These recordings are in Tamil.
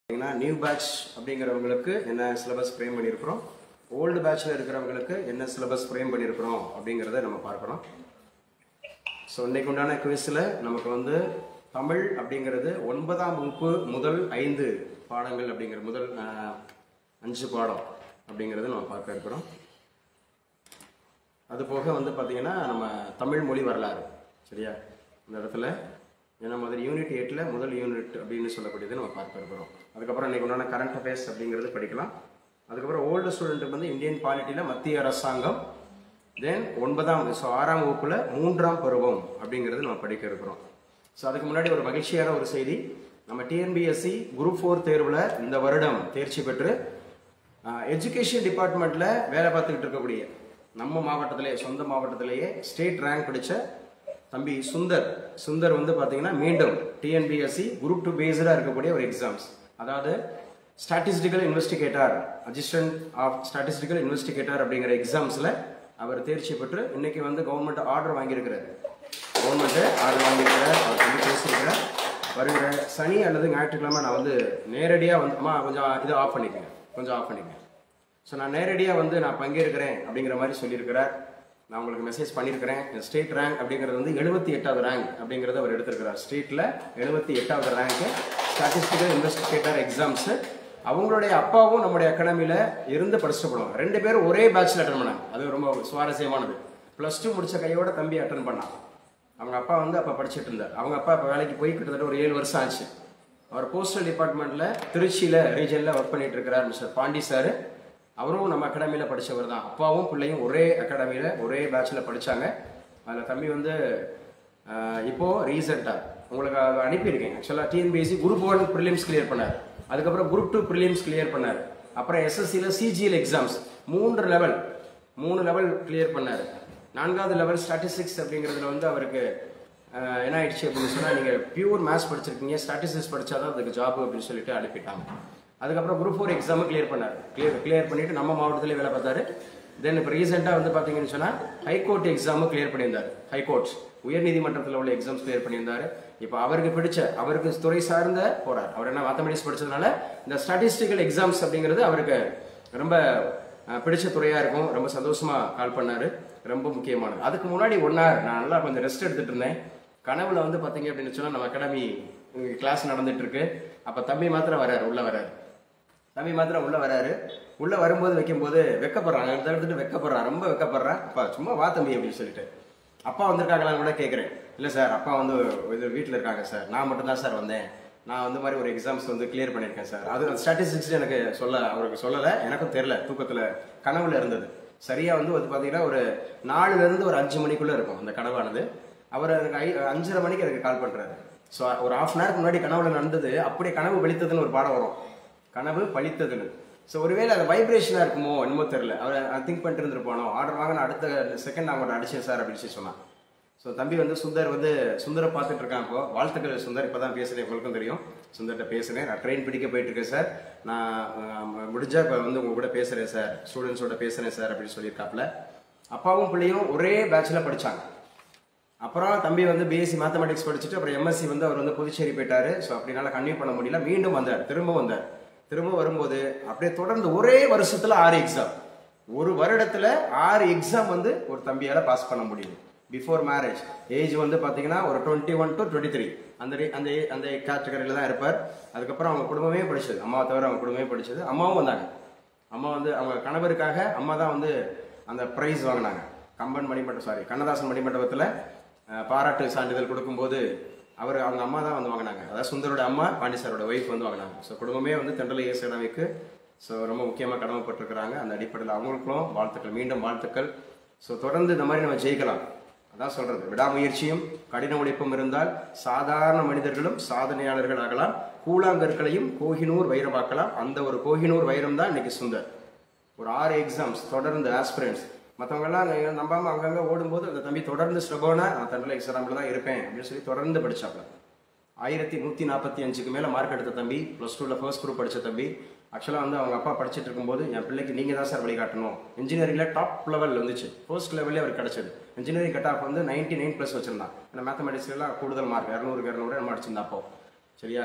பார்த்தீங்கன்னா நியூ பேட்ச் அப்படிங்கிறவங்களுக்கு என்ன சிலபஸ் ஃப்ரேம் பண்ணியிருக்கிறோம் ஓல்டு பேட்ச்சில் இருக்கிறவங்களுக்கு என்ன சிலபஸ் ஃப்ரேம் பண்ணியிருக்கிறோம் அப்படிங்கிறத நம்ம பார்க்கணும் ஸோ இன்னைக்கு உண்டான குவிஸில் நமக்கு வந்து தமிழ் அப்படிங்கிறது ஒன்பதாம் வகுப்பு முதல் ஐந்து பாடங்கள் அப்படிங்கிற முதல் ஆஹ், அஞ்சு பாடம் அப்படிங்கிறத நம்ம பார்க்க இருக்கிறோம் அது போக வந்து பார்த்தீங்கன்னா நம்ம தமிழ் மொழி வரலாறு சரியா இந்த இடத்துல என்ன மாதிரி யூனிட் எட்டில் முதல் யூனிட் அப்படின்னு சொல்லக்கூடியது நம்ம பார்க்க இருக்கிறோம் அதுக்கப்புறம் இன்னைக்கு உண்டான கரண்ட் அஃபேர்ஸ் அப்படிங்கிறது படிக்கலாம் அதுக்கப்புறம் ஓல்டு ஸ்டூடெண்ட்டுக்கு வந்து இந்தியன் பாலிட்டியில் மத்திய அரசாங்கம் தென் ஒன்பதாம் ஸோ ஆறாம் வகுப்புல மூன்றாம் பருவம் அப்படிங்கிறது நம்ம படிக்க இருக்கிறோம் ஸோ அதுக்கு முன்னாடி ஒரு மகிழ்ச்சியான ஒரு செய்தி நம்ம டிஎன்பிஎஸ்சி குரூப் ஃபோர் தேர்வில் இந்த வருடம் தேர்ச்சி பெற்று எஜுகேஷன் டிபார்ட்மெண்ட்டில் வேலை பார்த்துக்கிட்டு இருக்கக்கூடிய நம்ம மாவட்டத்திலேயே சொந்த மாவட்டத்திலேயே ஸ்டேட் ரேங்க் பிடிச்ச தம்பி சுந்தர் சுந்தர் வந்து பார்த்தீங்கன்னா மீண்டும் டிஎன்பிஎஸ்சி குரூப் டூ பேஸ்டாக இருக்கக்கூடிய ஒரு எக்ஸாம்ஸ் அதாவது statistical investigator assistant of statistical investigator அப்படிங்கிற எக்ஸாம்ஸில் அவர் தேர்ச்சி பெற்று இன்னைக்கு வந்து கவர்மெண்ட் ஆர்டர் வாங்கியிருக்கிறார் கவர்மெண்ட் ஆர்டர் வாங்கியிருக்கிறார் அவர் சொல்லி பேசியிருக்கிறார் வருகிற சனி அல்லது ஞாயிற்றுக்கிழமை நான் வந்து நேரடியாக வந்து அம்மா கொஞ்சம் இது ஆஃப் பண்ணிக்கங்க கொஞ்சம் ஆஃப் பண்ணிக்கங்க ஸோ நான் நேரடியாக வந்து நான் பங்கேற்கிறேன் அப்படிங்கிற மாதிரி சொல்லியிருக்கிறார் நான் உங்களுக்கு மெசேஜ் பண்ணியிருக்கிறேன் ஸ்டேட் ரேங்க் அப்படிங்கிறது வந்து எழுபத்தி எட்டாவது ரேங்க் அப்படிங்கிறத அவர் எடுத்திருக்கிறார் ஸ்டேட்டில் எழுபத்தி எட்டாவது ரேங்க்கு ஸ்டாட்டிஸ்டிக்கல் இன்வெஸ்டிகேட்டர் எக்ஸாம்ஸு அவங்களுடைய அப்பாவும் நம்முடைய அகாடமியில் இருந்து படிச்சுட்டு போடுவாங்க ரெண்டு பேரும் ஒரே பேட்சில் அட்டன் பண்ணாங்க அது ரொம்ப சுவாரஸ்யமானது ப்ளஸ் டூ முடிச்ச கையோட தம்பி அட்டன் பண்ணான் அவங்க அப்பா வந்து அப்போ படிச்சுட்டு இருந்தார் அவங்க அப்பா இப்போ வேலைக்கு போய் கிட்டத்தட்ட ஒரு ஏழு வருஷம் ஆச்சு அவர் போஸ்டல் டிபார்ட்மெண்ட்டில் திருச்சியில் ரீஜனில் ஒர்க் பண்ணிட்டு இருக்கிறார் மிஸ்டர் பாண்டி சார் அவரும் நம்ம அகாடமியில் படித்தவர் தான் அப்பாவும் பிள்ளையும் ஒரே அகாடமியில் ஒரே பேட்சில் படித்தாங்க அதில் தம்பி வந்து ஆஹ், இப்போ ரீசெண்டாக உங்களுக்கு அதை அனுப்பியிருக்கேன் ஆக்சுவலாக TNPSC group one prelims clear பண்ணார் அதுக்கப்புறம் குரூப் டூ ப்ரிலிம்ஸ் கிளியர் பண்ணார் அப்புறம் எஸ்எஸ்சியில் சிஜிஎல் எக்ஸாம்ஸ் மூன்று லெவல் மூணு லெவல் கிளியர் பண்ணார் நான்காவது லெவல் ஸ்டாட்டிஸ்டிக்ஸ் அப்படிங்கிறதுல வந்து அவருக்கு ஆஹ், என்ன ஆயிடுச்சு அப்படின்னு சொன்னால் நீங்கள் பியூர் மேத்ஸ் படிச்சிருக்கீங்க ஸ்டாட்டிஸ்டிக்ஸ் படிச்சாதான் அதுக்கு ஜாப் அப்படின்னு சொல்லிட்டு அனுப்பிட்டாங்க அதுக்கப்புறம் குரூப் ஃபோர் எக்ஸாமு கிளியர் பண்ணார் கிளியர் கிளியர் பண்ணிட்டு நம்ம மாவட்டத்திலே வேலை பார்த்தாரு தென் இப்போ ரீசெண்டாக வந்து பார்த்தீங்கன்னு சொன்னால் ஹைகோர்ட் எக்ஸாமு கிளியர் பண்ணியிருந்தார் ஹைகோர்ட் உயர்நீதிமன்றத்தில் உள்ள எக்ஸாம்ஸ் கிளியர் பண்ணியிருந்தாரு இப்போ அவருக்கு பிடிச்ச அவருக்கு துறை சார்ந்த போறார் அவர் என்ன மேத்தமெட்டிக்ஸ் படிச்சதுனால இந்த ஸ்டாட்டிஸ்டிக்கல் எக்ஸாம்ஸ் அப்படிங்கிறது அவருக்கு ரொம்ப அஹ், பிடிச்ச துறையா இருக்கும் ரொம்ப சந்தோஷமா கால் பண்ணாரு ரொம்ப முக்கியமானது அதுக்கு முன்னாடி ஒன் ஹவர் நான் நல்லா கொஞ்சம் ரெஸ்ட் எடுத்துட்டு இருந்தேன் கனவுல வந்து பாத்தீங்க அப்படின்னு சொன்னா நம்ம அகாடமி கிளாஸ் நடந்துட்டு இருக்கு அப்ப தம்பி மாத்திரம் வராரு உள்ள வராரு தம்பி மாத்திரம் உள்ள வராரு உள்ள வரும்போது வைக்கும்போது வெக்கப்படுறான் அடுத்த எடுத்துட்டு வெக்கப்படுறான் ரொம்ப வெக்கப்படுறான் அப்பா சும்மா வா தம்பி அப்படின்னு சொல்லிட்டு அப்பா வந்திருக்காங்களான்னு கூட கேட்குறேன் இல்லை சார் அப்பா வந்து இது வீட்டில் இருக்காங்க சார் நான் மட்டும் தான் சார் வந்தேன் நான் வந்து மாதிரி ஒரு எக்ஸாம்ஸ் வந்து கிளியர் பண்ணியிருக்கேன் சார் அது ஸ்டாட்டிஸ்டிக்ஸ் எனக்கு சொல்ல அவருக்கு சொல்லலை எனக்கும் தெரில தூக்கத்தில் கனவுல இருந்தது சரியா வந்து வந்து பார்த்தீங்கன்னா ஒரு நாலுல இருந்து ஒரு அஞ்சு மணிக்குள்ள இருக்கும் அந்த கனவானது அவர் எனக்கு ஐ அஞ்சரை மணிக்கு எனக்கு கால் பண்றாரு ஸோ ஒரு ஹாஃப் அன் ஹவருக்கு முன்னாடி கனவுல நடந்தது அப்படியே கனவு வெளித்ததுன்னு ஒரு பாடம் வரும் கனவு பழித்ததுன்னு ஸோ ஒருவேளை அது வைப்ரேஷனாக இருக்குமோ என்னமோ தெரில அவர் திங்க் பண்ணிட்டு இருந்திருப்பானோ ஆர்டர் வாங்க நான் அடுத்த செகண்ட் நான் உங்கள்ட்ட அடிச்சேன் சார் அப்படின்னு சொல்லி சொன்னான் ஸோ தம்பி வந்து சுந்தர் வந்து சுந்தரை பார்த்துட்டு இருக்கான் இப்போ வாழ்த்துக்கள் சுந்தர் இப்போ தான் பேசுகிறேன் உங்களுக்கும் தெரியும் சுந்தர்கிட்ட பேசுகிறேன் நான் ட்ரெயின் பிடிக்க போயிட்டு இருக்கேன் சார் நான் அஹ், முடிஞ்சா இப்போ வந்து உங்க கூட பேசுகிறேன் சார் ஸ்டூடெண்ட்ஸோட பேசுகிறேன் சார் அப்படின்னு சொல்லியிருக்காப்புல அப்பாவும் பிள்ளையும் ஒரே பேட்சில் படித்தாங்க அப்புறம் தம்பி வந்து பிஎஸ்சி மேத்தமெட்டிக்ஸ் படிச்சுட்டு அப்புறம் எம்எஸ்சி வந்து அவர் வந்து புதுச்சேரி போயிட்டாரு ஸோ அப்படினால கன்டினியூ பண்ண முடியல மீண்டும் வந்தார் திரும்ப வந்தார் திரும்ப வரும்போது அப்படியே தொடர்ந்து ஒரே வருஷத்துல ஆறு எக்ஸாம் ஒரு வருடத்துல ஆறு எக்ஸாம் வந்து ஒரு தம்பியால பாஸ் பண்ண முடியும் பிஃபோர் மேரேஜ் ஏஜ் வந்து பாத்தீங்கன்னா ஒரு twenty one to twenty three அந்த re- அந்த a- அந்த கேட்டகரியில தான் இருப்பார் அதுக்கப்புறம் அவங்க குடும்பமே படிச்சது அம்மாவை தவிர அவங்க குடும்பமே படிச்சது அம்மாவும் வந்தாங்க அம்மா வந்து அவங்க கணவருக்காக அம்மா தான் வந்து அந்த ப்ரைஸ் வாங்கினாங்க கம்பன் மணிமண்டபம் சாரி கண்ணதாசன் மணிமண்டபத்தில் அஹ், பாராட்டு சான்றிதழ் கொடுக்கும்போது அவர் அவங்க அம்மா தான் வந்து வாங்கினாங்க அதாவது சுந்தரோட அம்மா பாண்டி சாரோட ஒய்ஃப் வந்து வாங்கினாங்க ஸோ குடும்பமே வந்து தென்றலை இயேசு அகாடமிக்கு ஸோ ரொம்ப முக்கியமாக கடமைப்பட்டிருக்கிறாங்க அந்த அடிப்படையில் அவங்களுக்கும் வாழ்த்துக்கள் மீண்டும் வாழ்த்துக்கள் ஸோ தொடர்ந்து இந்த மாதிரி நம்ம ஜெயிக்கலாம் அதான் சொல்றது விடாமுயற்சியும் கடின உழைப்பும் இருந்தால் சாதாரண மனிதர்களும் சாதனையாளர்கள் ஆகலாம் கூழாங்கற்களையும் கோஹினூர் வைரமாக்கலாம் அந்த ஒரு கோஹினூர் வைரம் தான் இன்னைக்கு சுந்தர் ஒரு ஆறு எக்ஸாம்ஸ் தொடர்ந்து ஆஸ்பிரன்ஸ் மற்றவங்கெல்லாம் நம்பாம அங்கங்க ஓடும்போது அந்த தம்பி தொடர்ந்து ஸ்ரபோனா நான் தண்டலை எக்ஸாம்பிள் தான் இருப்பேன் அப்படின்னு சொல்லி தொடர்ந்து படிச்சாப்ல ஆயிரத்தி நூற்றி நாற்பத்தி அஞ்சுக்கு மேலே மார்க் எடுத்த தம்பி ப்ளஸ் டூவில் ஃபர்ஸ்ட் குரூப் படித்த தம்பி ஆக்சுவலாக வந்து அவங்க அப்பா படிச்சுட்டு இருக்கும்போது என் பிள்ளைக்கு நீங்கள் தான் சார் வழிகாட்டணும் இன்ஜினியரிங்கில் டாப் லெவல் வந்துச்சு ஃபர்ஸ்ட் லெவலே அவர் கிடச்சது இன்ஜினியரிங் கட் ஆஃப் வந்து நைன்டி நைன் ப்ளஸ் வச்சிருந்தான் ஏன்னா மேத்தமெட்டிக்ஸ்லாம் கூடுதல் மார்க் இரநூறுக்கு இரநூறு நம்ம அடிச்சிருந்தா அப்போ சரியா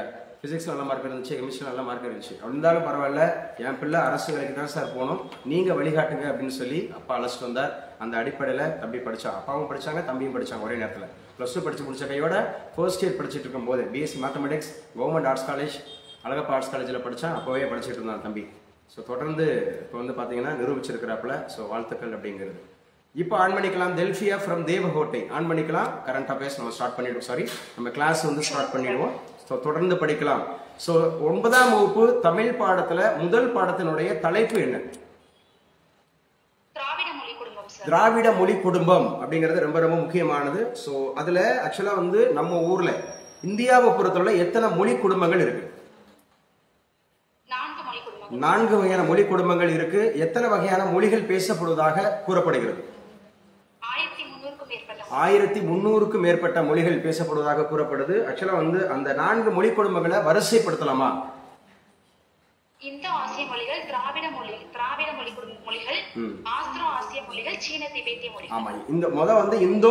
ஃபிசிக்ஸ் நல்ல மார்க் இருந்துச்சு கெமிஸ்ட்ரி நல்ல மார்க் இருந்துச்சு இருந்தாலும் பரவாயில்ல என் பிள்ளை அரசு வேலைக்கு தான் சார் போகணும் நீங்கள் வழிகாட்டுங்க அப்படின்னு சொல்லி அப்பா அழைச்சிட்டு வந்தார் அந்த அடிப்படையில் தம்பி படித்தான் அப்பாவும் படித்தாங்க தம்பியும் படித்தாங்க ஒரே நேரத்தில் ப்ளஸ் டூ படித்து முடிச்ச கையோட ஃபர்ஸ்ட் இயர் படிச்சுட்டு இருக்கும்போது BSc mathematics government arts college Alagappa arts காலேஜில் படித்தான் அப்போவே படிச்சுட்டு இருந்தான் தம்பி ஸோ தொடர்ந்து இப்போ வந்து பார்த்தீங்கன்னா நிரூபிச்சிருக்கிறாப்புல ஸோ வாழ்த்துக்கள் அப்படிங்கிறது இப்போ ஆன் பண்ணிக்கலாம் டெல்ஃபியா ஃப்ரம் தேவகோட்டை ஆன் பண்ணிக்கலாம் கரண்ட் அஃபேர்ஸ் நம்ம ஸ்டார்ட் பண்ணிடுவோம் சாரி நம்ம கிளாஸ் வந்து ஸ்டார்ட் பண்ணிடுவோம் ஸோ தொடர்ந்து படிக்கலாம் ஸோ ஒன்பதாம் வகுப்பு தமிழ் பாடத்தில் முதல் பாடத்தினுடைய தலைப்பு என்ன திராவிட மொழி குடும்பம் சார் திராவிட மொழி குடும்பம் அப்படிங்கிறது ரொம்ப ரொம்ப முக்கியமானது ஸோ அதில் ஆக்சுவலாக வந்து நம்ம ஊரில் இந்தியாவை பொறுத்தவரை எத்தனை மொழி குடும்பங்கள் இருக்கு நான்கு மொழி குடும்பம் நான்கு வகையான மொழி குடும்பங்கள் இருக்கு எத்தனை வகையான மொழிகள் பேசப்படுவதாக கூறப்படுகிறது ஆயிரத்தி முன்னூறுக்கும் மேற்பட்ட ஆயிரத்தி முந்நூறுக்கும் மேற்பட்ட மொழிகள் பேசப்படுவதாக கூறப்படுது ஆக்சுவலா வந்து அந்த நான்கு மொழி குடும்பங்களை வரிசைப்படுத்தலாமா இந்தோ ஆசிய மொழிகள் திராவிட மொழி திராவிட மொழி குடும்ப மொழிகள் ஆஸ்திரோ ஆசிய மொழிகள் சீன திபெத்திய மொழிகள் ஆமா இந்த முத வந்து இந்தோ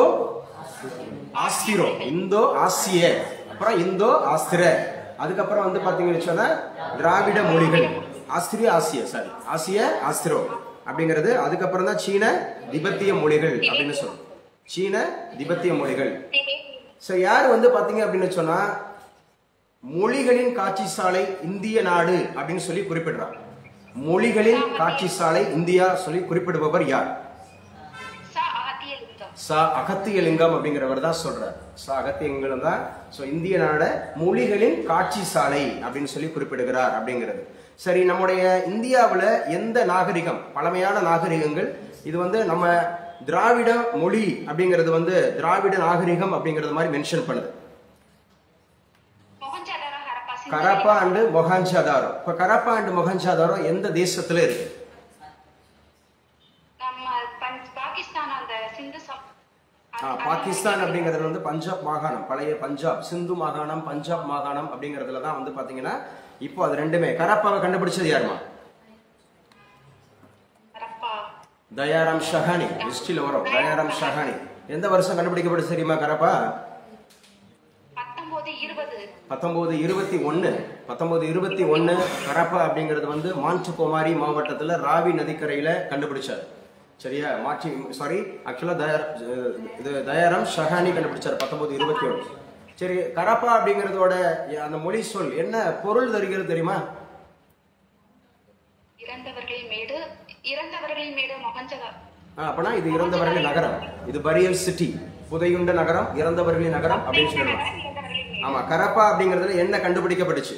ஆஸ்திரோ இந்தோ ஆசிய அப்புறம் இந்தோ ஆஸ்திர அதுக்கப்புறம் வந்து பாத்தீங்கன்னு சொன்னா திராவிட மொழிகள் ஆஸ்திரிய ஆசிய சாரி ஆசிய ஆஸ்திரோ அப்படிங்கிறது அதுக்கப்புறம் தான் சீன திபெத்திய மொழிகள் அப்படின்னு சொல்றோம் சீன திபெத்திய மொழிகள் திபெத்திய ஸோ யார் வந்து பாத்தீங்க அப்படின்னு சொன்னா மொழிகளின் காட்சி சாலை இந்திய நாடு அப்படின்னு சொல்லி குறிப்பிடுறார் மொழிகளின் காட்சி சாலை இந்தியா சொல்லி குறிப்பிடுபவர் யார் ச அகத்திய லிங்கம் ச அகத்தியலிங்கம் அப்படிங்கிறவர் தான் சொல்றார் ச அகத்தியலிங்கம் தான் ஸோ இந்திய நாட மொழிகளின் காட்சி சாலை அப்படின்னு சொல்லி குறிப்பிடுகிறார் அப்படிங்கிறது சரி நம்முடைய இந்தியாவில் எந்த நாகரிகம் பழமையான நாகரிகங்கள் இது வந்து நம்ம திராவிட மொழி அப்படிங்கிறது வந்து திராவிட நாகரிகம் அப்படிங்கிறது மாதிரி மென்ஷன் பண்ணுது மொஹஞ்சதாரோ ஹரப்பா சிந்து கரப்பா அண்டு மொஹாஞ்சாதாரோ இப்போ கரப்பா அண்டு மொஹாஞ்சாதாரோ எந்த தேசத்துல இருக்கு நம்ம பஞ்ச்- பாகிஸ்தான் அந்த சிந்து சம் ஆ, பாகிஸ்தான் அப்படிங்கிறது வந்து பஞ்சாப் மாகாணம் பழைய பஞ்சாப் சிந்து மாகாணம் பஞ்சாப் மாகாணம் அப்படிங்கிறதுல தான் வந்து பாத்தீங்கன்னா இப்போ அது ரெண்டுமே கரப்பாவை கண்டுபிடிச்சது யாருமா ஹரப்பா தயாராம் ஷஹானி ஹிஸ்டரியில் வரும் தயாராம் ஷஹானி எந்த வருஷம் கண்டுபிடிக்கப்பட்டு தெரியுமா கரப்பா பத்தொன்பது இருபது பத்தொன்பது இருபத்தி ஒன்று பத்தொன்பது இருபத்தி ஒன்று கரப்பா அப்படிங்கிறது வந்து மான்சுகுமாரி மாவட்டத்தில் ராவி நதிக்கரையில் கண்டுபிடிச்சார் சரியா மாற்றி சாரி ஆக்சுவலாக தயார் இது தயாராம் ஷஹானி கண்டுபிடிச்சார் பத்தொன்பது இருபத்தி ஒன்று சரி கரப்பா அப்படிங்கிறதோட அந்த மொழி சொல் என்ன பொருள் தருகிறது தெரியுமா இறந்தவர்களின் மேடு இறந்தவர்களின் மேடு மொஹஞ்சதாரோ ஆ, அப்பனா இது இறந்தவர்களின் நகரம் இது பரியல் சிட்டி புதையுண்ட நகரம் இறந்தவர்களின் நகரம் அப்படின்னு சொல்லலாம் இறந்தவர்களின் மேடு ஆமா கரப்பா அப்படிங்கிறதுல என்ன கண்டுபிடிக்கப்பட்டுச்சு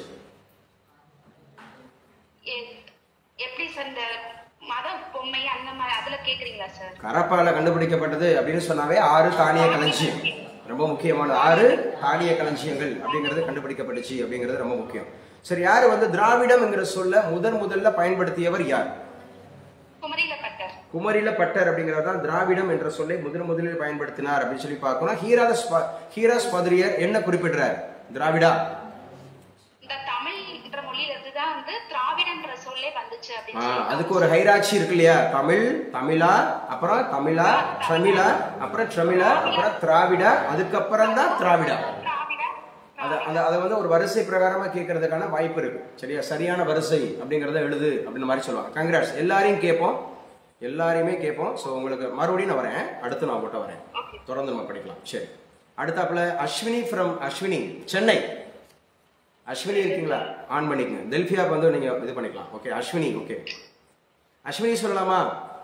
எ- எப்படி சார் இந்த மத பொம்மை அந்த மாதிரி அதுல கேக்குறீங்களா சார் கரப்பால கண்டுபிடிக்கப்பட்டது அப்படின்னு சொன்னாவே ஆறு தானிய களஞ்சியம் ரொம்ப முக்கியமானது ஆறு தானிய களஞ்சியங்கள் அப்படிங்கிறது கண்டுபிடிக்கப்பட்டுச்சு அப்படிங்கிறது ரொம்ப முக்கியம் சரி யாரு வந்து திராவிடம் என்கிற சொல்ல முதன் முதல்ல பயன்படுத்தியவர் யார் குமரியில பட்டர் குமரில பட்டர் அப்படிங்கிறது தான் திராவிடம் என்ற சொல்லை முதன் முதலில் பயன்படுத்தினார் அப்படின்னு சொல்லி பார்க்கணும் ஹீராஸ் ப- ஹீராஸ் பத்ரியர் என்ன குறிப்பிடுறார் திராவிடா இந்த தமிழ் என்ற மொழியில இருந்துதான் வந்து திராவிடன்ற சொல்லே வந்துச்சு ஆ, அப்படின்னு சொல்லி அதுக்கு ஒரு ஹைராட்சி இருக்கு இல்லையா தமிழ் தமிழா அப்புறம் தமிழா ட்ரமிழா அப்புறம் ட்ரமிழா அப்புறம் திராவிடா அதுக்கப்புறம் தான் திராவிடா திராவிட அதை அந்த அதை வந்து ஒரு வரிசை பிரகாரமா கேட்கறதுக்கான வாய்ப்பு இருக்கு சரியா சரியான வரிசை அப்படிங்கறத எழுது அப்படின்னு மாதிரி சொல்லுவாங்க கங்க்ராட்ஸ் எல்லாரையும் கேட்போம் எல்லாரையுமே கேட்போம் ஸோ உங்களுக்கு மறுபடியும் நான் வரேன் அடுத்து நான் உங்கள்கிட்ட வரேன் தொடர்ந்து நம்ம படிக்கலாம் சரி அடுத்தாப்புல அஸ்வினி ஃப்ரம் அஸ்வினி சென்னை அஸ்வினி இருக்கீங்களா ஆன் பண்ணிக்கங்க டெல்ஃபியாக்கு வந்து நீங்க இது பண்ணிக்கலாம் ஓகே அஸ்வினி ஓகே அஸ்வினி சொல்லலாமா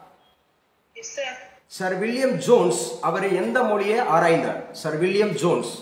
சர் வில்லியம் ஜோன்ஸ் அவர் எந்த மொழியை ஆராய்ந்தார் சர் வில்லியம் ஜோன்ஸ்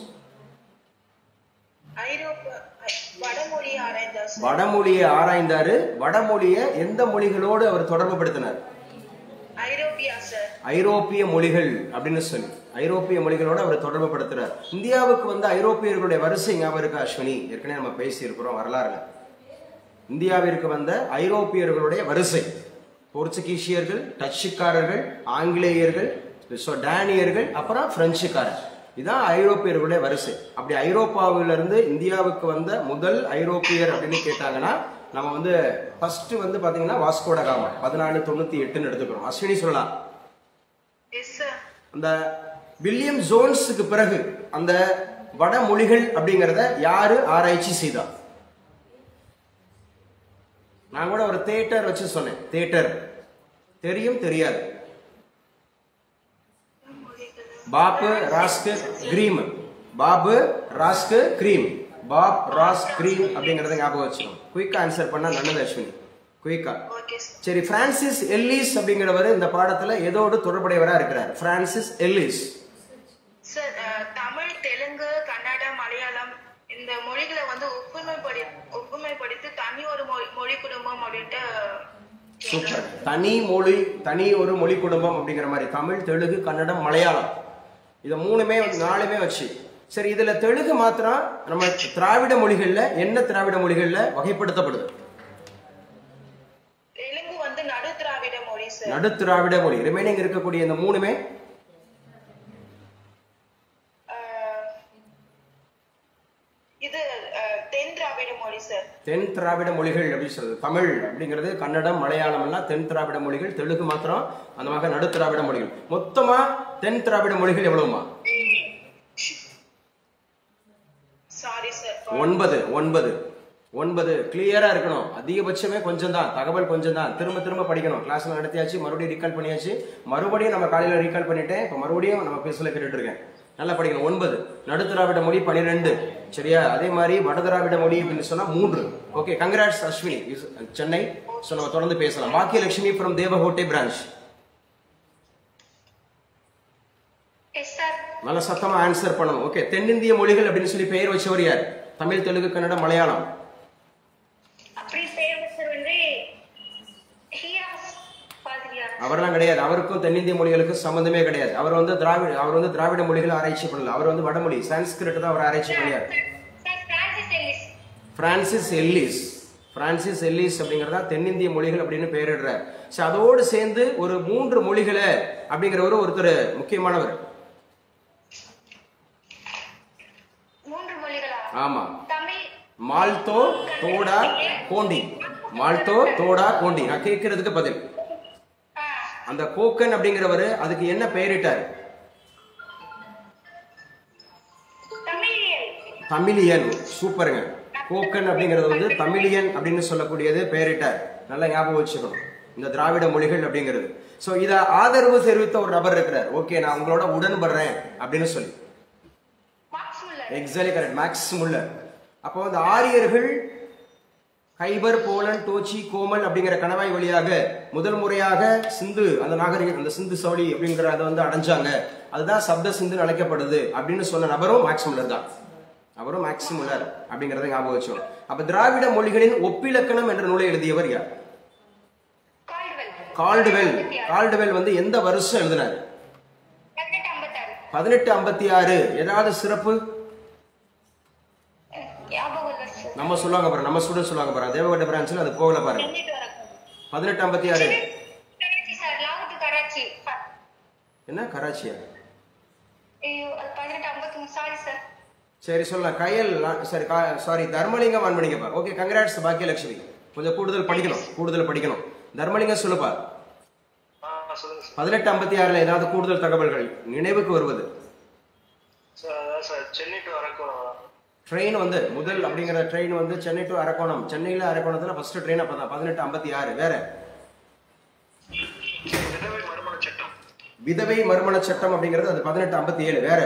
ஐரோப்பா வடமொழி ஆராய்ந்தார் சார். வடமொழியை ஆராய்ந்தாரு வடமொழியை எந்த மொழிகளோடு அவர் தொடர்பு படுத்தினார் ஐரோப்பியா சார் ஐரோப்பிய மொழிகள் அப்படின்னு சொல்லி ஐரோப்பிய மொழிகளோடு அவர் தொடர்பு படுத்துறார் இந்தியாவுக்கு வந்து ஐரோப்பியர்களுடைய வரிசை ஞாபகம் இருக்கா அஸ்வினி ஏற்கனவே நம்ம பேசி இருக்கிறோம் வரலாறுல இந்தியாவிற்கு வந்த ஐரோப்பியர்களுடைய வரிசை போர்ச்சுகீசியர்கள் டச்சுக்காரர்கள் ஆங்கிலேயர்கள் so டேனியர்கள் அப்புறம் பிரெஞ்சுக்காரர் இதான் ஐரோப்பியர்களுடைய வரிசை அப்படி ஐரோப்பாவிலிருந்து இந்தியாவுக்கு வந்த முதல் ஐரோப்பியர் அப்படின்னு கேட்டாங்கன்னா நம்ம வந்து ஃபர்ஸ்ட் வந்து பாத்தீங்கன்னா வாஸ்கோட காமா பதினாலு தொண்ணூத்தி எட்டுன்னு எடுத்துக்கிறோம் அஸ்வினி சொல்லலாம் எஸ் சார் அந்த வில்லியம் ஜோன்ஸுக்கு பிறகு அந்த வடமொழிகள் அப்படிங்கிறத யாரு ஆராய்ச்சி செய்தார் நான் கூட ஒரு தேட்டர் வச்சு சொன்னேன் தேட்டர் தெரியும் தெரியாது Bopp Rask Grimm Bopp Rask Grimm Bopp Rask Grimm அப்படிங்கறத ஞாபகம் வச்சுக்கணும் குயிக்கா ஆன்சர் பண்ணா நல்லது அஸ்வினி குயிக்கா ஓகே சார் சரி பிரான்சிஸ் எல்லிஸ் அப்படிங்கிறவர் இந்த பாடத்துல எதோடு தொடர்புடையவரா இருக்கிறார் பிரான்சிஸ் எல்லிஸ் சார் அஹ், தமிழ் தெலுங்கு கன்னடம் மலையாளம் இந்த மொழிகளை வந்து ஒப்புமைப்படி ஒப்புமைப்படுத்தி தனி ஒரு மொழி மொழி குடும்பம் அப்படின்ட்டு சூப்பர் தனி மொழி தனி ஒரு மொழி குடும்பம் அப்படிங்கிற மாதிரி தமிழ் தெலுங்கு கன்னடம் மலையாளம் இதை மூணுமே வந்து நாலுமே வச்சு சரி இதுல தெலுங்கு மாத்திரம் நம்ம திராவிட மொழிகள்ல என்ன திராவிட மொழிகள்ல வகைப்படுத்தப்படுது தெலுங்கு வந்து நடு திராவிட மொழி சார் நடு திராவிட மொழி ரிமைனிங் இருக்கக்கூடிய இந்த மூணுமே அஹ், இது அஹ், தென் திராவிட மொழி சார் தென் திராவிட மொழிகள் அப்படின்னு சொல்றது தமிழ் அப்படிங்கிறது கன்னடம் மலையாளம் எல்லாம் தென் திராவிட மொழிகள் தெலுங்கு மாத்திரம் அந்த மாதிரி நடு திராவிட மொழிகள் மொத்தமா தென் திராவிட மொழிகள் எவ்வளவுமா சாரி சார் ஒன்பது ஒன்பது ஒன்பது கிளியரா இருக்கணும் அதிகபட்சமே கொஞ்சம் தான் தகவல் கொஞ்சம் தான் திரும்ப திரும்ப படிக்கணும் கிளாஸ்ல நடத்தியாச்சு மறுபடியும் ரீகால் பண்ணியாச்சு மறுபடியும் நம்ம காலையில ரீகால் பண்ணிட்டேன் இப்போ மறுபடியும் நம்ம பேசல கேட்டுட்டு இருக்கேன் நல்லா படிக்கணும் ஒன்பது நடுத்திராவிட மொழி பனிரெண்டு சரியா அதே மாதிரி வடதிராவிட மொழி அப்படின்னு சொன்னா மூன்று okay congrats Ashwini is- Chennai so நம்ம தொடர்ந்து பேசலாம் பாக்கியலட்சுமி ஃப்ரம் தேவஹோட்டை பிரான்ச் எஸ் சார் நல்ல சத்தமா ஆன்சர் பண்ணணும் ஓகே தென்னிந்திய மொழிகள் அப்படின்னு சொல்லி பெயர் வச்சவர் யார் தமிழ் தெலுங்கு கன்னடம் மலையாளம் அப்படி பேர் வச்சது வந்து ஹீராஸ் பாதிரியார் அவரெல்லாம் கிடையாது அவருக்கும் தென்னிந்திய மொழிகளுக்கும் சம்பந்தமே கிடையாது அவர் வந்து திராவிட அவர் வந்து திராவிட மொழிகளை ஆராய்ச்சி பண்ணல அவர் வந்து வடமொழி சான்ஸ்கிரிட் தான் அவர் ஆராய்ச்சி பண்ணியார் sir Francis Ellis Francis Ellis Francis Ellis அப்படிங்கறதா தென்னிந்திய மொழிகள் அப்படின்னு பெயரிடுறார் சரி அதோடு சேர்ந்து ஒரு மூன்று மொழிகளை அப்படிங்கிறவர் ஒருத்தர் முக்கியமானவர் மூன்று மொழிகளா ஆமா தமிழ் மால்தோ தோடா கோண்டி மால்தோ தோடா கோண்டி நான் கேட்கறதுக்கு பதில் ஆ, அந்த கோக்கன் அப்படிங்கிறவர் அதுக்கு என்ன பெயரிட்டார் தமிழியல் தமிழியன் சூப்பருங்க கோக்கன் அப்படிங்கிறது வந்து தமிழியன் அப்படின்னு சொல்லக்கூடியது பெயரிட்டார் நல்லா ஞாபகம் வச்சுக்கணும் இந்த திராவிட மொழிகள் அப்படிங்கிறது சோ இத ஆதரவு தெரிவித்த ஒரு நபர் இருக்கிறார் ஓகே நான் உங்களோட உடன்படுறேன் அப்படின்னு சொல்லி Max Muller exactly correct Max Muller அப்போ அந்த ஆரியர்கள் கைபர் போலன் டோச்சி கோமல் அப்படிங்கிற கணவாய் வழியாக முதல் முறையாக சிந்து அந்த நாகரிகம் அந்த சிந்து சௌளி அப்படிங்கிற அதை வந்து அடைஞ்சாங்க அதுதான் சப்த சிந்து அழைக்கப்படுது அப்படின்னு சொன்ன நபரும் மேக்ஸ் முல்லர் தான் அவரும் மேக்ஸ் முல்லர் அப்படிங்கறத ஞாபகம் வச்சோம் அப்ப திராவிட மொழிகளின் ஒப்பிலக்கணம் என்ற நூலை எழுதியவர் யார் கால்டுவெல் கால்டுவெல் கால்டுவெல் வந்து எந்த வருஷம் எழுதினார் பதினெட்டு ஐம்பத்தாறு பதினெட்டு ஐம்பத்தி ஆறு ஏதாவது சிறப்பு ஞாபகம் இல்லை சார் நம்ம சொல்லுவாங்க பாரு நம்ம ஸ்டூடெண்ட் சொல்லுவாங்க பாரு தேவகோட்டை பிரான்ச்ல அது போகல பாருங்க சென்னைக்கு வரக்கும் பதினெட்டு ஐம்பத்தி ஆறு கராச்சி சார் லாகூர் கராச்சி ப- என்ன கராச்சியா ஐயோ அது பதினெட்டு ஐம்பத்தி மூணு சாரி சார் சரி சொல்லலாம் கயல் லா- சரி சாரி தர்மலிங்கம் ஆன் பண்ணிக்கப்பா ஓகே கங்கராட்ஸ் பாக்கியலட்சுமி கொஞ்சம் கூடுதல் படிக்கணும் கூடுதல் படிக்கணும் தர்மலிங்கம் சொல்லுப்பா ஆ சொல்லுங்க சார் பதினெட்டு ஐம்பத்தி ஆறுல ஏதாவது கூடுதல் தகவல்கள் நினைவுக்கு வருவது சார் அதான் sir Chennai to Arakkonam train வந்து முதல் அப்படிங்கிற ட்ரெயின் வந்து சென்னை டு அரக்கோணம் சென்னையில அரக்கோணத்துல ஃபர்ஸ்ட் ட்ரெயின் அப்பதான் பதினெட்டு ஐம்பத்தி ஆறு வேற விதவை மறுமண சட்டம் விதவை மறுமண சட்டம் அப்படிங்கிறது அது பதினெட்டு ஐம்பத்தி ஏழு வேற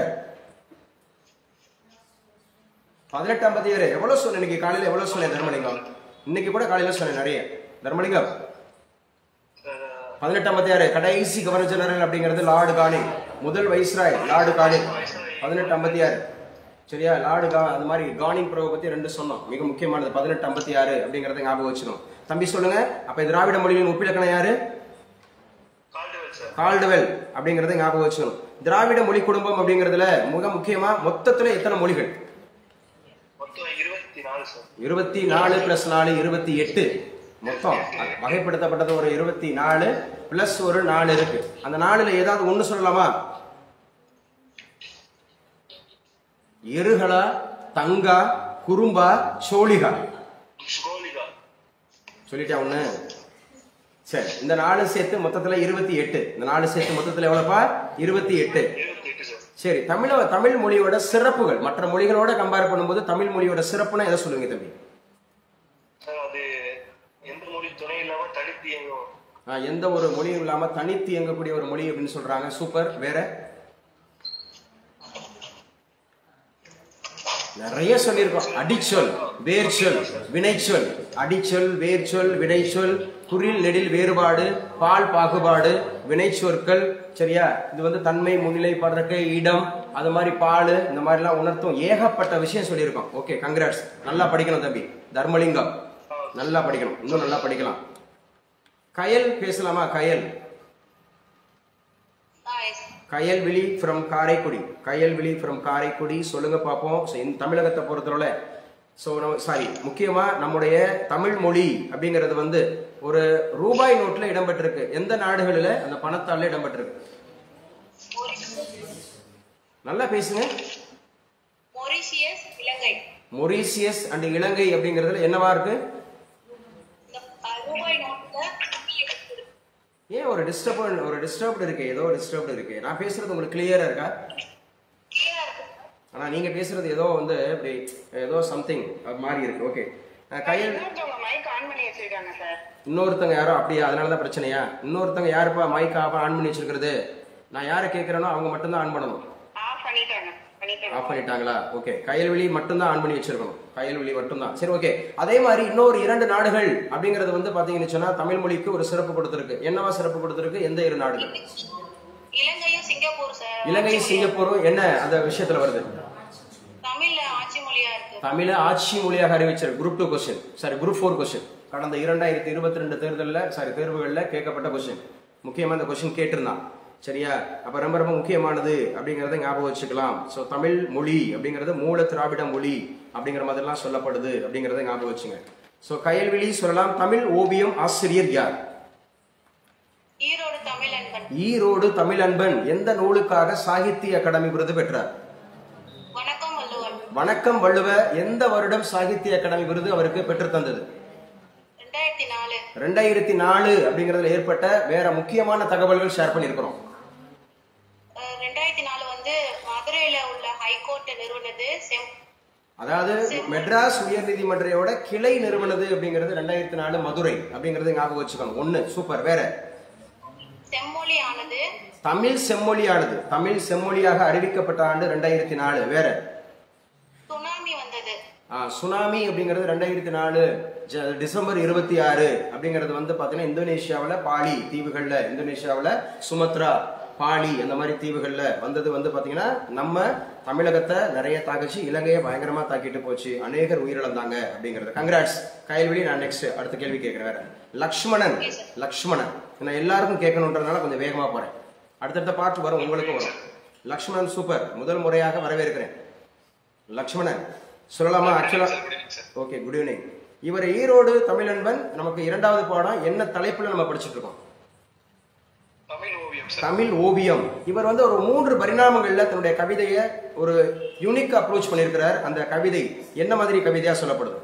பதினெட்டு ஐம்பத்தி ஏழு எவ்வளவு சொன்னேன் இன்னைக்கு காலையில எவ்வளவு சொன்னேன் தர்மலிங்கம் இன்னைக்கு கூட காலையில சொன்னேன் நிறைய தர்மலிங்கம் சார் பதினெட்டு ஐம்பத்தி ஆறு கடைசி கவர்னர் ஜெனரல் அப்படிங்கிறது லார்டு கானிங் முதல் வைஸ்ராய் லார்டு கானிங் பதினெட்டு ஐம்பத்தி ஆறு சரியா லார்டு கா அது மாதிரி கானிங் ப்ரோவை பத்தி ரெண்டு சொன்னோம் மிக முக்கியமானது பதினெட்டு ஐம்பத்தி ஆறு அப்படிங்கறத ஞாபகம் வச்சுக்கணும் தம்பி சொல்லுங்க அப்ப திராவிட மொழியின் ஒப்பிலக்கணம் யாரு கால்டுவெல் சார் கால்டுவெல் அப்படிங்கறத ஞாபகம் வச்சுக்கணும் திராவிட மொழி குடும்பம் அப்படிங்கறதுல மிக முக்கியமா மொத்தத்துல எத்தனை மொழிகள் மொத்தம் இருபத்தி நாலு சார் இருபத்தி நாலு பிளஸ் நாலு இருபத்தி எட்டு மொத்தம் அது வகைப்படுத்தப்பட்டது ஒரு இருபத்தி நாலு பிளஸ் ஒரு நாலு இருக்கு அந்த நாலுல ஏதாவது ஒண்ணு சொல்லலாமா எருகலா தங்கா குறும்பா சோழிகா கோலிகா சொல்லிட்டேன் ஒண்ணு சரி இந்த நாலு சேர்த்து மொத்தத்துல இருபத்தி எட்டு இந்த நாலு சேர்த்து மொத்தத்துல எவ்வளவுப்பா இருபத்தி எட்டு இருபத்தி எட்டு சார் சரி தமிழ தமிழ் மொழியோட சிறப்புகள் மற்ற மொழிகளோட கம்பேர் பண்ணும்போது தமிழ் மொழியோட சிறப்புனா எதை சொல்லுவீங்க தம்பி சார் அது எந்த மொழி துணை இல்லாம தனித்து இயங்கும் ஆ, எந்த ஒரு மொழியும் இல்லாம தனித்து இயங்கக்கூடிய ஒரு மொழி அப்படின்னு சொல்றாங்க சூப்பர் வேற நிறைய சொல்லியிருக்கோம் அடிச்சொல் வேர்ச்சொல் வினைச்சொல் அடிச்சொல் வேர்ச்சொல் வினைச்சொல் குறில் நெடில் வேறுபாடு பால் பாகுபாடு வினைச்சொற்கள் சரியா இது வந்து தன்மை முன்னிலை படுறக்கு இடம் அது மாதிரி பால் இந்த மாதிரிலாம் உணர்த்தும் ஏகப்பட்ட விஷயம் சொல்லியிருக்கோம் ஓகே கங்க்ராட்ஸ் நல்லா படிக்கணும் தம்பி தர்மலிங்கம் நல்லா படிக்கணும் இன்னும் நல்லா படிக்கலாம் கயல் பேசலாமா கயல் ஆ yes Kayalvizhi from Karaikudi Kayalvizhi from Karaikudi சொல்லுங்க பார்ப்போம் So, இந்த தமிழகத்தை பொறுத்தவரை ஸோ நம்ம சாரி முக்கியமாக நம்முடைய தமிழ் மொழி அப்படிங்கிறது வந்து ஒரு ரூபாய் நோட்டில் இடம்பெற்றிருக்கு எந்த நாடுகளில் அந்த பணத்தால இடம்பெற்றிருக்கு நல்லா பேசுங்க Mauritius Ilangai Mauritius and Ilangai அப்படிங்கிறதுல என்னவா இருக்கு இந்த அஹ், ரூபாய் நோட்டுல தமிழ் எழுத்து இருக்கு. ஏன் ஒரு டிஸ்டர்ப் ஒரு டிஸ்டர்ப்டு இருக்கு ஏதோ டிஸ்டர்ப்டு இருக்கு நான் பேசுறது உங்களுக்கு கிளியரா இருக்கா clear ஆ இருக்கு. ஆனா நீங்க பேசுறது ஏதோ வந்து இப்படி ஏதோ சம்திங் மாதிரி இருக்கு ஓகே கையல் இன்னொருத்தவங்க மைக் ஆன் பண்ணி வச்சிருக்காங்க சார் இன்னொருத்தங்க யாரோ அப்படியா அதனால தான் பிரச்சனையா இன்னொருத்தங்க யாருப்பா மைக் ஆஃப் ஆன் பண்ணி வச்சிருக்கிறது நான் யாரை கேட்கறேனோ அவங்க மட்டும்தான் ஆன் பண்ணணும் ஆஃப் பண்ணிட்டாங்க பண்ணிட்டாங்க ஆஃப் பண்ணிட்டாங்களா ஓகே கயல்வெளி மட்டும்தான் ஆன் பண்ணி வச்சிருக்கணும் கயல்வெளி மட்டும்தான் சரி ஓகே அதே மாதிரி இன்னொரு இரண்டு நாடுகள் அப்படிங்கிறது வந்து பாத்தீங்கன்னு சொன்னா தமிழ் மொழிக்கு ஒரு சிறப்பு கொடுத்திருக்கு என்னவா சிறப்பு கொடுத்திருக்கு எந்த இரு நாடுகள் இலங்கையும் சிங்கப்பூர் சார் இலங்கை சிங்கப்பூரும் என்ன அந்த விஷயத்துல வருது தமிழ்ல ஆட்சி மொழியா இருக்கு தமிழ ஆட்சி மொழியாக அறிவிச்சார் group two question sorry group four question கடந்த இரண்டாயிரத்தி இருபத்தி ரெண்டு தேர்தலில் சாரி தேர்வுகளில் கேட்கப்பட்ட கொஸ்டின் முக்கியமாக இந்த கொஸ்டின் கேட்டிருந்தான் சரியா அப்போ ரொம்ப ரொம்ப முக்கியமானது அப்படிங்கிறத ஞாபகம் வச்சுக்கலாம் ஸோ தமிழ் மொழி அப்படிங்கிறது மூல திராவிட மொழி அப்படிங்கிற மாதிரிலாம் சொல்லப்படுது அப்படிங்கிறத ஞாபகம் வச்சுங்க ஸோ கயல்விழி சொல்லலாம் தமிழ் ஓவியம் ஆசிரியர் யார் ஈரோடு தமிழ் அன்பன் ஈரோடு தமிழன்பன் எந்த நூலுக்காக சாகித்ய அகாடமி விருது பெற்றார் வணக்கம் வள்ளுவன் வணக்கம் வள்ளுவ எந்த வருடம் சாகித்ய அகாடமி விருது அவருக்கு பெற்று தந்தது ரெண்டாயிரத்தி நாலு ரெண்டாயிரத்தி நாலு அப்படிங்கறதுல ஏற்பட்ட வேற முக்கியமான தகவல்கள் ஷேர் பண்ணியிருக்கிறோம் அஹ், ரெண்டாயிரத்தி நாலு வந்து மதுரையில உள்ள ஹைகோர்ட் நிறுவனது செம் அதாவது மெட்ராஸ் உயர்நீதிமன்றையோட கிளை நிறுவனது அப்படிங்கிறது ரெண்டாயிரத்தி நாலு மதுரை அப்படிங்கறது ஞாபகம் வச்சுக்கணும் ஒண்ணு சூப்பர் வேற செம்மொழி ஆனது தமிழ் செம்மொழியானது தமிழ் செம்மொழியாக அறிவிக்கப்பட்ட ஆண்டு ரெண்டாயிரத்தி நாலு வேற சுனாமி வந்தது ஆ, சுனாமி அப்படிங்கிறது ரெண்டாயிரத்தி நாலு ஜ- டிசம்பர் இருபத்தி ஆறு அப்படிங்கிறது வந்து பார்த்தீங்கன்னா இந்தோனேஷியாவில் பாலி தீவுகளில் இந்தோனேஷியாவில் சுமத்ரா பாலி அந்த மாதிரி தீவுகளில் வந்தது வந்து பார்த்தீங்கன்னா நம்ம தமிழகத்தை நிறைய தாக்கிச்சு இலங்கையை பயங்கரமாக தாக்கிட்டு போச்சு அநேகர் உயிரிழந்தாங்க அப்படிங்கிறது கங்க்ராட்ஸ் கைல்வெளி நான் நெக்ஸ்ட் அடுத்த கேள்வி கேட்குறேன் வேற லக்ஷ்மணன் லக்ஷ்மணன் நான் எல்லாருக்கும் கேட்கணுன்றதுனால கொஞ்சம் வேகமாக போகிறேன் அடுத்தடுத்த பாட்டு வரும் உங்களுக்கும் வரும் லக்ஷ்மணன் சூப்பர் முதல் முறையாக வரவேற்கிறேன் லக்ஷ்மணன் சொல்லலாமா ஆக்சுவலா ஓகே குட் ஈவினிங் இவர் ஈரோடு தமிழன்பன் நமக்கு இரண்டாவது பாடம் என்ன தலைப்புல நம்ம படிச்சுட்டு இருக்கோம் தமிழ் ஓவியம் சார் தமிழ் ஓவியம் இவர் வந்து ஒரு மூன்று பரிணாமங்கள்ல தன்னுடைய கவிதையை ஒரு யூனிக் அப்ரோச் பண்ணியிருக்கிறார் அந்த கவிதை என்ன மாதிரி கவிதையா சொல்லப்படுது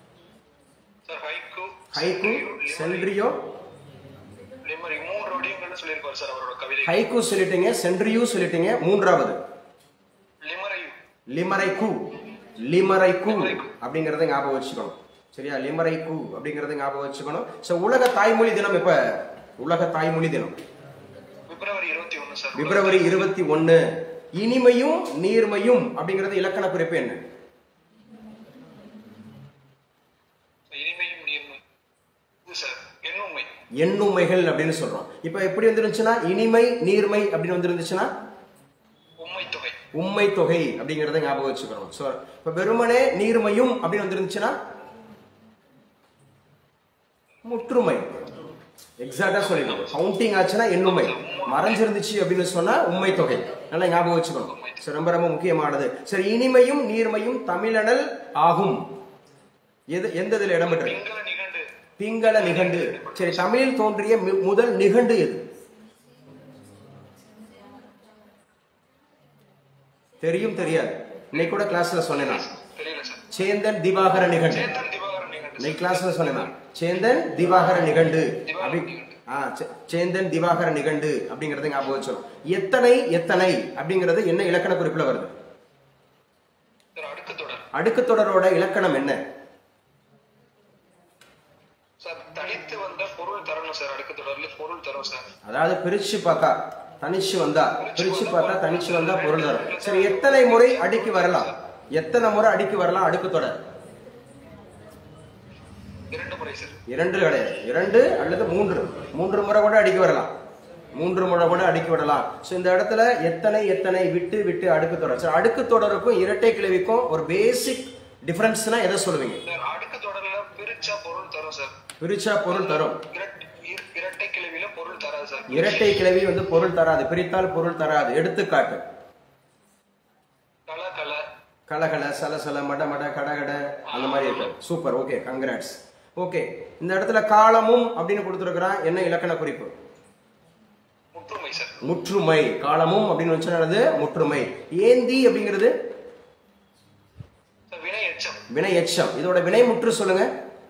சார் ஹைக்கு ஹைக்கு சென்ட்ரியோ லிமரி மூன்று வடிவங்கள்னு சொல்லியிருப்பார் சார் அவரோட கவிதை ஹைக்கு சொல்லிட்டீங்க சென்ட்ரியோ சொல்லிட்டீங்க மூன்றாவது லிமரையு லிமரைக்கு லிமரைக்கு அப்படிங்கறத ஞாபகம் வச்சுக்கணும் சரியா லிமரைக்கு அப்படிங்கறத ஞாபகம் வச்சுக்கணும் ஸோ உலக தாய்மொழி தினம் இப்ப உலக தாய்மொழி தினம் பிப்ரவரி இருபத்தி ஒண்ணு சார் பிப்ரவரி இருபத்தி ஒன்னு இனிமையும் நீர்மையும் அப்படிங்கிறது இலக்கண குறிப்பு என்ன இனிமையும் நீர்மை இது சார் எண்ணுமை எண்ணுமைகள் அப்படின்னு சொல்றோம் இப்ப எப்படி வந்துருந்துச்சுன்னா இனிமை நீர்மை அப்படின்னு வந்துருந்துச்சுன்னா உண்மை தொகை உண்மை தொகை அப்படிங்கறத ஞாபகம் வச்சுக்கணும் ஸோ இப்ப வெறுமனே நீர்மையும் அப்படின்னு வந்துருந்துச்சுன்னா முற்றுமை எக்ஸாக்டா சொல்லிடுவோம் கவுண்டிங் ஆச்சுன்னா எண்ணுமை மறைஞ்சிருந்துச்சு அப்படின்னு சொன்னா உண்மை தொகை நல்லா ஞாபகம் வச்சுக்கணும் சரி ரொம்ப ரொம்ப முக்கியமானது சரி இனிமையும் நீர்மையும் தமிழனல் ஆகும் எது எந்த இதுல இடம்பெற்றது பிங்கள நிகண்டு பிங்கள நிகண்டு சரி தமிழில் தோன்றிய மி- முதல் நிகண்டு எது தெரியும் தெரியாது இன்னைக்கு கூட கிளாஸ்ல சொன்னேன் நான். தெரியல சார் சேந்தன் திவாகர நிகண்டு சேத்தன் திவாகரன் நிகண்டு இன்னைக்கு கிளாஸ்ல சொன்னேன் நான். சேந்தன் திவாகர நிகண்டு அப்படி ஆ, சே- சேந்தன் திவாகர நிகண்டு அப்படிங்கறத ஞாபகம் வச்சோம் எத்தனை எத்தனை அப்படிங்கிறது என்ன இலக்கண குறிப்புல வருது சார் அடுக்கு தொடர் அடுக்கு தொடரோட இலக்கணம் என்ன சார் சார் தனித்து வந்த பொருள் தரணும் சார் அடுக்கு தொடர்ல பொருள் தரும் சார் அதாவது பிரிச்சு பார்த்தா தனிச்சு வந்தா பிரிச்சு பார்த்தா தனிச்சு வந்தா பொருள் தரும் சரி எத்தனை முறை அடுக்கி வரலாம் எத்தனை முறை அடுக்கி வரலாம் அடுக்கு தொடர் இரண்டு முறை சார் இரண்டு கிடையாது இரண்டு அல்லது மூன்று மூன்று முறை கூட அடுக்கி வரலாம் மூன்று முறை கூட அடுக்கி விடலாம் ஸோ இந்த இடத்துல எத்தனை எத்தனை விட்டு விட்டு அடுக்கு தொடர் சரி அடுக்கு தொடருக்கும் இரட்டை கிளவிக்கும் ஒரு பேசிக் டிஃபரன்ஸ்னா எதை சொல்லுவீங்க சார் அடுக்கு தொடர்ல பிரிச்சா பொருள் தரும் சார் பிரிச்சா பொருள் தரும் இரட்டை இர- இரட்டை கிளவியில பொருள் தராது சார் இரட்டை கிளவி வந்து பொருள் தராது பிரித்தால் பொருள் தராது எடுத்துக்காட்டு கல கல கலகல சலசல மட மட கடகட அந்த மாதிரி இருக்கும் சூப்பர் ஓகே கங்க்ராட்ஸ் ஓகே இந்த இடத்துல காலமும் அப்படின்னு கொடுத்துருக்கிறான் என்ன இலக்கண குறிப்பு முற்றுமை சார் முற்றுமை காலமும் அப்படின்னு வச்சுனது முற்றுமை ஏந்தி அப்படிங்கிறது சார் வினை எச்சம் வினை எச்சம் இதோட வினை முற்று சொல்லுங்க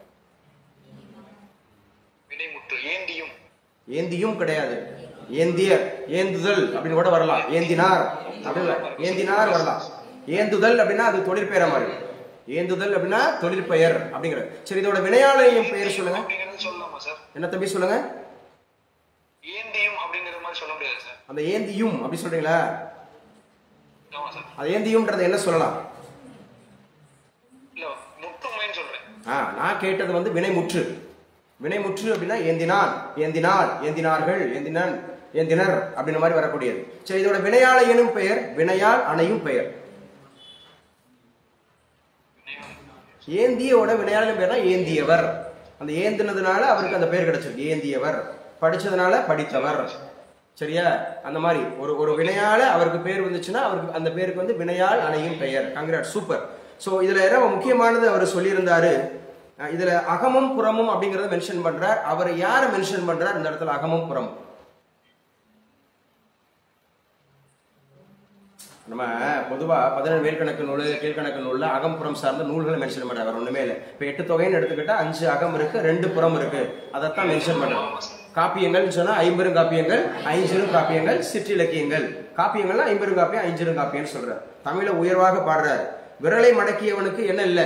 வினை முற்று ஏந்தியும் ஏந்தியும் கிடையாது ஏந்தியர் ஏந்துதல் அப்படின்னு கூட வரலாம் ஏந்தினார் அப்படின்னு ஏந்தினார் வரலாம் ஏந்துதல் அப்படின்னா அது தொழிற்பெயரா மாதிரி ஏந்துதல் அப்படின்னா தொழிற்பெயர் அப்படிங்கிறது சரி இதோட வினையாளையும் பெயர் சொல்லுங்க அப்படிங்கறது சொல்லலாமா சார் என்ன தம்பி சொல்லுங்க ஏந்தியும் அப்படிங்கிற மாதிரி சொல்ல முடியாது சார் அந்த ஏந்தியும் அப்படி சொல்றீங்களா ஆமா சார் அது ஏந்தியும்ன்றது என்ன சொல்லலாம் இல்ல முற்றுமைன்னு சொல்றேன் ஆ நான் கேட்டது வந்து வினைமுற்று வினைமுற்று அப்படின்னா ஏந்தினான் ஏந்தினாள் ஏந்தினார்கள் ஏந்தினன் ஏந்தினர் அப்படின்ற மாதிரி வரக்கூடியது சரி இதோட வினையாள எனும் பெயர் வினையால் அணையும் பெயர் ஏந்தியோட வினையாள பெயர்னா ஏந்தியவர் அந்த ஏந்தினதுனால அவருக்கு அந்த பெயர் கிடைச்சிருக்கு ஏந்தியவர் படிச்சதுனால படித்தவர் சரியா அந்த மாதிரி ஒரு ஒரு வினையால அவருக்கு பேர் வந்துச்சுன்னா அவருக்கு அந்த பேருக்கு வந்து வினையால் அணையும் பெயர் கங்க்ராட் சூப்பர் ஸோ இதுல என்ன முக்கியமானது அவர் சொல்லியிருந்தாரு அஹ் இதுல அகமும் புறமும் அப்படிங்கறத மென்ஷன் பண்றார் அவர் யாரை மென்ஷன் பண்றார் இந்த இடத்துல அகமும் புறமும் நம்ம பொதுவா பதினேழு மேல்கணக்கு நூல் கீழ்கணக்கு நூல்ல அகம்புறம் சார்ந்த நூல்களை மென்ஷன் பண்றாரு வேற ஒண்ணுமே இல்லை இப்ப எட்டு தொகைன்னு எடுத்துக்கிட்டா அஞ்சு அகம் இருக்கு ரெண்டு புறம் இருக்கு அதைத்தான் மென்ஷன் பண்றாரு காப்பியங்கள் சொன்னா ஐம்பெரும் காப்பியங்கள் ஐஞ்சிரும் காப்பியங்கள் சிற்றிலக்கியங்கள் காப்பியங்கள்னா ஐம்பெரும் காப்பியம் ஐஞ்சிரும் காப்பியம்னு சொல்றாரு தமிழை உயர்வாக பாடுறாரு விரலை மடக்கியவனுக்கு என்ன இல்லை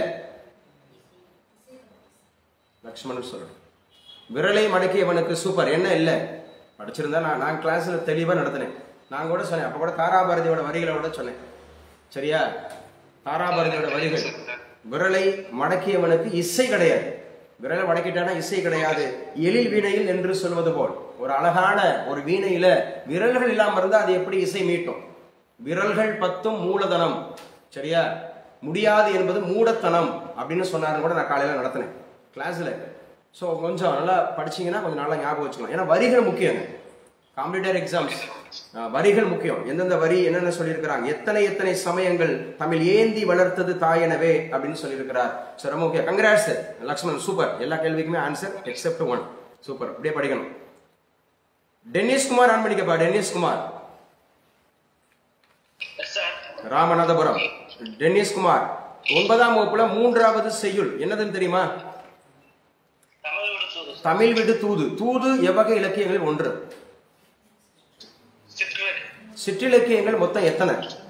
லக்ஷ்மணன் சொல்றேன் விரலை மடக்கியவனுக்கு சூப்பர் என்ன இல்லை படிச்சிருந்தா நான் நான் கிளாஸ்ல தெளிவா நடத்தினேன் நான் கூட சொன்னேன் அப்ப கூட தாராபாரதியோட வரிகளை கூட சொன்னேன் சரியா தாராபாரதியோட வரிகள் விரலை மடக்கியவனுக்கு இசை கிடையாது விரலை மடக்கிட்டானா இசை கிடையாது எழில் வீணையில் என்று சொல்வது போல் ஒரு அழகான ஒரு வீணையில விரல்கள் இல்லாம இருந்தா அது எப்படி இசை மீட்டும் விரல்கள் பத்தும் மூலதனம் சரியா முடியாது என்பது மூடத்தனம் அப்படின்னு சொன்னாருன்னு கூட நான் காலையில நடத்தினேன் கிளாஸ்ல ஸோ கொஞ்சம் நல்லா படிச்சீங்கன்னா கொஞ்சம் நல்லா ஞாபகம் வச்சுக்கலாம் ஏன்னா வரிகள் முக்கியங்க காம்படிட்டர் எக்ஸாம்ஸ் வரிகள் முக்கியம் எந்தெந்த வரி என்னென்ன சொல்லியிருக்கிறாங்க எத்தனை எத்தனை சமயங்கள் தமிழ் ஏந்தி வளர்த்தது தாயெனவே அப்படின்னு சொல்லியிருக்கிறார் ஸோ ரொம்ப முக்கியம் கங்க்ராட்ஸ் லக்ஷ்மணன் சூப்பர் எல்லா கேள்விக்குமே ஆன்சர் எக்ஸெப்ட் ஒன் சூப்பர் அப்படியே படிக்கணும் டென்னிஸ் குமார் ஆன் பண்ணிக்கப்பா டென்னிஸ் குமார் ராமநாதபுரம் டென்னிஸ் குமார் ஒன்பதாம் வகுப்புல மூன்றாவது செய்யுள் என்னதுன்னு தெரியுமா தமிழ் விடு தூது தூது எவ்வகை இலக்கியங்களில் ஒன்று சிற்றிலக்கியங்கள் மொத்தம் எத்தனை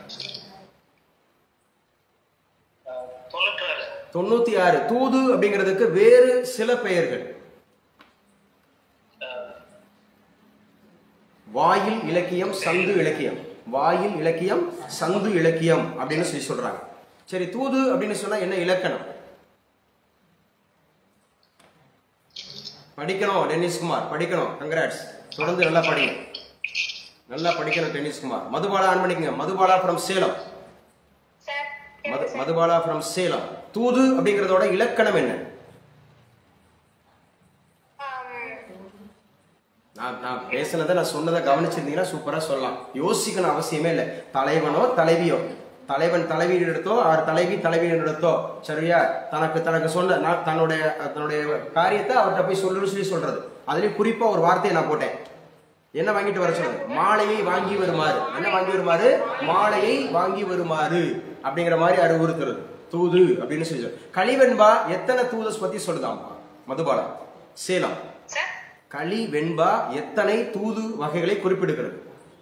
தொண்ணூத்தி ஆறு தூது அப்படிங்கிறதுக்கு வேறு சில பெயர்கள் வாயில் இலக்கியம் சந்து இலக்கியம் வாயில் இலக்கியம் சந்து இலக்கியம் அப்படின்னு சொல்லி சொல்றாங்க சரி தூது அப்படின்னு சொன்னா என்ன இலக்கணம் படிக்கணும் டென்னிஸ் குமார் படிக்கணும் கங்க்ராட்ஸ் தொடர்ந்து நல்லா படிங்க நல்லா படிக்கணும் டென்னிஸ் குமார் மதுபாலா ஆன் பண்ணிக்கங்க Madhubala from Salem sir Madhu Madhubala from Salem தூது அப்படிங்கறதோட இலக்கணம் என்ன நான் நான் பேசுனதை நான் சொன்னதை கவனிச்சிருந்தீங்கன்னா சூப்பரா சொல்லலாம் யோசிக்கணும் அவசியமே இல்லை தலைவனோ தலைவியோ தலைவன் தலைவியிடத்தோ ஆறு தலைவி தலைவியிடத்தோ சரியா தனக்கு தனக்கு சொன்ன நான் தன்னுடைய தன்னுடைய காரியத்தை அவர்கிட்ட போய் சொல்லுன்னு சொல்லி சொல்றது அதுலயும் குறிப்பா ஒரு வார்த்தையை நான் போட்டேன் என்ன வாங்கிட்டு வர சொல்லுது மாலையை வாங்கி வருமாறு என்ன வாங்கி வருமாறு மாலையை வாங்கி வருமாறு அப்படிங்கிற மாதிரி அறிவுறுத்துறது தூது அப்படின்னு சொல்லி சொல்லு. கலிவெண்பா எத்தனை தூதஸ் பத்தி சொல்லுதாம் மதுபாலா சேலம் சார் களி வெண்பா எத்தனை தூது வகைகளை குறிப்பிடுகிறது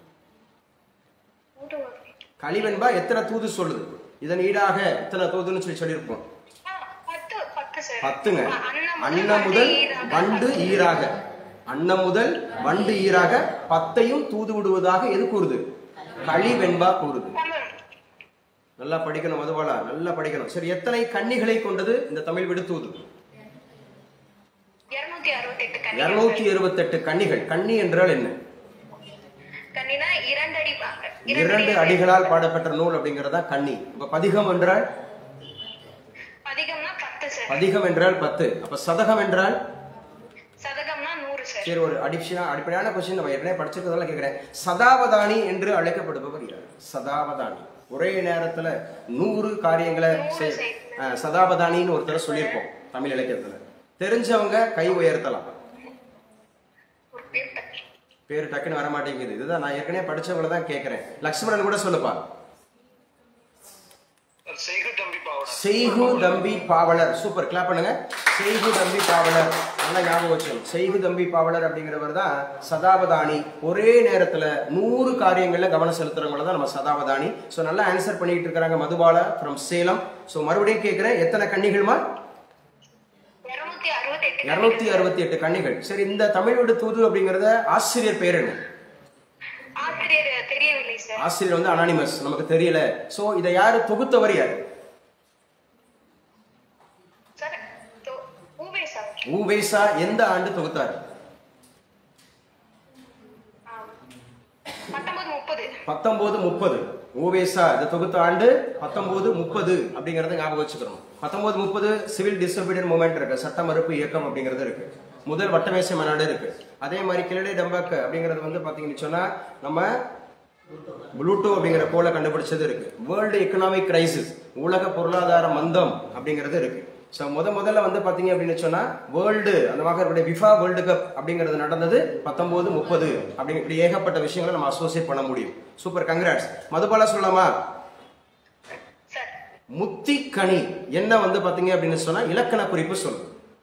களிவெண்பா எத்தனை தூது சொல்லுது இதன் ஈடாக எத்தனை தூதுன்னு சொல்லி சொல்லியிருப்போம் ஆ, பத்து பத்து சார் பத்துங்க. அ- அன்னமலை அன்னம் முதல் வண்டு ஈராக அன்னம் முதல் வண்டு ஈராக பத்தையும் தூது விடுவதாக எது கூறுது களி வெண்பா கூறுது தமிழ் நல்லா படிக்கணும் மதுபாலா நல்லா படிக்கணும் சரி எத்தனை கன்னிகளை கொண்டது இந்த தமிழ் விடுத்தூது இருநூத்தி அறுபத்தி எட்டு கண்ணி இருநூத்தி இருபத்தெட்டு கன்னிகள் கன்னி என்றால் என்ன கண்ணினா இரண்டு அடி பாங்க இரண்டு அடிகளால் பாடப்பெற்ற நூல் அப்படிங்கறதா கன்னி இப்ப பதிகம் என்றால் அதிகம்னா பத்து சார் பதிகம் என்றால் பத்து அப்ப சதகம் என்றால் சதகம்னா நூறு சார் சரி ஒரு அடிஷனா அடிப்படையான கொஸ்டின் நம்ம ஏற்கனவே படிச்சிருக்கிறதெல்லாம் கேட்கிறேன் சதாவதானி என்று அழைக்கப்படுபவர் யார் சதாவதானி ஒரே நேரத்துல நூறு காரியங்களை செய்- ஆ, சதாவதானின்னு ஒருத்தர் சொல்லியிருப்போம் தமிழ் இலக்கியத்துல தெரிஞ்சவங்க கை உயர்த்தலாம் ஒரு பேர் டக்கு. பேர் டக்குன்னு வர மாட்டேங்குது இதுதான் நான் ஏற்கனவே படிச்சவங்கள தான் கேட்கிறேன் லக்ஷ்மணன் கூட சொல்லுப்பா செய்கு தம்பி பாவனா செய்கு தம்பி பாவலர் சூப்பர் கிளாப் பண்ணுங்க செய்கு தம்பி பாவலர் நல்லா ஞாபகம் வச்சுக்கணும் செய்கு தம்பி பாவலர் அப்படிங்கிறவர் தான் சதாவதானி ஒரே நேரத்துல நூறு காரியங்கள்ல கவனம் செலுத்துறவங்கள தான் நம்ம சதாவதானி ஸோ நல்லா ஆன்சர் பண்ணிட்டு இருக்கிறாங்க மதுபாலா ஃப்ரம் சேலம் ஸோ மறுபடியும் கேட்கிறேன் எத்தனை கன்னிகள்மா இருநூத்தி அறுபத்தி எட்டு இருநூத்தி அறுபத்தி எட்டு கன்னிகள் சரி இந்த தமிழோட தூது அப்படிங்கறத ஆசிரியர் பேர் என்ன ஆசிரியர் தெரியவில்லை சார் ஆசிரியர் வந்து அனானிமஸ் நமக்கு தெரியல ஸோ இதை யாரு தொகுத்தவர் யாரு சார் தோ- ஊவே சார் ஊவேசா எந்த ஆண்டு தொகுத்தார் பத்தொன்பது முப்பது பத்தொன்பது முப்பது ஓவேசா இந்த தொகுத்த ஆண்டு பத்தொன்பது முப்பது அப்படிங்கறத ஞாபகம் வச்சுக்கணும் பத்தொன்பது முப்பது சிவில் டிசபிலியன் மூமெண்ட் இருக்கு சட்ட மறுப்பு இயக்கம் அப்படிங்கிறது இருக்கு முதல் வட்டமேசை மாநாடு இருக்கு அதே மாதிரி கிளடே டம்பக் அப்படிங்கிறது வந்து பாத்தீங்கன்னு சொன்னா நம்ம புளூட்டோ அப்படிங்கிற கோலை கண்டுபிடிச்சது இருக்கு வேர்ல்டு எக்கனாமிக் கிரைசிஸ் உலக பொருளாதார மந்தம் அப்படிங்கிறது இருக்கு ஸோ முத முதல்ல வந்து பாத்தீங்க அப்படின்னு சொன்னா வேர்ல்டு அந்த மாதிரி இருக்கக்கூடிய விஃபா வேர்ல்டு கப் அப்படிங்கிறது நடந்தது பத்தொன்பது முப்பது அப்படிங்க இப்படி ஏகப்பட்ட விஷயங்களை நம்ம அசோசியேட் பண்ண முடியும் சூப்பர் கங்க்ராட்ஸ் மதுபாலா சொல்லலாமா சார் முத்திக்கனி என்ன வந்து பாத்தீங்க அப்படின்னு சொன்னா இலக்கண குறிப்பு சொல்லு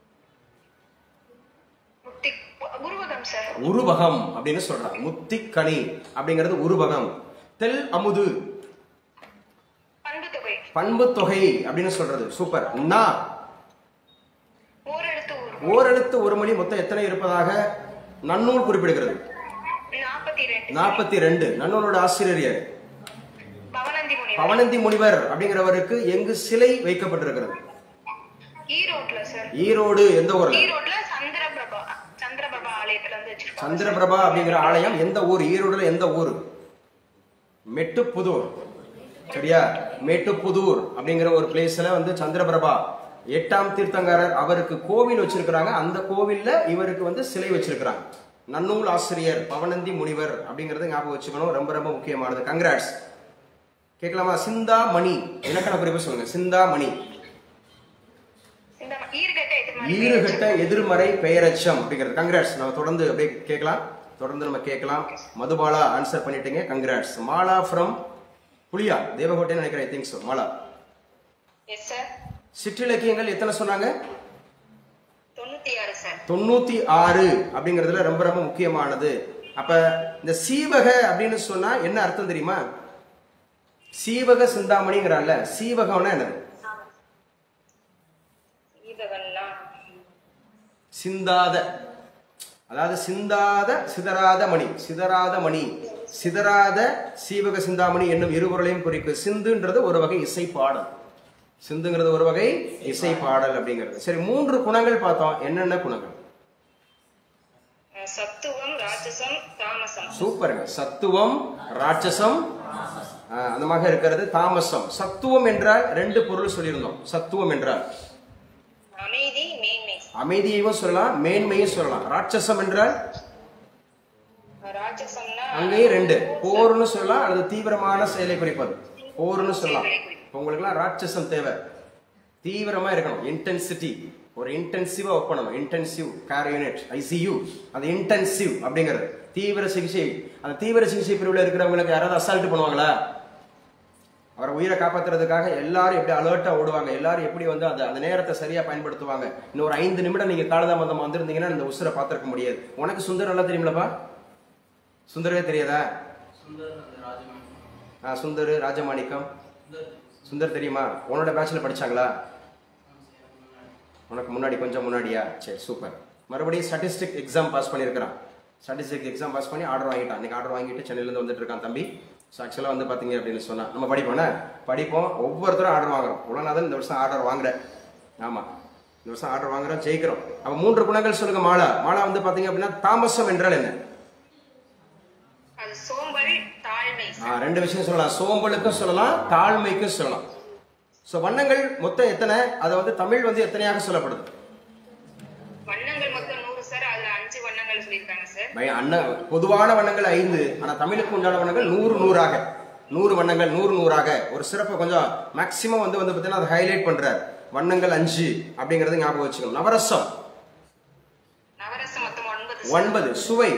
முத்தி குருவகம் சார் உருவகம் அப்படின்னு சொல்றாங்க முத்திக்கனி அப்படிங்கிறது உருவகம் தெல் அமுது பண்பு தொகை பண்பு தொகை அப்படின்னு சொல்றது சூப்பர் நா ஓரெழுத்து ஊர் ஓரெழுத்து ஒரு மொழி மொத்தம் எத்தனை இருப்பதாக நன்னூல் குறிப்பிடுகிறது நாற்பத்தி ரெண்டு நாற்பத்தி ரெண்டு நன்னூலோட ஆசிரியர் யார் பவனந்தி முனிவர் பவனந்தி முனிவர் அப்படிங்கிறவருக்கு எங்கு சிலை வைக்கப்பட்டிருக்கிறது ஈரோட்ல சார் ஈரோடு எந்த ஊர்ல ஈரோட்ல சந்திரபிரபா சந்திரபிரபா ஆலயத்துல இருந்து வச்சிருக்கோம் சந்திரபிரபா அப்படிங்கிற ஆலயம் எந்த ஊர் ஈரோடுல எந்த ஊர் மெட்டுப்புதூர் சரியா மேட்டுப்புதூர் அப்படிங்கிற ஒரு பிளேஸ்ல வந்து சந்திரபிரபா எட்டாம் தீர்த்தங்காரர் அவருக்கு கோவில் வச்சிருக்கிறாங்க அந்த கோவில்ல இவருக்கு வந்து சிலை வச்சிருக்கிறாங்க நன்னூல் ஆசிரியர் பவனந்தி முனிவர் அப்படிங்கறத ஞாபகம் வச்சுக்கணும் ரொம்ப ரொம்ப முக்கியமானது கங்க்ராட்ஸ் கேட்கலாமா சிந்தாமணி இலக்கண குறிப்பு சொல்லுங்க சிந்தாமணி இந்த ஈர்கட்ட இது மாதிரி ஈறுகட்ட எதிர்மறை பெயரச்சம் அப்படிங்கிறது கங்க்ராட்ஸ் நம்ம தொடர்ந்து அப்படியே கேட்கலாம் தொடர்ந்து நம்ம கேட்கலாம் மதுபாலா ஆன்சர் பண்ணிட்டீங்க கங்க்ராட்ஸ் மாலா ஃப்ரம் புலியா தேவகோட்டைன்னு நினைக்கிறேன் I think so Mala yes sir சிற்றிலக்கியங்கள் எத்தனை சொன்னாங்க தொண்ணூத்தி ஆறு சார் தொண்ணூத்தி ஆறு அப்படிங்கிறதுல ரொம்ப ரொம்ப முக்கியமானது அப்ப இந்த சீவக அப்படின்னு சொன்னா என்ன அர்த்தம் தெரியுமா சீவக சிந்தாமணிங்கிறான்ல சீவகம்னா என்னது ஈபகன்னா சிந்தாத அதாவது சிந்தாத சிதறாத மணி சிதறாத மணி சிதறாத சீவக சிந்தாமணி என்னும் இருபொருளையும் குறிக்கும் சிந்துன்றது ஒரு வகை இசை பாடல் சிந்துங்கிறது ஒரு வகை இசை பாடல் அப்படிங்கிறது சரி மூன்று குணங்கள் பார்த்தோம் என்னென்ன குணங்கள் சத்துவம் ராட்சசம் தாமசம் சூப்பருங்க சத்துவம் ராட்சசம் ஆ, அந்த மாதிரி இருக்கிறது தாமசம் சத்துவம் என்றால் ரெண்டு பொருள் சொல்லியிருந்தோம் சத்துவம் என்றால் அமைதி மேன்மை அமைதியையும் சொல்லலாம் மேன்மையும் சொல்லலாம் ராட்சசம் என்றால் ராட்சசம்னா அங்கேயும் ரெண்டு போர்னு சொல்லலாம் அல்லது தீவிரமான செயலை குறிப்பது போர்னு சொல்லலாம் இப்ப உங்களுக்குலாம் ராட்சசம் தேவை தீவிரமா இருக்கணும் இன்டென்சிட்டி ஒரு இன்டென்சிவா ஒர்க் பண்ணணும் இன்டென்சிவ் கேர் யூனிட் ஐசியூ அது இன்டென்சிவ் அப்படிங்கிறது தீவிர சிகிச்சை அந்த தீவிர சிகிச்சை பிரிவில் இருக்கிறவங்களுக்கு யாராவது அசால்ட் பண்ணுவாங்களா அவரை உயிரை காப்பாத்துறதுக்காக எல்லாரும் எப்படி அலர்ட்டா ஓடுவாங்க எல்லாரும் எப்படி வந்து அந்த அந்த நேரத்தை சரியா பயன்படுத்துவாங்க இன்னும் ஒரு ஐந்து நிமிடம் நீங்க காலதாமதம் வந்திருந்தீங்கன்னா இந்த உசுரை பார்த்திருக்க முடியாது உனக்கு சுந்தர் நல்லா தெரியுமிலப்பா சுந்தரவே தெரியாதா ஆ சுந்தர் ராஜமாணிக்கம் சுந்தர் தெரியுமா உன்னோட பேட்ச்ல படிச்சாங்களா உனக்கு முன்னாடி கொஞ்சம் முன்னாடியா சரி சூப்பர் மறுபடியும் ஸ்டாட்டிஸ்டிக் எக்ஸாம் பாஸ் பண்ணியிருக்கிறான் ஸ்டாட்டிஸ்டிக் எக்ஸாம் பாஸ் பண்ணி ஆர்டர் வாங்கிட்டான் இன்னைக்கு ஆர்டர் வாங்கிட்டு சென்னையிலேருந்து வந்துட்டு இருக்கான் தம்பி ஸோ ஆக்சுவலாக வந்து பார்த்தீங்க அப்படின்னு சொன்னா நம்ம படிப்போம்னா படிப்போம் ஒவ்வொருத்தரும் ஆர்டர் வாங்குறோம் உலகநாதன் இந்த வருஷம் ஆர்டர் வாங்குற ஆமாம் இந்த வருஷம் ஆர்டர் வாங்குறோம் ஜெயிக்கிறோம் அப்போ மூன்று குணங்கள் சொல்லுங்க மாலா மாலா வந்து பார்த்தீங்க அப்படின்னா தாமசம் என்றால் என்ன அது சோம்பல் தாழ்மை ஆ, ரெண்டு விஷயம் சொல்லலாம் சோம்பலுக்கும் சொல்லலாம் தாழ்மைக்கும் சொல்லலாம் ஸோ வண்ணங்கள் மொத்தம் எத்தனை அதை வந்து தமிழ் வந்து எத்தனையாக சொல்லப்படுது வண்ணங்கள் மொத்தம் நூறு சார் அதுல அஞ்சு வண்ணங்கள் சொல்லியிருக்காங்க சார் பய- அண்ணன் பொதுவான வண்ணங்கள் ஐந்து ஆனா தமிழுக்கு உண்டான வண்ணங்கள் நூறு நூறாக நூறு வண்ணங்கள் நூறு நூறாக ஒரு சிறப்பை கொஞ்சம் மேக்சிமம் வந்து வந்து பார்த்தீங்கன்னா அதை ஹைலைட் பண்றார் வண்ணங்கள் அஞ்சு அப்படிங்கறத ஞாபகம் வச்சுக்கணும் நவரசம் நவரசம் மொத்தம் ஒன்பது சார். ஒன்பது சுவை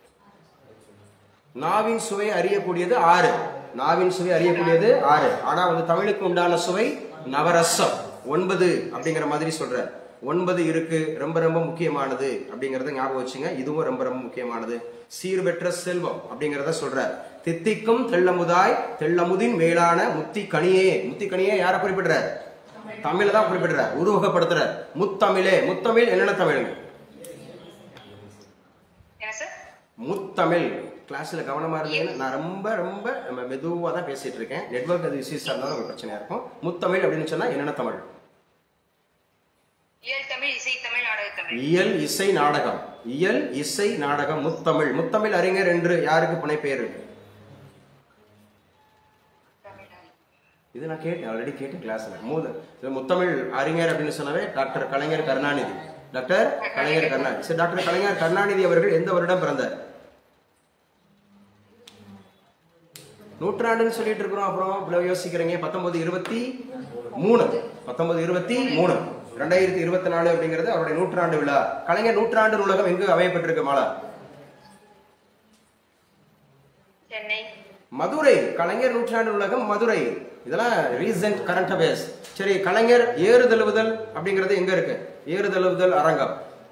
நாவின் சுவை அறியக்கூடியது ஆறு நாவின் சுவை அறியக்கூடியது ஆறு ஆனா வந்து தமிழுக்கு உண்டான சுவை நவரசம் ஒன்பது அப்படிங்கிற மாதிரி சொல்ற ஒன்பது இருக்கு ரொம்ப ரொம்ப முக்கியமானது அப்படிங்கறத ஞாபகம் வச்சுங்க இதுவும் ரொம்ப ரொம்ப முக்கியமானது சீர்பெற்ற செல்வம் அப்படிங்கறத சொல்ற தித்திக்கும் தெள்ளமுதாய் தெள்ளமுதின் மேலான முத்தி கனியே முத்தி கனியே யார குறிப்பிடுற தமிழ தான் குறிப்பிடுற உருவகப்படுத்துற முத்தமிழே முத்தமிழ் என்னென்ன தமிழுங்க என்ன சார் முத்தமிழ் கிளாஸ்ல கவனமா இருந்தீங்கன்னா நான் ரொம்ப ரொம்ப நம்ம மெதுவா தான் பேசிட்டு இருக்கேன் நெட்வொர்க் அது இஷ்யூஸா இருந்தாலும் ஒரு பிரச்சனையா இருக்கும் முத்தமிழ் அப்படின்னு சொன்னா என்னென்ன தமிழ் இயல் தமிழ் இசை தமிழ் நாடக தமிழ் இயல் இசை நாடகம் இயல் இசை நாடகம் முத்தமிழ் முத்தமிழ் அறிஞர் என்று யாருக்கு புனைப்பெயர் இருக்கு இது நான் கேட்டேன் ஆல்ரெடி கேட்டேன் கிளாஸ்ல மூது இது முத்தமிழ் அறிஞர் அப்படின்னு சொன்னாவே டாக்டர் கலைஞர் கருணாநிதி டாக்டர் கலைஞர் கருணாநிதி சரி டாக்டர் கலைஞர் கருணாநிதி அவர்கள் எந்த வருடம் பிறந்தார் நூற்றாண்டுன்னு சொல்லிட்டு இருக்கிறோம் அப்புறம் இவ்வளவு யோசிக்கிறீங்க பத்தொன்பது இருபத்தி மூணு பத்தொன்பது இருபத்தி மூணு ரெண்டாயிரத்தி இருபத்தி நாலு அப்படிங்கிறது அவருடைய நூற்றாண்டு விழா கலைஞர் நூற்றாண்டு நூலகம் எங்கு அமையப்பட்டிருக்கு மாலா சென்னை மதுரை கலைஞர் நூற்றாண்டு நூலகம் மதுரை இதெல்லாம் ரீசன்ட் கரண்ட் அஃபேர்ஸ் சரி கலைஞர் ஏறுதழுவுதல் அப்படிங்கிறது எங்க இருக்கு ஏறுதழுவுதல் அரங்கம்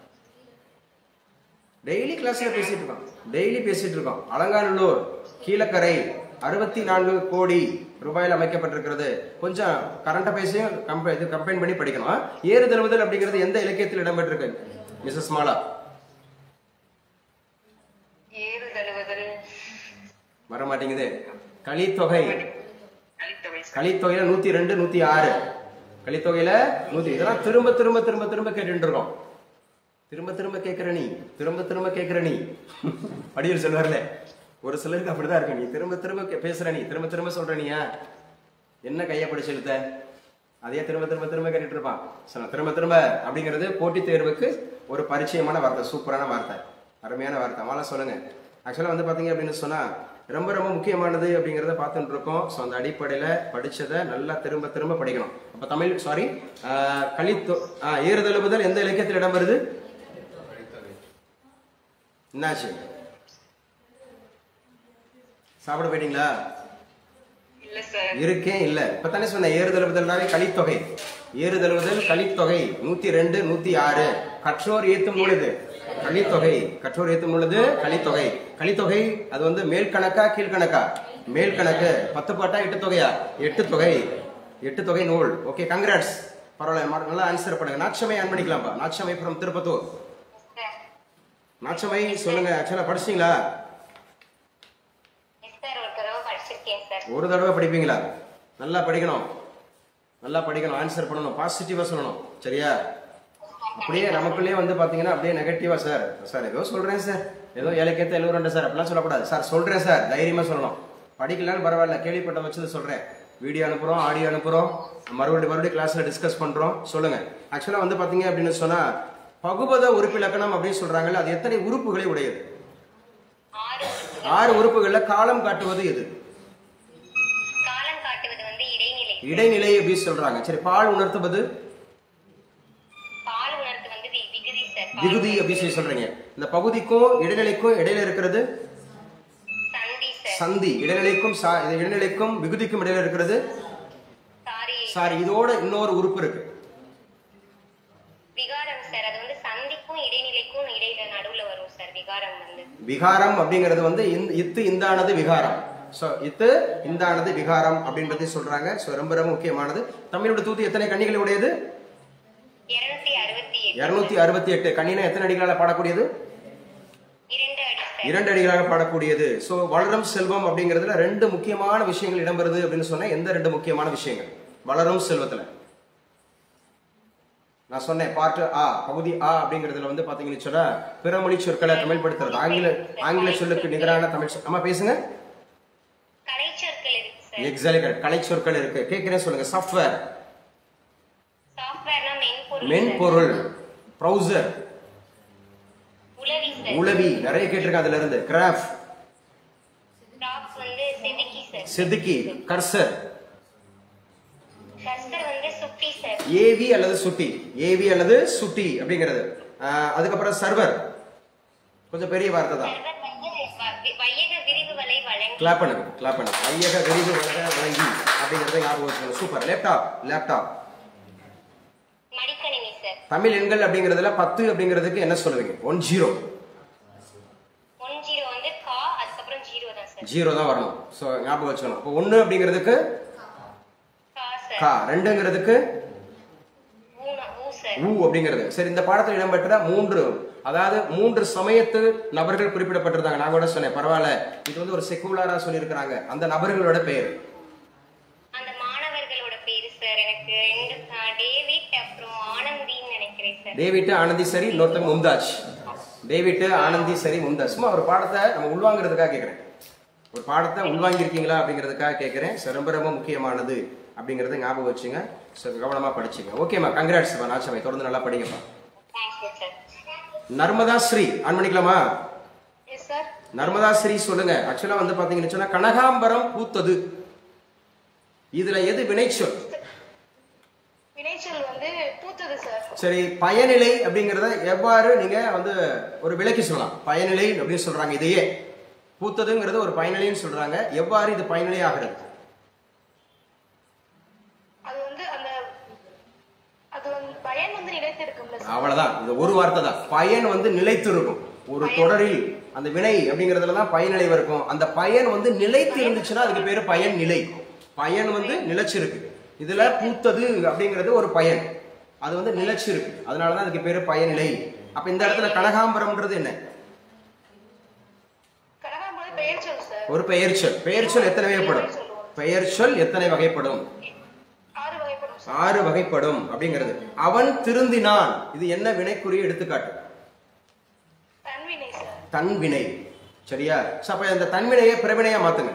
டெய்லி கிளாஸ்ல பேசிட்டு இருக்கோம் டெய்லி பேசிட்டு இருக்கோம் அலங்காநல்லூர் கீழக்கரை அறுபத்தி நான்கு கோடி ரூபாயில் அமைக்கப்பட்டிருக்கிறது கொஞ்சம் கரண்ட் அஃபேர்ஸையும் கம்ப இது கம்பைன் பண்ணி படிக்கணும் ஏறுதழுவுதல் அப்படிங்கிறது எந்த இலக்கியத்தில் இடம்பெற்றிருக்கு மிஸ்ஸஸ் மாலா ஏறு தழுவுதல் வர மாட்டேங்குது கலித்தொகை அளித்தவை சார் கலித்தொகையில நூத்தி ரெண்டு நூத்தி ஆறு கலித்தொகையில நூத்தி இதெல்லாம் திரும்ப திரும்ப திரும்ப திரும்ப கேட்டுட்டு இருக்கோம் திரும்ப திரும்ப கேட்கிற நீ திரும்ப திரும்ப கேட்கிற நீ வடிவில் சொல்வார்ல ஒரு சிலருக்கு அப்படிதான் இருக்கு நீ திரும்ப திரும்ப கே- பேசுற நீ திரும்ப திரும்ப சொல்ற நீயா என்ன கையை பிடிச்சு இழுத்த அதையே திரும்ப திரும்ப திரும்ப கேட்டுட்டு இருப்பான் So, நான் திரும்ப திரும்ப அப்படிங்கிறது போட்டித் தேர்வுக்கு ஒரு பரிச்சயமான வார்த்தை சூப்பரான வார்த்தை அருமையான வார்த்தை மாலை சொல்லுங்க ஆக்சுவலாக வந்து பார்த்தீங்க அப்படின்னு சொன்னா ரொம்ப ரொம்ப முக்கியமானது அப்படிங்கிறத பார்த்துட்டு இருக்கோம் ஸோ அந்த அடிப்படையில் படிச்சதை நல்லா திரும்ப திரும்ப படிக்கணும் அப்போ தமிழ் சாரி கலித்தொ ஆ, ஏறுதழுவுதல் எந்த இலக்கியத்தில் இடம் வருது என்னாச்சு சாப்பிட போயிட்டீங்களா இல்ல சார் இருக்கேன் இல்ல இப்பதானே சொன்னேன் ஏறுதழுவுதல்னாவே கலித்தொகை ஏறுதழுவுதல் கலித்தொகை நூத்தி ரெண்டு நூத்தி ஆறு கற்றோர் ஏத்தும் பொழுது கலித்தொகை கற்றோர் ஏத்தும் பொழுது கலித்தொகை கலித்தொகை அது வந்து மேல் கணக்கா கீழ்கணக்கா மேல் கணக்கு பத்து பாட்டா எட்டு தொகையா எட்டு தொகை எட்டு தொகை நூல் ஓகே கங்க்ராட்ஸ் பரவாயில்ல மா- நல்லா ஆன்சர் பண்ணுங்க நாட்சமை ஆன் பண்ணிக்கலாம்ப்பா நாட்சமை ஃப்ரம் திருப்பத்தூர் நாட்சமை சொல்லுங்க ஆக்சுவலா படிச்சிங்களா சார் ஒரு தடவை படிச்சிருக்கேன் சார் ஒரு தடவை படிப்பீங்களா நல்லா படிக்கணும் நல்லா படிக்கணும் ஆன்சர் பண்ணணும் பாசிட்டிவா சொல்லணும் சரியா அப்படியே நமக்குள்ளேயே வந்து பாத்தீங்கன்னா அப்படியே நெகட்டிவா சார் சார் ஏதோ சொல்றேன் சார் ஏதோ இலக்கியத்தை எழுதுறேன் சார் அப்படிலாம் சொல்லக்கூடாது சார் சொல்றேன் சார் தைரியமா சொல்லணும் படிக்கலன்னு பரவாயில்ல கேள்விப்பட்ட வச்சது சொல்றேன் வீடியோ அனுப்புறோம் ஆடியோ அனுப்புறோம் மறுபடியும் மறுபடியும் கிளாஸ்ல டிஸ்கஸ் பண்றோம் சொல்லுங்க ஆக்சுவலா வந்து பாத்தீங்க அப்படின்னு சொன்னா பகுபத உறுப்பிலக்கணம் அப்படின்னு சொல்றாங்கல்ல அது எத்தனை உறுப்புகளை உடையது ஆறு ஆறு உறுப்புகள்ல காலம் காட்டுவது எது காலம் காட்டுவது வந்து இடைநிலை இடைநிலை அப்படின்னு சொல்றாங்க சரி பால் உணர்த்துவது பால் உணர்த்து வந்து வி- விகுதி சார் பால் விகுதி அப்படின்னு சொல்லி சொல்றீங்க இந்த பகுதிக்கும் இடைநிலைக்கும் இடையில இருக்கிறது சந்தி சார் சந்தி இடைநிலைக்கும் சா- இது இடைநிலைக்கும் விகுதிக்கும் இடையில இருக்கிறது சாரி சாரி இதோட இன்னொரு உறுப்பு இருக்கு விகாரம் சார் அது வந்து சந்திக்கும் இடைநிலைக்கும் இடையில நடுவுல வரும் சார் விகாரம் வந்து விகாரம் அப்படிங்கிறது வந்து இந்த- இத்து இந்தானது விகாரம் சோ இத்து இந்தானது விகாரம் அப்படின்றதை சொல்றாங்க சோ ரொம்ப ரொம்ப முக்கியமானது தமிழோட தூத்து எத்தனை கன்னிகளை உடையது இருநூத்தி அறுபத்தி இருநூத்தி அறுபத்தி எட்டு கண்ணினா எத்தனை அடிகளால் பாடக்கூடியது இரண்டு அடி சார் இரண்டு அடிகளாக பாடக்கூடியது ஸோ வளரும் செல்வம் அப்படிங்கிறதுல ரெண்டு முக்கியமான விஷயங்கள் இடம்பெறுது அப்படின்னு சொன்னா எந்த ரெண்டு முக்கியமான விஷயங்கள் வளரும் செல்வத்துல நான் சொன்னேன் பார்ட் ஆ பகுதி ஆ அப்படிங்கிறதுல வந்து பாத்தீங்கன்னு சொன்னா பிறமொழி சொற்களை தமிழ்படுத்துறது ஆங்கில ஆங்கில சொல்லுக்கு நிகரான தமிழ் சொல் அம்மா பேசுங்க கலைச்சொற்கள் இருக்கு சார் எக்ஸாக்ட்லி கரெக்ட் கலை சொற்கள் இருக்கு கேட்கிறேன் சொல்லுங்க சாஃப்ட்வேர் சாஃப்ட்வேர்னா மென்பொருள் மென்பொருள் ப்ரௌசர் உளவி சார் உளவி நிறைய கேட்டிருக்கேன் அதுல இருந்து கிராஃப் கிராஃப்ட் வந்து செதுக்கி சார் செதுக்கி கர்சர் கஸ்டர் வந்து சுட்டி சார் ஏவி அல்லது சுட்டி ஏவி அல்லது சுட்டி அப்படிங்கிறது ஆஹ் அதுக்கப்புறம் சர்வர் கொஞ்சம் பெரிய வார்த்தை தான் சர்வர் வந்து வ- வையக விரிவு வலை வழங்கி கிளாப் பண்ணுங்க கிளாப் பண்ணுங்க ஐயக விரிவு வளர வழங்கி அப்படிங்கறத ஞாபகம் வச்சுக்கணும் சூப்பர் லேப்டாப் லேப்டாப் மடிக்கணினி சார் தமிழ் எண்கள் அப்படிங்கிறதுல பத்து அப்படிங்கிறதுக்கு என்ன சொல்லுவீங்க ஒன் ஜீரோ ஒன் ஜீரோ வந்து கா அதுக்கப்புறம் ஜீரோ தான் சார் ஜீரோ தான் வரணும் ஸோ ஞாபகம் வச்சுக்கணும் இப்போ ஒன்று அப்படிங்கிறதுக்கு கா சார் கா ரெண்டுங்கிறதுக்கு ஊனா ஊ சார் ஊ அப்படிங்கிறது சரி இந்த பாடத்தில் இடம்பெற்ற மூன்று அதாவது மூன்று சமயத்து நபர்கள் குறிப்பிடப்பட்டிருந்தாங்க நான் கூட சொன்னேன் பரவாயில்ல இது வந்து ஒரு செக்குலரா சொல்லியிருக்கிறாங்க அந்த நபர்களோட பெயர் அந்த மாணவர்களோட பேரு சார் எனக்கு ரெண்டு ஆ, டேவிட் அப்புறம் ஆனந்தின்னு நினைக்கிறேன் சார் டேவிட் ஆனந்தி சரி இன்னொருத்தங்க மும்தாஜ் டேவிட் ஆனந்தி சரி மும்தாஜ் சும்மா ஒரு பாடத்தை நம்ம உள்வாங்கிறதுக்காக கேட்குறேன் ஒரு பாடத்தை உள்வாங்கியிருக்கீங்களா அப்படிங்கிறதுக்காக கேட்குறேன் ஸோ ரொம்ப ரொம்ப முக்கியமானது அப்படிங்கிறத ஞாபகம் வச்சுங்க ஸோ கவனமாக படிச்சுங்க ஓகேம்மா கங்க்ராட்ஸ்மா நாச்சமை தொடர்ந்து நல்லா படிங்கப்பா thank you sir Narmada Shri on பண்ணிக்கலாமா எஸ் சார் நர்மதா ஸ்ரீ சொல்லுங்க ஆக்சுவலா வந்து பாத்தீங்கன்னு சொன்னா கனகாம்பரம் பூத்தது இதுல எது வினைச்சொல் வினைச்சொல் வந்து பூத்தது சார் சரி பயனிலை அப்படிங்கறத எவ்வாறு நீங்க வந்து ஒரு விளக்கி சொல்லலாம் பயனிலை அப்படின்னு சொல்றாங்க இதையே பூத்ததுங்கிறது ஒரு பயனிலைன்னு சொல்றாங்க எவ்வாறு இது பயனிலை ஆகிறது அது வந்து அந்த அது வந்து பயன் வந்து நிலைத்திருக்கும்ல சார் அவ்வளவுதான் இது ஒரு வார்த்தை தான் பயன் வந்து நிலைத்து இருக்கும் ஒரு தொடரில் அந்த வினை அப்படிங்கறதுல தான் பயனிலை இருக்கும் அந்த பயன் வந்து நிலைத்து இருந்துச்சுன்னா அதுக்கு பேரு பயன் நிலை பயன் வந்து நிலைச்சிருக்கு இதுல பூத்தது அப்படிங்கிறது ஒரு பயன் அது வந்து நிலைச்சிருக்கு அதனாலதான் அதுக்கு பேரு பயனிலை அப்ப இந்த இடத்துல கனகாம்பரம்ன்றது என்ன கனகாம்பரம் பெயர் சொல் சார் ஒரு பெயர்ச்சொல் பெயர்ச்சொல் எத்தனை வகைப்படும் பெயர்ச்சொல் எத்தனை வகைப்படும் ஆறு வகைப்படும் சார் ஆறு வகைப்படும் அப்படிங்கிறது அவன் திருந்தினான் இது என்ன வினைக்குரிய எடுத்துக்காட்டு தன்வினை சார் தன்வினை சரியா So, அப்ப இந்த தன்வினையை பிரவினையா மாத்துங்க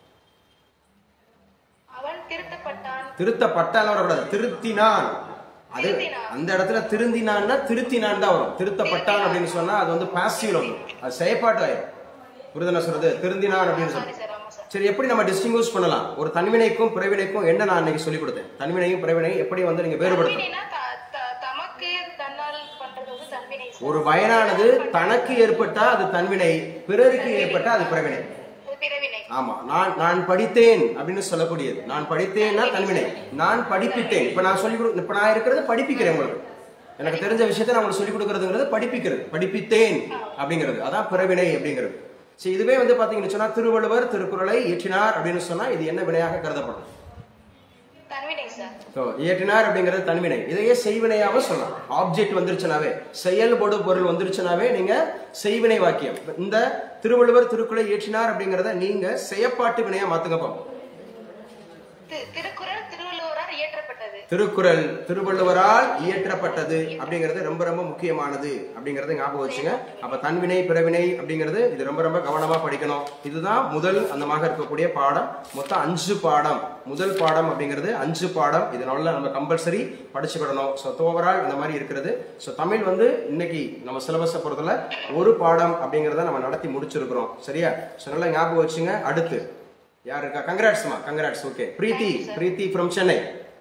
அவன் திருத்தப்பட்டான் திருத்தப்பட்டால வரக்கூடாது திருத்தினான் அது திருத்தினான். அந்த இடத்துல திருந்தினான்னா திருத்தினான் தான் வரும் திருத்தப்பட்டான் அப்படின்னு சொன்னா அது வந்து பாசிவ்ல வரும் அது செயற்பாட்டு ஆயிரும் புரிதன சொல்றது திருந்தினான் அப்படின்னு சாரி சொல்லி சார் ஆமா சார் சரி எப்படி நம்ம டிஸ்டிங்யூஸ் பண்ணலாம் ஒரு தன்வினைக்கும் பிறவினைக்கும் என்ன நான் இன்னைக்கு சொல்லி கொடுத்தேன் தன்வினையும் பிறவினையும் எப்படி வந்து நீங்க வேறுபடுத்தலாம் தன்வினைனா த- த- தமக்கு தன்னால் பண்றது வந்து தன்வினை சார் ஒரு பயனானது தனக்கு ஏற்பட்டா அது தன்வினை பிறருக்கு ஏற்பட்டா அது பிறவினை அது பிறவினை ஆமா நான் நான் படித்தேன் அப்படின்னு சொல்லக்கூடியது நான் படித்தேன்னா தன்வினை நான் படிப்பித்தேன் இப்ப நான் சொல்லி கொடு இப்ப நான் இருக்கிறது படிப்பிக்கிறேன் உங்களுக்கு எனக்கு தெரிஞ்ச விஷயத்தை நான் உங்களுக்கு சொல்லி கொடுக்கறதுங்கிறது படிப்பிக்கிறது படிப்பித்தேன் அப்படிங்கிறது அதான் பிறவினை அப்படிங்கிறது சரி இதுவே வந்து பாத்தீங்கன்னு சொன்னா திருவள்ளுவர் திருக்குறளை இயற்றினார் அப்படின்னு சொன்னா இது என்ன வினையாக கருதப்படும் தன்வினை சார் ஸோ இயற்றினார் அப்படிங்கிறது தன்வினை இதையே செய்வினையாவ சொல்லலாம் ஆப்ஜெக்ட் வந்துருச்சுனாவே செயல்படு பொருள் வந்துருச்சுனாவே நீங்க செய்வினை வாக்கியம் இந்த திருவள்ளுவர் திருக்குறளை இயற்றினார் அப்படிங்கிறத நீங்க செயப்பாட்டு வினையா மாத்துங்க பார்ப்போம் தி- திருக்குறள் திருவள்ளுவரால் இயற்றப்பட்டது திருக்குறள் திருவள்ளுவரால் இயற்றப்பட்டது அப்படிங்கிறது ரொம்ப ரொம்ப முக்கியமானது அப்படிங்கறத ஞாபகம் வச்சுங்க அப்ப தன்வினை பிறவினை அப்படிங்கிறது இது ரொம்ப ரொம்ப கவனமா படிக்கணும் இதுதான் முதல் அந்தமாக இருக்கக்கூடிய பாடம் மொத்தம் அஞ்சு பாடம் முதல் பாடம் அப்படிங்கிறது அஞ்சு பாடம் இது நல்லா நம்ம கம்பல்சரி படிச்சுக்கிடணும் ஸோ ஓவரால் இந்த மாதிரி இருக்கிறது ஸோ தமிழ் வந்து இன்னைக்கு நம்ம சிலபஸை பொறுத்தல ஒரு பாடம் அப்படிங்கிறத நம்ம நடத்தி முடிச்சிருக்கிறோம் சரியா ஸோ நல்லா ஞாபகம் வச்சுங்க அடுத்து யார் இருக்கா கங்கராட்ஸ்மா congrats okay Preethi Preethi from Chennai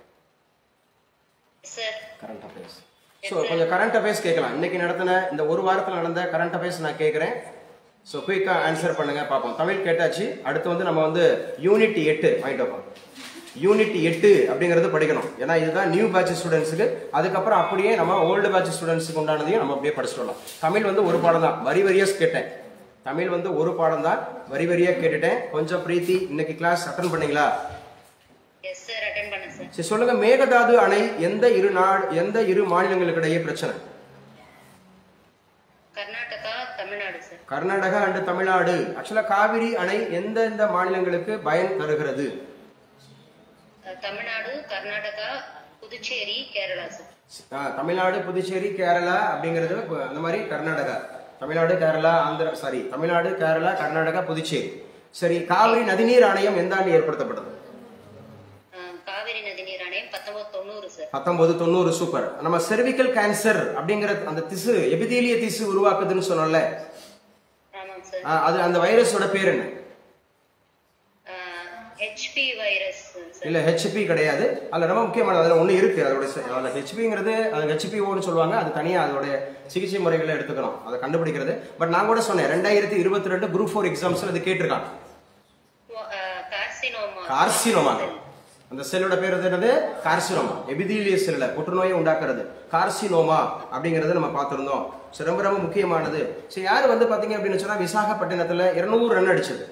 sir current affairs so கொஞ்சம் கரண்ட் அஃபேர்ஸ் கேட்கலாம் இன்னைக்கு நடத்தின இந்த ஒரு வாரத்தில் நடந்த கரண்ட் அஃபேர்ஸ் நான் கேட்குறேன் ஸோ குயிக்காக ஆன்சர் பண்ணுங்க பார்ப்போம் தமிழ் கேட்டாச்சு அடுத்து வந்து நம்ம வந்து யூனிட் எட்டு வாங்கிட்டு வைப்போம் யூனிட் எட்டு அப்படிங்கிறது படிக்கணும் ஏன்னா இதுதான் நியூ பேட்ச் ஸ்டூடெண்ட்ஸுக்கு அதுக்கப்புறம் அப்படியே நம்ம ஓல்டு பேட்ச் ஸ்டூடெண்ட்ஸுக்கு உண்டானதையும் நம்ம அப்படியே படிச்சுட்டு வரலாம் தமிழ் வந்து ஒரு பாடம் தான் வரி வரியா கேட்டேன் தமிழ் வந்து ஒரு பாடம் தான் வரி வரியா கேட்டுட்டேன் கொஞ்சம் பிரீத்தி இன்னைக்கு கிளாஸ் அட்டன் பண்ணீங்களா எஸ் சார் அட்டன் பண்ணேன் சார் சரி சொல்லுங்க மேகதாது அணை எந்த இரு நாடு எந்த இரு மாநிலங்களுக்கு இடையே பிரச்சனை Karnataka Tamil Nadu sir Karnataka and Tamil Nadu actually Kaveri அணை எந்தெந்த மாநிலங்களுக்கு பயன் தருகிறது அஹ், தமிழ்நாடு கர்நாடகா புதுச்சேரி கேரளா சார் ஆ, தமிழ்நாடு புதுச்சேரி கேரளா அப்படிங்கிறது இப்ப அந்த மாதிரி கர்நாடகா தமிழ்நாடு கேரளா ஆந்திரா சாரி தமிழ்நாடு கேரளா கர்நாடகா புதுச்சேரி சரி காவிரி நதிநீர் ஆணையம் எந்த ஆண்டு ஏற்படுத்தப்பட்டது அஹ், காவிரி நதிநீர் ஆணையம் பத்தொன்பது தொண்ணூறு சார் பத்தொன்பது தொண்ணூறு சூப்பர் நம்ம செர்விக்கல் கேன்சர் அப்படிங்கிற அந்த திசு எபிதீலிய திசு உருவாக்குதுன்னு சொன்னோம்ல ஆமாம் சார் ஆ, அது அந்த வைரஸோட பேர் என்ன ஹெச்பி வைரஸ் சார் இல்ல ஹெச்பி கிடையாது அதுல ரொம்ப முக்கியமானது அதுல ஒண்ணு இருக்கு அதோட செ- அதுல ஹெச்பிங்கிறது அது ஹெச்பிஓன்னு சொல்லுவாங்க அது தனியா அதோட சிகிச்சை முறைகளை எடுத்துக்கணும் அதை கண்டுபிடிக்கிறது பட் நான் கூட சொன்னேன் ரெண்டாயிரத்தி இருபத்தி ரெண்டு குரூப் ஃபோர் எக்ஸாம்ஸ்ல அது கேட்டிருக்காங்க கார்சினோமா கார்சினோமா அந்த செல்லோட பேர் வந்து என்னது கார்சினோமா எபிதீலிய செல்ல புற்றுநோயை உண்டாக்குறது கார்சினோமா அப்படிங்கறத நம்ம பார்த்திருந்தோம் சரி ரொம்ப ரொம்ப முக்கியமானது சரி யார் வந்து பாத்தீங்க அப்படின்னு சொன்னா விசாகப்பட்டினத்துல 200 ரன் அடிச்சது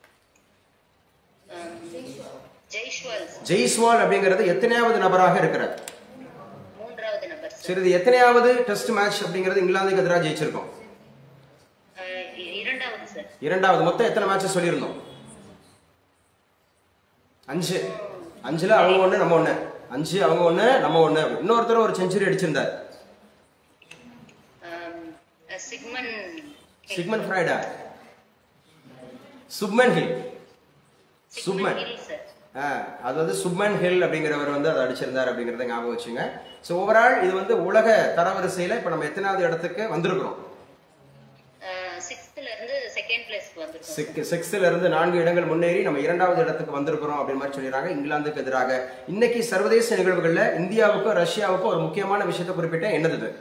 ஜெய்ஷ்வால் சார். ஜெய்ஸ்வால் அப்படிங்கிறது எத்தனையாவது நபராக இருக்கிறார் மூன்றாவது நபர் சார் சரி இது எத்தனையாவது டெஸ்ட் மேட்ச் அப்படிங்கிறது இங்கிலாந்துக்கு எதிராக ஜெயிச்சிருக்கோம் அஹ், இ- இரண்டாவது சார் இரண்டாவது மொத்தம் எத்தனை மேட்ச் சொல்லியிருந்தோம் அஞ்சு அஞ்சுல அவங்க ஒண்ணு நம்ம ஒண்ணு அஞ்சு அவங்க ஒண்ணு நம்ம ஒண்ணு இன்னொருத்தர் ஒரு செஞ்சுரி அடிச்சிருந்தார் அஹ், சிக்மன் சிக்மன் ஃப்ரைடா சுப்மன் ஹில் சுப்மன் ஹில் சார் ஆ, அது வந்து சுப்மன் ஹில் அப்படிங்கிறவர் வந்து அதை அடிச்சிருந்தார் அப்படிங்கறத ஞாபகம் வச்சுங்க ஸோ ஓவரால் இது வந்து உலக தரவரிசையில இப்போ நம்ம எத்தனாவது இடத்துக்கு வந்திருக்கிறோம் சிக்ஸ்த்ல இருந்து செகண்ட் பிளேஸ்க்கு வந்திருக்கோம் சிக் சிக்ஸ்த்ல இருந்து நான்கு இடங்கள் முன்னேறி நம்ம இரண்டாவது இடத்துக்கு வந்திருக்கிறோம் அப்படின்னு மாதிரி சொல்லிடுறாங்க இங்கிலாந்துக்கு எதிராக இன்னைக்கு சர்வதேச நிகழ்வுகள்ல இந்தியாவுக்கும் ரஷ்யாவுக்கும் ஒரு முக்கியமான விஷயத்தை குறிப்பிட்ட என்னது இது?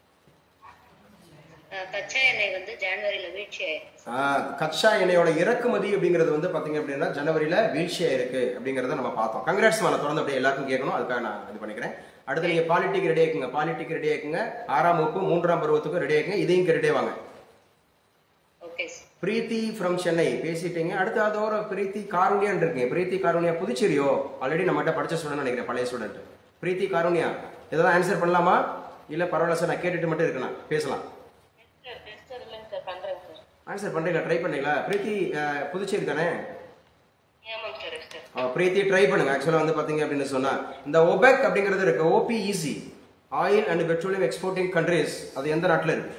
அஹ், கச்சா எண்ணெய் வந்து ஜனவரியில வீழ்ச்சி ஆயிருக்கு ஆ, கச்சா எண்ணெயோட இறக்குமதி அப்படிங்கிறது வந்து பாத்தீங்க அப்படின்னா ஜனவரியில வீழ்ச்சியா இருக்கு அப்படிங்கறத நம்ம பார்த்தோம் கங்க்ராட்ஸ் நான் தொடர்ந்து அப்படியே எல்லாருக்கும் கேட்கணும் அதுக்காக நான் இது பண்ணிக்கிறேன் அடுத்து நீங்க பாலிட்டிக் ரெடி ஆக்குங்க பாலிட்டிக் ரெடி ஆக்குங்க ஆறாம் வகுப்பு மூன்றாம் பருவத்துக்கும் ரெடி ஆக்குங்க இதையும் ரெடி வாங்க okay sir Preethi from Chennai பேசிட்டீங்க அடுத்து அது ஒரு பிரீத்தி காருண்யான் இருக்கீங்க பிரீத்தி காருண்யா புதுச்சேரியோ ஆல்ரெடி நம்மகிட்ட படிச்ச ஸ்டூடெண்ட் நினைக்கிறேன் பழைய ஸ்டூடெண்ட் பிரீத்தி காருண்யா ஏதாவது ஆன்சர் பண்ணலாமா இல்ல பரவாயில்ல சார் நான் கேட்டுட்டு மட்டும் இருக்கணும் பேசலாம் ஆன்சர் பண்றீங்களா ட்ரை பண்ணீங்களா பிரீத்தி அஹ், புதுச்சேரி தானே ஆமாம் சார் சார் அஹ், பிரீத்தி ட்ரை பண்ணுங்க ஆக்சுவலா வந்து பாத்தீங்க அப்படின்னு சொன்னா இந்த ஒபெக் அப்படிங்கிறது இருக்கு OPEC oil and petroleum exporting countries அது எந்த நாட்டுல இருக்கு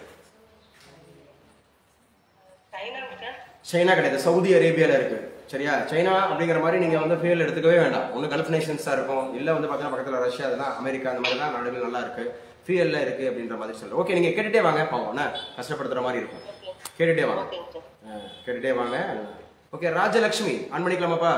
சைனா கிடையாது சவுதி அரேபியால இருக்கு சரியா சைனா அப்படிங்கிற மாதிரி நீங்க வந்து ஃபீல் எடுத்துக்கவே வேண்டாம் ஒன்று கல்ஃப் நேஷன்ஸா இருக்கும் இல்ல வந்து பாத்தீங்கன்னா பக்கத்துல ரஷ்யா அதெல்லாம் அமெரிக்கா அந்த மாதிரி தான் நாடுகள் நல்லா இருக்கு ஃபியூயல்ல இருக்கு அப்படின்ற மாதிரி சொல்றேன் ஓகே நீங்க கேட்டுட்டே வாங்க பாவம் என்ன கஷ்டப்படுத்துற மாதிரி இருக்கும் கேட்டுட்டே வாங்க அஹ், கேட்டுட்டே வாங்க ஓகே ராஜலக்ஷ்மி ஆன் பண்ணிக்கலாமாப்பா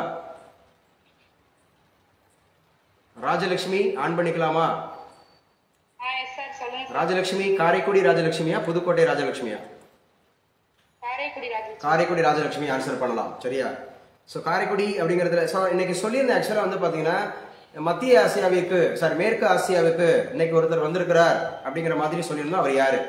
ராஜலக்ஷ்மி ஆன் பண்ணிக்கலாமா சார் சொல்லுங்க ராஜலக்ஷ்மி காரைக்குடி ராஜலக்ஷ்மியா புதுக்கோட்டை ராஜலக்ஷ்மியா காரைக்குடி ராஜு காரைக்குடி ராஜலட்சுமி ஆன்சர் பண்ணலாம் சரியா ஸோ காரைக்குடி அப்படிங்கிறதுல ஸோ இன்னைக்கு சொல்லியிருந்தேன் ஆக்சுவலாக வந்து பார்த்தீங்கன்னா மத்திய ஆசியாவிற்கு சாரி மேற்கு ஆசியாவுக்கு இன்னைக்கு ஒருத்தர் வந்திருக்கிறார் அப்படிங்கிற மாதிரி சொல்லியிருந்தோம் அவர் யாரு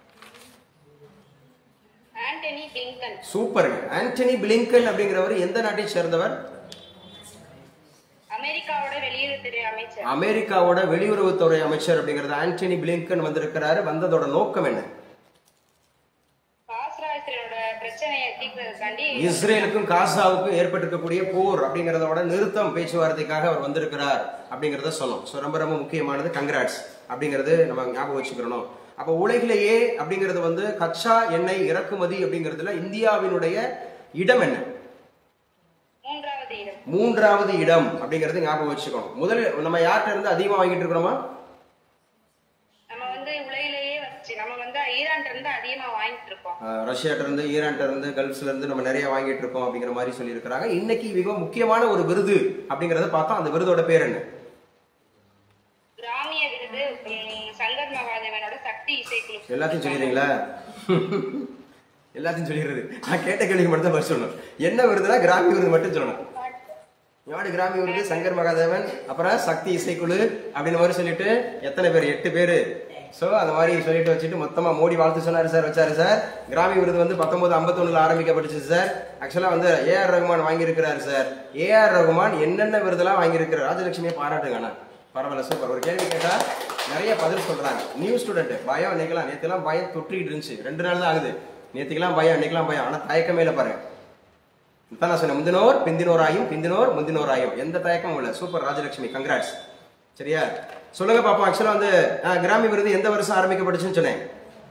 ஆண்டனி பிளிங்கன் சூப்பருங்க ஆண்டனி பிளிங்கன் அப்படிங்கிறவர் எந்த நாட்டை சேர்ந்தவர் அமெரிக்காவோட வெளியுறவுத்துறை அமைச்சர் அமெரிக்காவோட வெளியுறவுத்துறை அமைச்சர் அப்படிங்கிறது ஆண்டனி பிளிங்கன் வந்திருக்கிறாரு வந்ததோட நோக்கம் என்ன பாஸ்ராயத்தினோட பிரச்சனையை தீர்க்கிறதுக்காண்டி இஸ்ரேலுக்கும் காசாவுக்கும் ஏற்பட்டிருக்கக்கூடிய போர் அப்படிங்கறதோட நிறுத்தம் பேச்சுவார்த்தைக்காக அவர் வந்திருக்கிறார் அப்படிங்கறத சொன்னோம் ஸோ ரொம்ப ரொம்ப முக்கியமானது கங்க்ராட்ஸ் அப்படிங்கிறது நம்ம ஞாபகம் வச்சுக்கிறணும் அப்போ உலகிலேயே அப்படிங்கிறது வந்து கச்சா எண்ணெய் இறக்குமதி அப்படிங்கிறதுல இந்தியாவினுடைய இடம் என்ன மூன்றாவது இடம் மூன்றாவது இடம் அப்படிங்கறது ஞாபகம் வச்சுக்கணும் முதல் நம்ம யார்கிட்ட இருந்து அதிகமா வாங்கிட்டு இருக்கிறோமா நம்ம வந்து உலகிலேயே வச்சு நம்ம வந்து ஈரான்ல இருந்து அதிகமா வாங்கிட்டு இருக்கோம் ஆஹ் ரஷ்யாட்ட இருந்து ஈரான்ட்ட இருந்து கல்ஃப்ஸ்ல இருந்து நம்ம நிறைய வாங்கிட்டு இருக்கோம் அப்படிங்கிற மாதிரி சொல்லியிருக்கிறாங்க இன்னைக்கு மிக முக்கியமான ஒரு விருது அப்படிங்கறத பார்த்தோம் அந்த விருதோட பேர் என்ன கிராமிய விருது உம், சங்கர் மகாதேவனோட சக்தி இசைக்குழு எல்லாத்தையும் சொல்லிடுறீங்களா எல்லாத்தையும் சொல்லிடுறது நான் கேட்ட கேள்விக்கு மட்டும் தான் பதில் சொல்லணும் என்ன விருதுனா கிராமி விருது மட்டும் சொல்லணும் யாடு கிராமி விருது சங்கர் மகாதேவன் அப்புறம் சக்தி இசைக்குழு அப்படின்னு மாதிரி சொல்லிட்டு எத்தனை பேர் எட்டு பேர் ஸோ அந்த மாதிரி சொல்லிட்டு வச்சுட்டு மொத்தமா மோடி வாழ்த்து சொன்னாரு சார் வச்சாரு சார் கிராமி விருது வந்து பத்தொன்பது ஐம்பத்தொன்னுல ஆரம்பிக்கப்பட்டுச்சு சார் ஆக்சுவலா வந்து ஏஆர் ரகுமான் வாங்கியிருக்கிறாரு சார் ஏஆர் ரகுமான் என்னென்ன விருதெல்லாம் வாங்கியிருக்கிறார் ராஜலட்சுமியை பாராட்டுங்க அண்ணா பரவாயில்ல சூப்பர் ஒரு கேள்வி கேட்டா நிறைய பதில் சொல்றாங்க நியூ ஸ்டூடெண்ட் பயம் இன்னைக்கெல்லாம் நேற்றுலாம் பயம் தொற்றிட்டு இருந்துச்சு ரெண்டு நாள் தான் ஆகுது நேற்றுக்கெல்லாம் பயம் இன்னைக்கெல்லாம் பயம் ஆனால் தயக்கமே இல்லை பாருங்க இதான் நான் சொன்னேன் முந்தினோர் பிந்தினோர் ஆயும் பிந்தினோர் முந்தினோர் ஆயும் எந்த தயக்கமும் இல்லை சூப்பர் ராஜலட்சுமி கங்க்ராட்ஸ் சரியா சொல்லுங்க பாப்போம் ஆக்சுவலாக வந்து அஹ், கிராமி விருது எந்த வருஷம் ஆரம்பிக்கப்பட்டுச்சுன்னு சொன்னேன்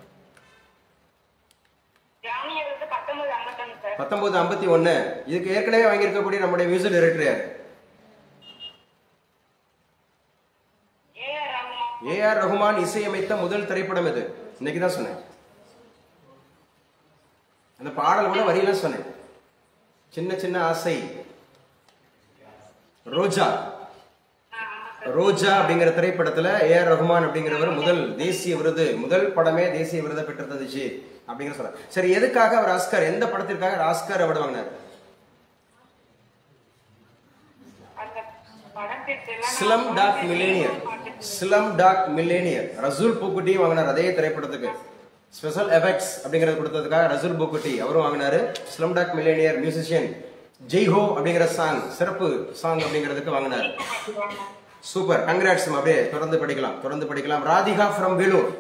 கிராமிய விருது பத்தொன்பது ஐம்பத்தொன்னு சார் பத்தொன்பது ஐம்பத்தி ஒன்று இதுக்கு ஏற்கனவே வாங்கியிருக்கக்கூடிய நம்முடைய மியூசிக் டைரக்டர் யார் ஏஆர் ரஹ்மான் ஏஆர் ரகுமான் இசையமைத்த முதல் திரைப்படம் இது இன்னைக்கு தான் சொன்னேன் அந்த பாடல் கூட வரியெல்லாம் சொன்னேன் சின்ன சின்ன ஆசை ரோஜா ரோஜா அப்படிங்கிற திரைப்படத்துல ஏஆர் ரகுமான் அப்படிங்கிறவர் முதல் தேசிய விருது முதல் படமே தேசிய விருதை பெற்றிருந்துச்சு அப்படிங்கிற சொல்றாரு சரி எதுக்காக அவர் ஆஸ்கார் எந்த படத்திற்காக அவர் ஆஸ்கார் அவார்டு வாங்கினார் அந்த படத்திற்கு slum dog millionaire slum dog millionaire Resul Pookutty வாங்கினார் அதே திரைப்படத்துக்கு ஸ்பெஷல் எஃபெக்ட்ஸ் அப்படிங்கறது கொடுத்ததுக்காக ரசூல் பூக்குட்டி அவரும் வாங்கினாரு slum talk millionaire musician Jai Ho அப்படிங்கிற சாங் சிறப்பு சாங் அப்படிங்கிறதுக்கு வாங்கினார் சூப்பர் கங்க்ராட்ஸ் அப்படியே தொடர்ந்து படிக்கலாம் தொடர்ந்து படிக்கலாம் ராதிகா ஃப்ரம் வேலூர்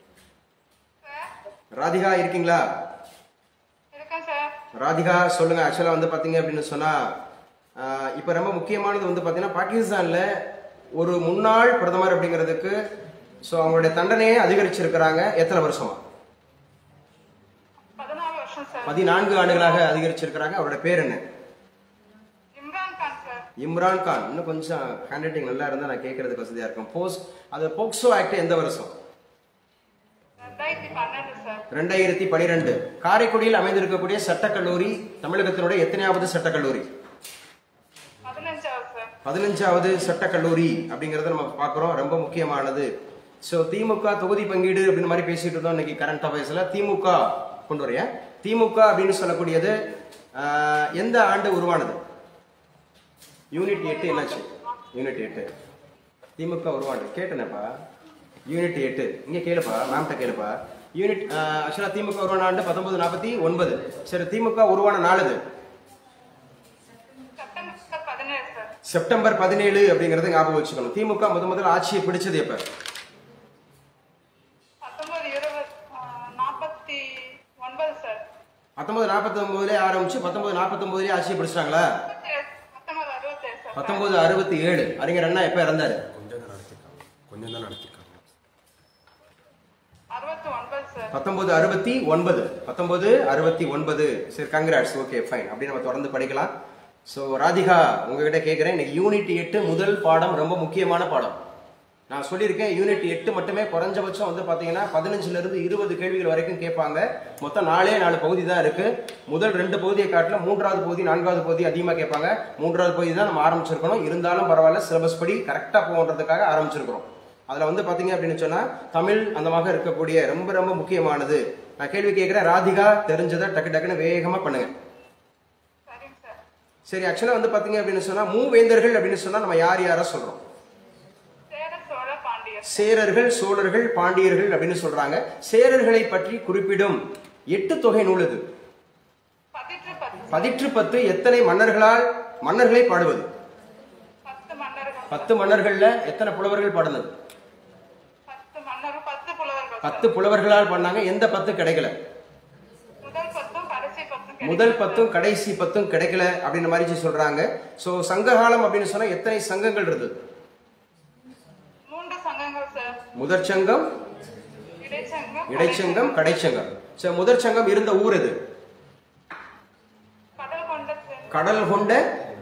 ராதிகா இருக்கீங்களா இருக்கேன் சார் ராதிகா சொல்லுங்க ஆக்சுவலா வந்து பாத்தீங்க அப்படின்னு சொன்னா ஆஹ், இப்ப ரொம்ப முக்கியமானது வந்து பாத்தீங்கன்னா பாகிஸ்தான்ல ஒரு முன்னாள் பிரதமர் அப்படிங்கிறதுக்கு ஸோ அவங்களுடைய தண்டனையை அதிகரிச்சிருக்கிறாங்க எத்தனை வருஷமா பதினாலு வருஷம் சார் பதினான்கு ஆண்டுகளாக அதிகரிச்சிருக்கிறாங்க அவரோட பேர் என்ன இம்ரான் கான் சார் இம்ரான் கான் இன்னும் கொஞ்சம் ஹேண்ட் ரைட்டிங் நல்லா இருந்தா நான் கேட்கறதுக்கு வசதியா இருக்கும் போஸ்ட் அது போக்சோ ஆக்ட் எந்த வருஷம் ரெண்டாயிரத்தி பன்னெண்டு சார் ரெண்டாயிரத்தி பனிரெண்டு காரைக்குடியில் அமைந்திருக்கக்கூடிய சட்டக்கல்லூரி தமிழகத்தினுடைய எத்தனையாவது சட்டக்கல்லூரி பதினஞ்சாவது சார் பதினஞ்சாவது சட்டக்கல்லூரி அப்படிங்கறத நம்ம பார்க்குறோம் ரொம்ப முக்கியமானது ஸோ திமுக தொகுதி பங்கீடு அப்படின்னு மாதிரி பேசிட்டு இருந்தோம் இன்னைக்கு கரண்ட் அஃபேர்ஸ்ல திமுக கொண்டு வரையா திமுக அப்படின்னு சொல்லக்கூடியது ஆஹ், எந்த ஆண்டு உருவானது யூனிட் எட்டு என்னாச்சு யூனிட் எட்டு திமுக உருவானது கேட்டேனப்பா யூனிட் எட்டு இங்க கேளுப்பா மேம்கிட்ட கேளுப்பா யூனிட் ஆக்சுவலா திமுக உருவான ஆண்டு பத்தொன்பது நாற்பத்தி ஒன்பது சரி திமுக உருவான நாள் அது செப்டம்பர் பதினேழு சார் செப்டம்பர் பதினேழு அப்படிங்கறத ஞாபகம் வச்சுக்கணும் திமுக முத முதல்ல ஆட்சியை பிடிச்சது எப்ப பத்தொன்பது இருபது நாற்பத்தி ஒன்பது சார் பத்தொன்பது நாற்பத்தி ஒன்பதுல ஆரம்பிச்சு பத்தொன்பது நாற்பத்தி ஒன்பதுலயே ஆட்சியை பிடிச்சிட்டாங்களா பத்தொன்பது அறுபத்தேழு சார் பத்தொன்பது அறுபத்தி ஏழு அறிஞர் அண்ணா எப்ப இறந்தாரு கொஞ்சம் தான் நடத்திருக்காங்க கொஞ்சம் தான் நடத்திருக்காங்க அறுபத்தி ஒன்பது சார் பத்தொன்பது அறுபத்தி ஒன்பது பத்தொன்பது அறுபத்தி ஒன்பது சரி கங்க்ராட்ஸ் ஓகே ஃபைன் அப்படி நம்ம தொடர்ந்து படிக்கலாம் ஸோ ராதிகா உங்ககிட்ட கேட்குறேன் இன்னைக்கு யூனிட் எட்டு முதல் பாடம் ரொம்ப முக்கியமான பாடம் நான் சொல்லியிருக்கேன் யூனிட் எட்டு மட்டுமே குறைஞ்சபட்சம் வந்து பார்த்தீங்கன்னா பதினஞ்சுல இருந்து இருபது கேள்விகள் வரைக்கும் கேட்பாங்க மொத்தம் நாலே நாலு பகுதி தான் இருக்கு முதல் ரெண்டு பகுதியை காட்டிலும் மூன்றாவது பகுதி நான்காவது பகுதி அதிகமாக கேட்பாங்க மூன்றாவது பகுதி தான் நம்ம ஆரம்பிச்சிருக்கணும் இருந்தாலும் பரவாயில்ல சிலபஸ் படி கரெக்டாக போகன்றதுக்காக ஆரம்பிச்சிருக்கிறோம் அதுல வந்து பாத்தீங்க அப்படின்னு சொன்னா தமிழ் அந்தமாக இருக்கக்கூடிய ரொம்ப ரொம்ப முக்கியமானது நான் கேள்வி கேட்கிறேன் ராதிகா தெரிஞ்சதை டக்கு டக்குன்னு வேகமா பண்ணுங்க சரிங்க சார் சரி ஆக்சுவலா வந்து பாத்தீங்க அப்படின்னு சொன்னா மூவேந்தர்கள் அப்படின்னு சொன்னா நம்ம யார் யார சொல்றோம் சேர சோழ பாண்டியர் சேரர்கள் சோழர்கள் பாண்டியர்கள் அப்படின்னு சொல்றாங்க சேரர்களை பற்றி குறிப்பிடும் எட்டு தொகை நூல் இது பதிற்று பத்து பதிற்று பத்து எத்தனை மன்னர்களால் மன்னர்களை பாடுவது பத்து மன்னர்கள் பத்து மன்னர்கள்ல எத்தனை புலவர்கள் பாடுனது பத்து மன்னர்கள் பத்து புலவர்கள் சார். பத்து புலவர்களால் பண்ணாங்க எந்த பத்து கிடைக்கல முதல் பத்தும் கடைசி பத்தும் கிடைக்கும் முதல் பத்தும் கடைசி பத்தும் கிடைக்கல அப்படின்ற மாதிரி சொல்றாங்க சோ சங்ககாலம் அப்படின்னு சொன்னா எத்தனை சங்கங்கள் இருந்தது மூன்று சங்கங்கள் சார் முதற் சங்கம் இடைச்சங்கம் இடைச்சங்கம் கடைச்சங்கம் சோ முதற் சங்கம் இருந்த ஊர் எது கடல் கொண்ட தென் கடல் கொண்ட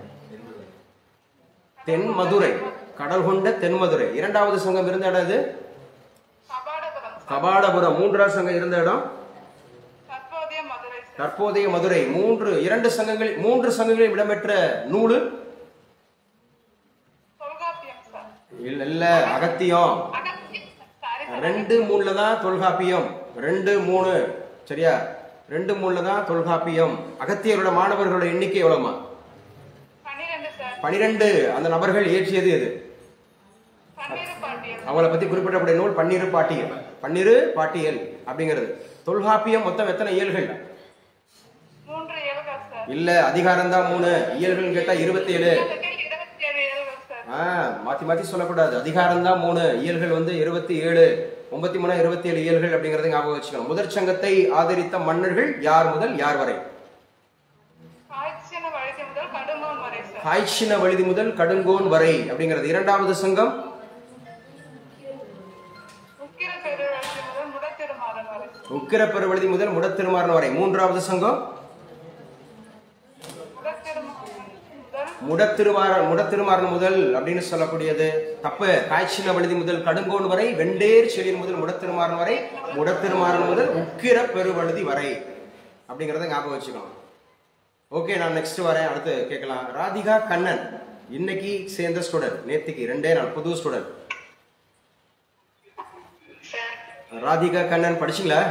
தென்மதுரை கடல் கொண்ட தென்மதுரை இரண்டாவது சங்கம் இருந்த இடம் எது கபாடபுரம் சார். கபாடபுரம் மூன்றாவது சங்கம் இருந்த இடம் தற்போதைய மதுரை சார். தற்போதைய மதுரை மூன்று இரண்டு சங்கங்கள் மூன்று சங்கங்களில் இடம்பெற்ற நூலு தொல்காப்பியம் சார் இல்ல இல்ல அகத்தியம் அகத்தியம் சாரி சார் ரெண்டு மூணுல தான் தொல்காப்பியம் ரெண்டு மூணு சரியா ரெண்டு மூணுல தான் தொல்காப்பியம் அகத்தியரோட மாணவர்களோட எண்ணிக்கை எவ்வளவுமா பன்னிரெண்டு சார் பனிரெண்டு அந்த நபர்கள் இயற்றியது எது பன்னிரு பாண்டியர் அவங்கள பத்தி குறிப்பிடக்கூடிய நூல் பன்னிரு பாட்டியல் பன்னிரு பாட்டியல் அப்படிங்கிறது தொல்காப்பியம் மொத்தம் எத்தனை இயல்கள் மூன்று ஏழுகள் சார் இல்ல அதிகாரம் தான் மூணு இயல்கள் கேட்டா இருபத்தி ஏழு அதுக்கு இருபத்தி ஏழு ஏழுகள் சார் ஆ மாத்தி மாத்தி சொல்லக்கூடாது அதிகாரம் தான் மூணு இயல்கள் வந்து இருபத்தி ஏழு ஒன்பத்தி மூணு இருபத்தி ஏழு இயல்கள் அப்படிங்கறத ஞாபகம் வச்சுக்கணும் முதற் சங்கத்தை ஆதரித்த மன்னர்கள் யார் முதல் யார் வரை ஆட்சியன வழக்கு முதல் கடுங்கோன் வரை சார் காய்ச்சின வழுதி முதல் கடுங்கோன் வரை அப்படிங்கிறது இரண்டாவது சங்கம் உக்கிர பெரு வழக்கு முதல் முடத்திருமாறன் வரை சார் உக்கிரப்பெருவழுதி முதல் முடத்திருமாறன் வரை மூன்றாவது சங்கம் முடத்திருமாறன் முதல் முடத்திருமாறன் முடத்திருமாறன் முதல் அப்படின்னு சொல்லக்கூடியது தப்பு காய்ச்சின வழுதி முதல் கடுங்கோன் வரை வெண்டேர் செழியன் முதல் முடத்திருமாறன் வரை முடத்திருமாறன் முதல் உக்கிர பெருவழுதி வரை அப்படிங்கறத ஞாபகம் வச்சுக்கணும் ஓகே நான் நெக்ஸ்ட் வரேன் அடுத்து கேட்கலாம் ராதிகா கண்ணன் இன்னைக்கு சேர்ந்த ஸ்டூடெண்ட் நேத்திக்கு ரெண்டே நாள் புது ஸ்டூடெண்ட் சார் ராதிகா கண்ணன் படிச்சீங்களா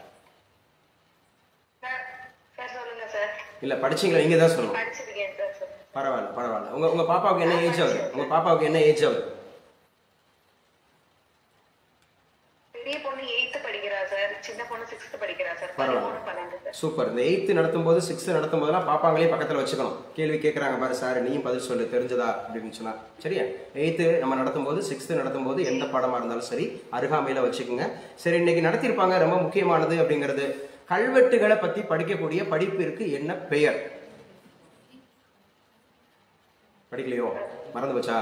சார் சார் சொல்லுங்க சார் இல்ல படிச்சீங்களா நீங்க தான் சொல்லணும் படிச்சிருக்கேன் சார் சார் பரவாயில்ல பரவாயில்ல உங்க உங்க பாப்பாவுக்கு என்ன ஏஜ் ஆகுது உங்க பாப்பாவுக்கு என்ன ஏஜ் ஆகுது பெரிய பொண்ணு எயித்து படிக்கிறா சார் சின்ன பொண்ணு சிக்ஸ்த் படிக்கிறா சார் பரவாயில்ல. பதிமூணு பன்னெண்டு சார் சூப்பர் இந்த எயித்து நடத்தும் போது சிக்ஸ்த் நடத்தும் போதெல்லாம் பாப்பாங்களே பக்கத்துல வச்சுக்கணும் கேள்வி கேட்கறாங்க பாரு சார் நீயும் பதில் சொல்லு தெரிஞ்சதா அப்படின்னு சொன்னா சரியா எயித்து நம்ம நடத்தும் போது சிக்ஸ்த் நடத்தும் போது எந்த பாடமா இருந்தாலும் சரி அருகாமையில வச்சுக்கோங்க சரி இன்னைக்கு நடத்தியிருப்பாங்க ரொம்ப முக்கியமானது அப்படிங்கிறது கல்வெட்டுகளை பத்தி படிக்கக்கூடிய படிப்பிற்கு என்ன பெயர் படிக்கலையோ மறந்து போச்சா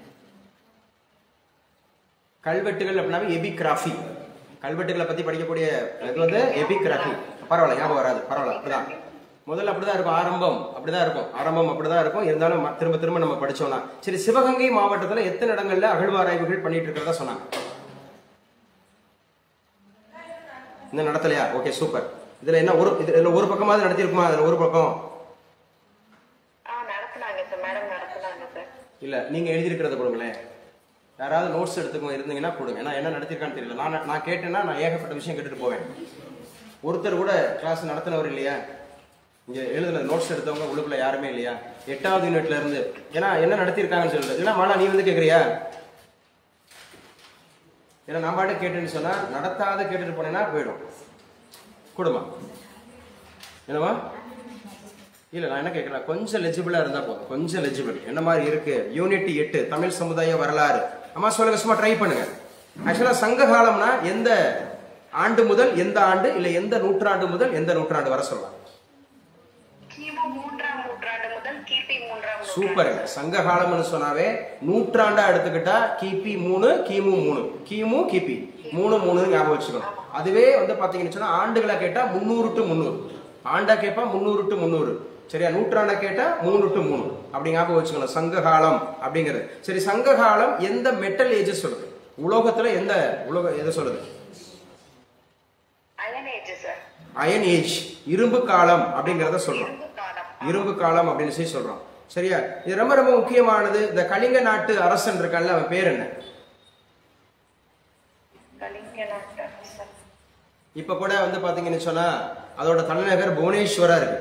கல்வெட்டுகள் அப்படின்னாவே எபிகிராஃபி கல்வெட்டுகளை பத்தி படிக்கக்கூடிய இது வந்து எபிகிராஃபி பரவாயில்ல ஞாபகம் வராது பரவாயில்ல அப்படிதான் முதல்ல அப்படிதான் இருக்கும் ஆரம்பம் அப்படிதான் இருக்கும் ஆரம்பம் அப்படிதான் இருக்கும் இருந்தாலும் ம- திரும்ப திரும்ப நம்ம படிச்சோம்னா சரி சிவகங்கை மாவட்டத்துல எத்தனை இடங்கள்ல அகழ்வாராய்வுகள் பண்ணிட்டு இருக்கிறதா சொன்னாங்க இன்னும் நடத்தலையா ஓகே சூப்பர் இதுல என்ன ஒரு இதுல ஒரு பக்கமாவது நடத்திருக்குமா அதுல ஒரு பக்கம் ஆ நடத்துனாங்க சார் மேடம் நடத்துனாங்க சார் இல்ல நீங்க எழுதியிருக்கிறத கொடுங்களேன் யாராவது நோட்ஸ் எடுத்துக்கோ இருந்தீங்கன்னா கொடுங்க ஏன்னா என்ன நடத்திருக்கான்னு தெரியல நான் நான் கேட்டேன்னா நான் ஏகப்பட்ட விஷயம் கேட்டுட்டு போவேன் ஒருத்தர் கூட கிளாஸ் நடத்தினவர் இல்லையா இங்க எழுதுன நோட்ஸ் எடுத்தவங்க உள்ளுக்குள்ள யாருமே இல்லையா எட்டாவது யூனிட்ல இருந்து ஏன்னா என்ன நடத்திருக்காங்கன்னு சொல்லுது இல்ல மாலா நீ வந்து கேக்குறியா ஏன்னா நான் பாட்டு கேட்டேன்னு சொன்னா நடத்தாத கேட்டுட்டு போனேன்னா போயிடும் கொடுமா என்னவா இல்ல நான் என்ன கேட்கறேன் கொஞ்சம் லெஜிபிளா இருந்தா போதும் கொஞ்சம் லெஜிபிள் என்ன மாதிரி இருக்கு யூனிட் எட்டு தமிழ் சமுதாய வரலாறு அம்மா சொல்லுங்க சும்மா ட்ரை பண்ணுங்க ஆக்சுவலா சங்க காலம்னா எந்த ஆண்டு முதல் எந்த ஆண்டு இல்ல எந்த நூற்றாண்டு முதல் எந்த நூற்றாண்டு வர சொல்லலாம் கிமு மூன்றாம் நூற்றாண்டு முதல் கிபி மூன்றாம் நூற்றாண்டு சூப்பருங்க சங்க காலம்னு சொன்னாவே நூற்றாண்டா எடுத்துக்கிட்டா கிபி மூணு கிமு மூணு கிமு கிபி மூணு மூணு ஞாபகம் வச்சுக்கணும் அதுவே வந்து பாத்தீங்கன்னு சொன்னா ஆண்டுகளை கேட்டா முந்நூறு டு முந்நூறு ஆண்டா கேட்பா முந்நூறு டு முந்நூறு சரியா நூற்றாண்டா கேட்டா மூணு டு மூணு அப்படி ஞாபகம் வச்சுக்கணும் சங்க காலம் அப்படிங்கிறது சரி சங்க காலம் எந்த மெட்டல் ஏஜ் சொல்லுது உலோகத்துல எந்த உலோக எதை சொல்லுது iron age sir iron age இரும்பு காலம் அப்படிங்கிறத சொல்றோம் இரும்பு காலம் இரும்பு காலம் அப்படின்னு சொல்லி சொல்றோம் சரியா இது ரொம்ப ரொம்ப முக்கியமானது இந்த கலிங்க நாட்டு அரசன் இருக்கான்ல அவன் பேர் என்ன கலிங்க நாட்டு அரசன். இப்ப கூட வந்து பாத்தீங்கன்னு சொன்னா அதோட தலைநகர் புவனேஸ்வரா இருக்கு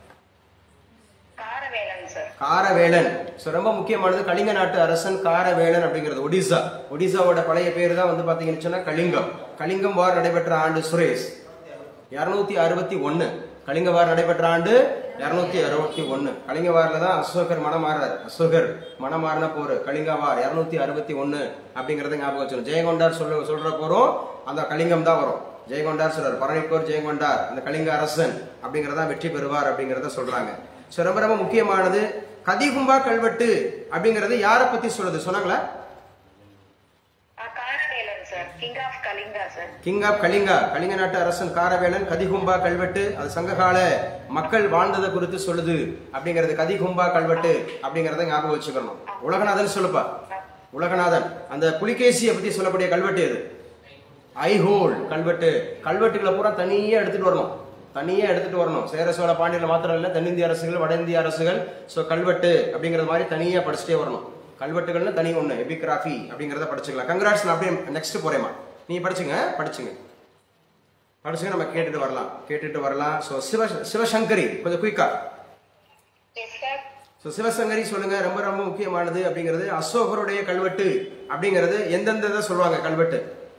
காரவேலன் சார் காரவேலன் So, ரொம்ப முக்கியமானது கலிங்க நாட்டு அரசன் காரவேலன் அப்படிங்கிறது ஒடிசா ஒடிசாவோட பழைய பேர் தான் வந்து பாத்தீங்கன்னு சொன்னா கலிங்கம் கலிங்கம் வார் நடைபெற்ற ஆண்டு சுரேஷ் இருநூத்தி அறுபத்தி ஒன்னு கலிங்க வார் நடைபெற்ற ஆண்டு இருநூத்தி அறுபத்தி ஒன்னு கலிங்க வார்ல தான் அசோகர் மனம் மாறாரு அசோகர் மனம் மாறின போர் கலிங்க வார் இருநூத்தி அறுபத்தி ஒன்னு அப்படிங்கறத ஞாபகம் வச்சுக்கணும் ஜெயங்கொண்டார் சொல்ல சொல்ற போறோம் அந்த கலிங்கம் தான் வரும் ஜெயங்கொண்டார் சொல்றார் பரணிக்கோர் ஜெயங்கொண்டார் அந்த கலிங்க அரசன் அப்படிங்கறத வெற்றி பெறுவார் அப்படிங்கறத சொல்றாங்க சோ ரொம்ப ரொம்ப முக்கியமானது கதிகும்பா கல்வெட்டு அப்படிங்கறது யாரை பத்தி சொல்லுது சொன்னாங்களா ஆ, Karavelan sir king of Kalinga sir king of Kalinga Kalinga நாட்டு அரசன் காரவேலன் கதிகும்பா கல்வெட்டு அது சங்ககால மக்கள் வாழ்ந்ததை குறித்து சொல்லுது அப்படிங்கிறது கதிகும்பா கல்வெட்டு அப்படிங்கறத ஞாபகம் வச்சுக்கணும் உலகநாதன் சொல்லுப்பா உலகநாதன் அந்த புலிகேசியை பத்தி சொல்லக்கூடிய கல்வெட்டு எது ஐஹோல் கல்வெட்டு கல்வெட்டுகளை பூரா தனியா எடுத்துட்டு வரணும் தனியா எடுத்துட்டு வரணும் சேர சோழ பாண்டியர்கள் மாத்திரம் இல்ல தென்னிந்திய அரசுகள் வட இந்திய அரசுகள் ஸோ கல்வெட்டு அப்படிங்கிறது மாதிரி தனியா படிச்சுட்டே வரணும் கல்வெட்டுகள்னு தனி ஒண்ணு எபிகிராஃபி அப்படிங்கறத படிச்சுக்கலாம் கங்க்ராட்ஸ் நான் அப்படியே நெக்ஸ்ட் போறேமா நீ படிச்சுங்க படிச்சுங்க படிச்சுங்க நம்ம கேட்டுட்டு வரலாம் கேட்டுட்டு வரலாம் ஸோ சிவ சிவசங்கரி கொஞ்சம் குயிக்கா எஸ் சார் ஸோ சிவசங்கரி சொல்லுங்க ரொம்ப ரொம்ப முக்கியமானது அப்படிங்கிறது அசோகருடைய கல்வெட்டு அப்படிங்கிறது எந்தெந்த இதை சொல்லுவாங்க கல்வெட்டு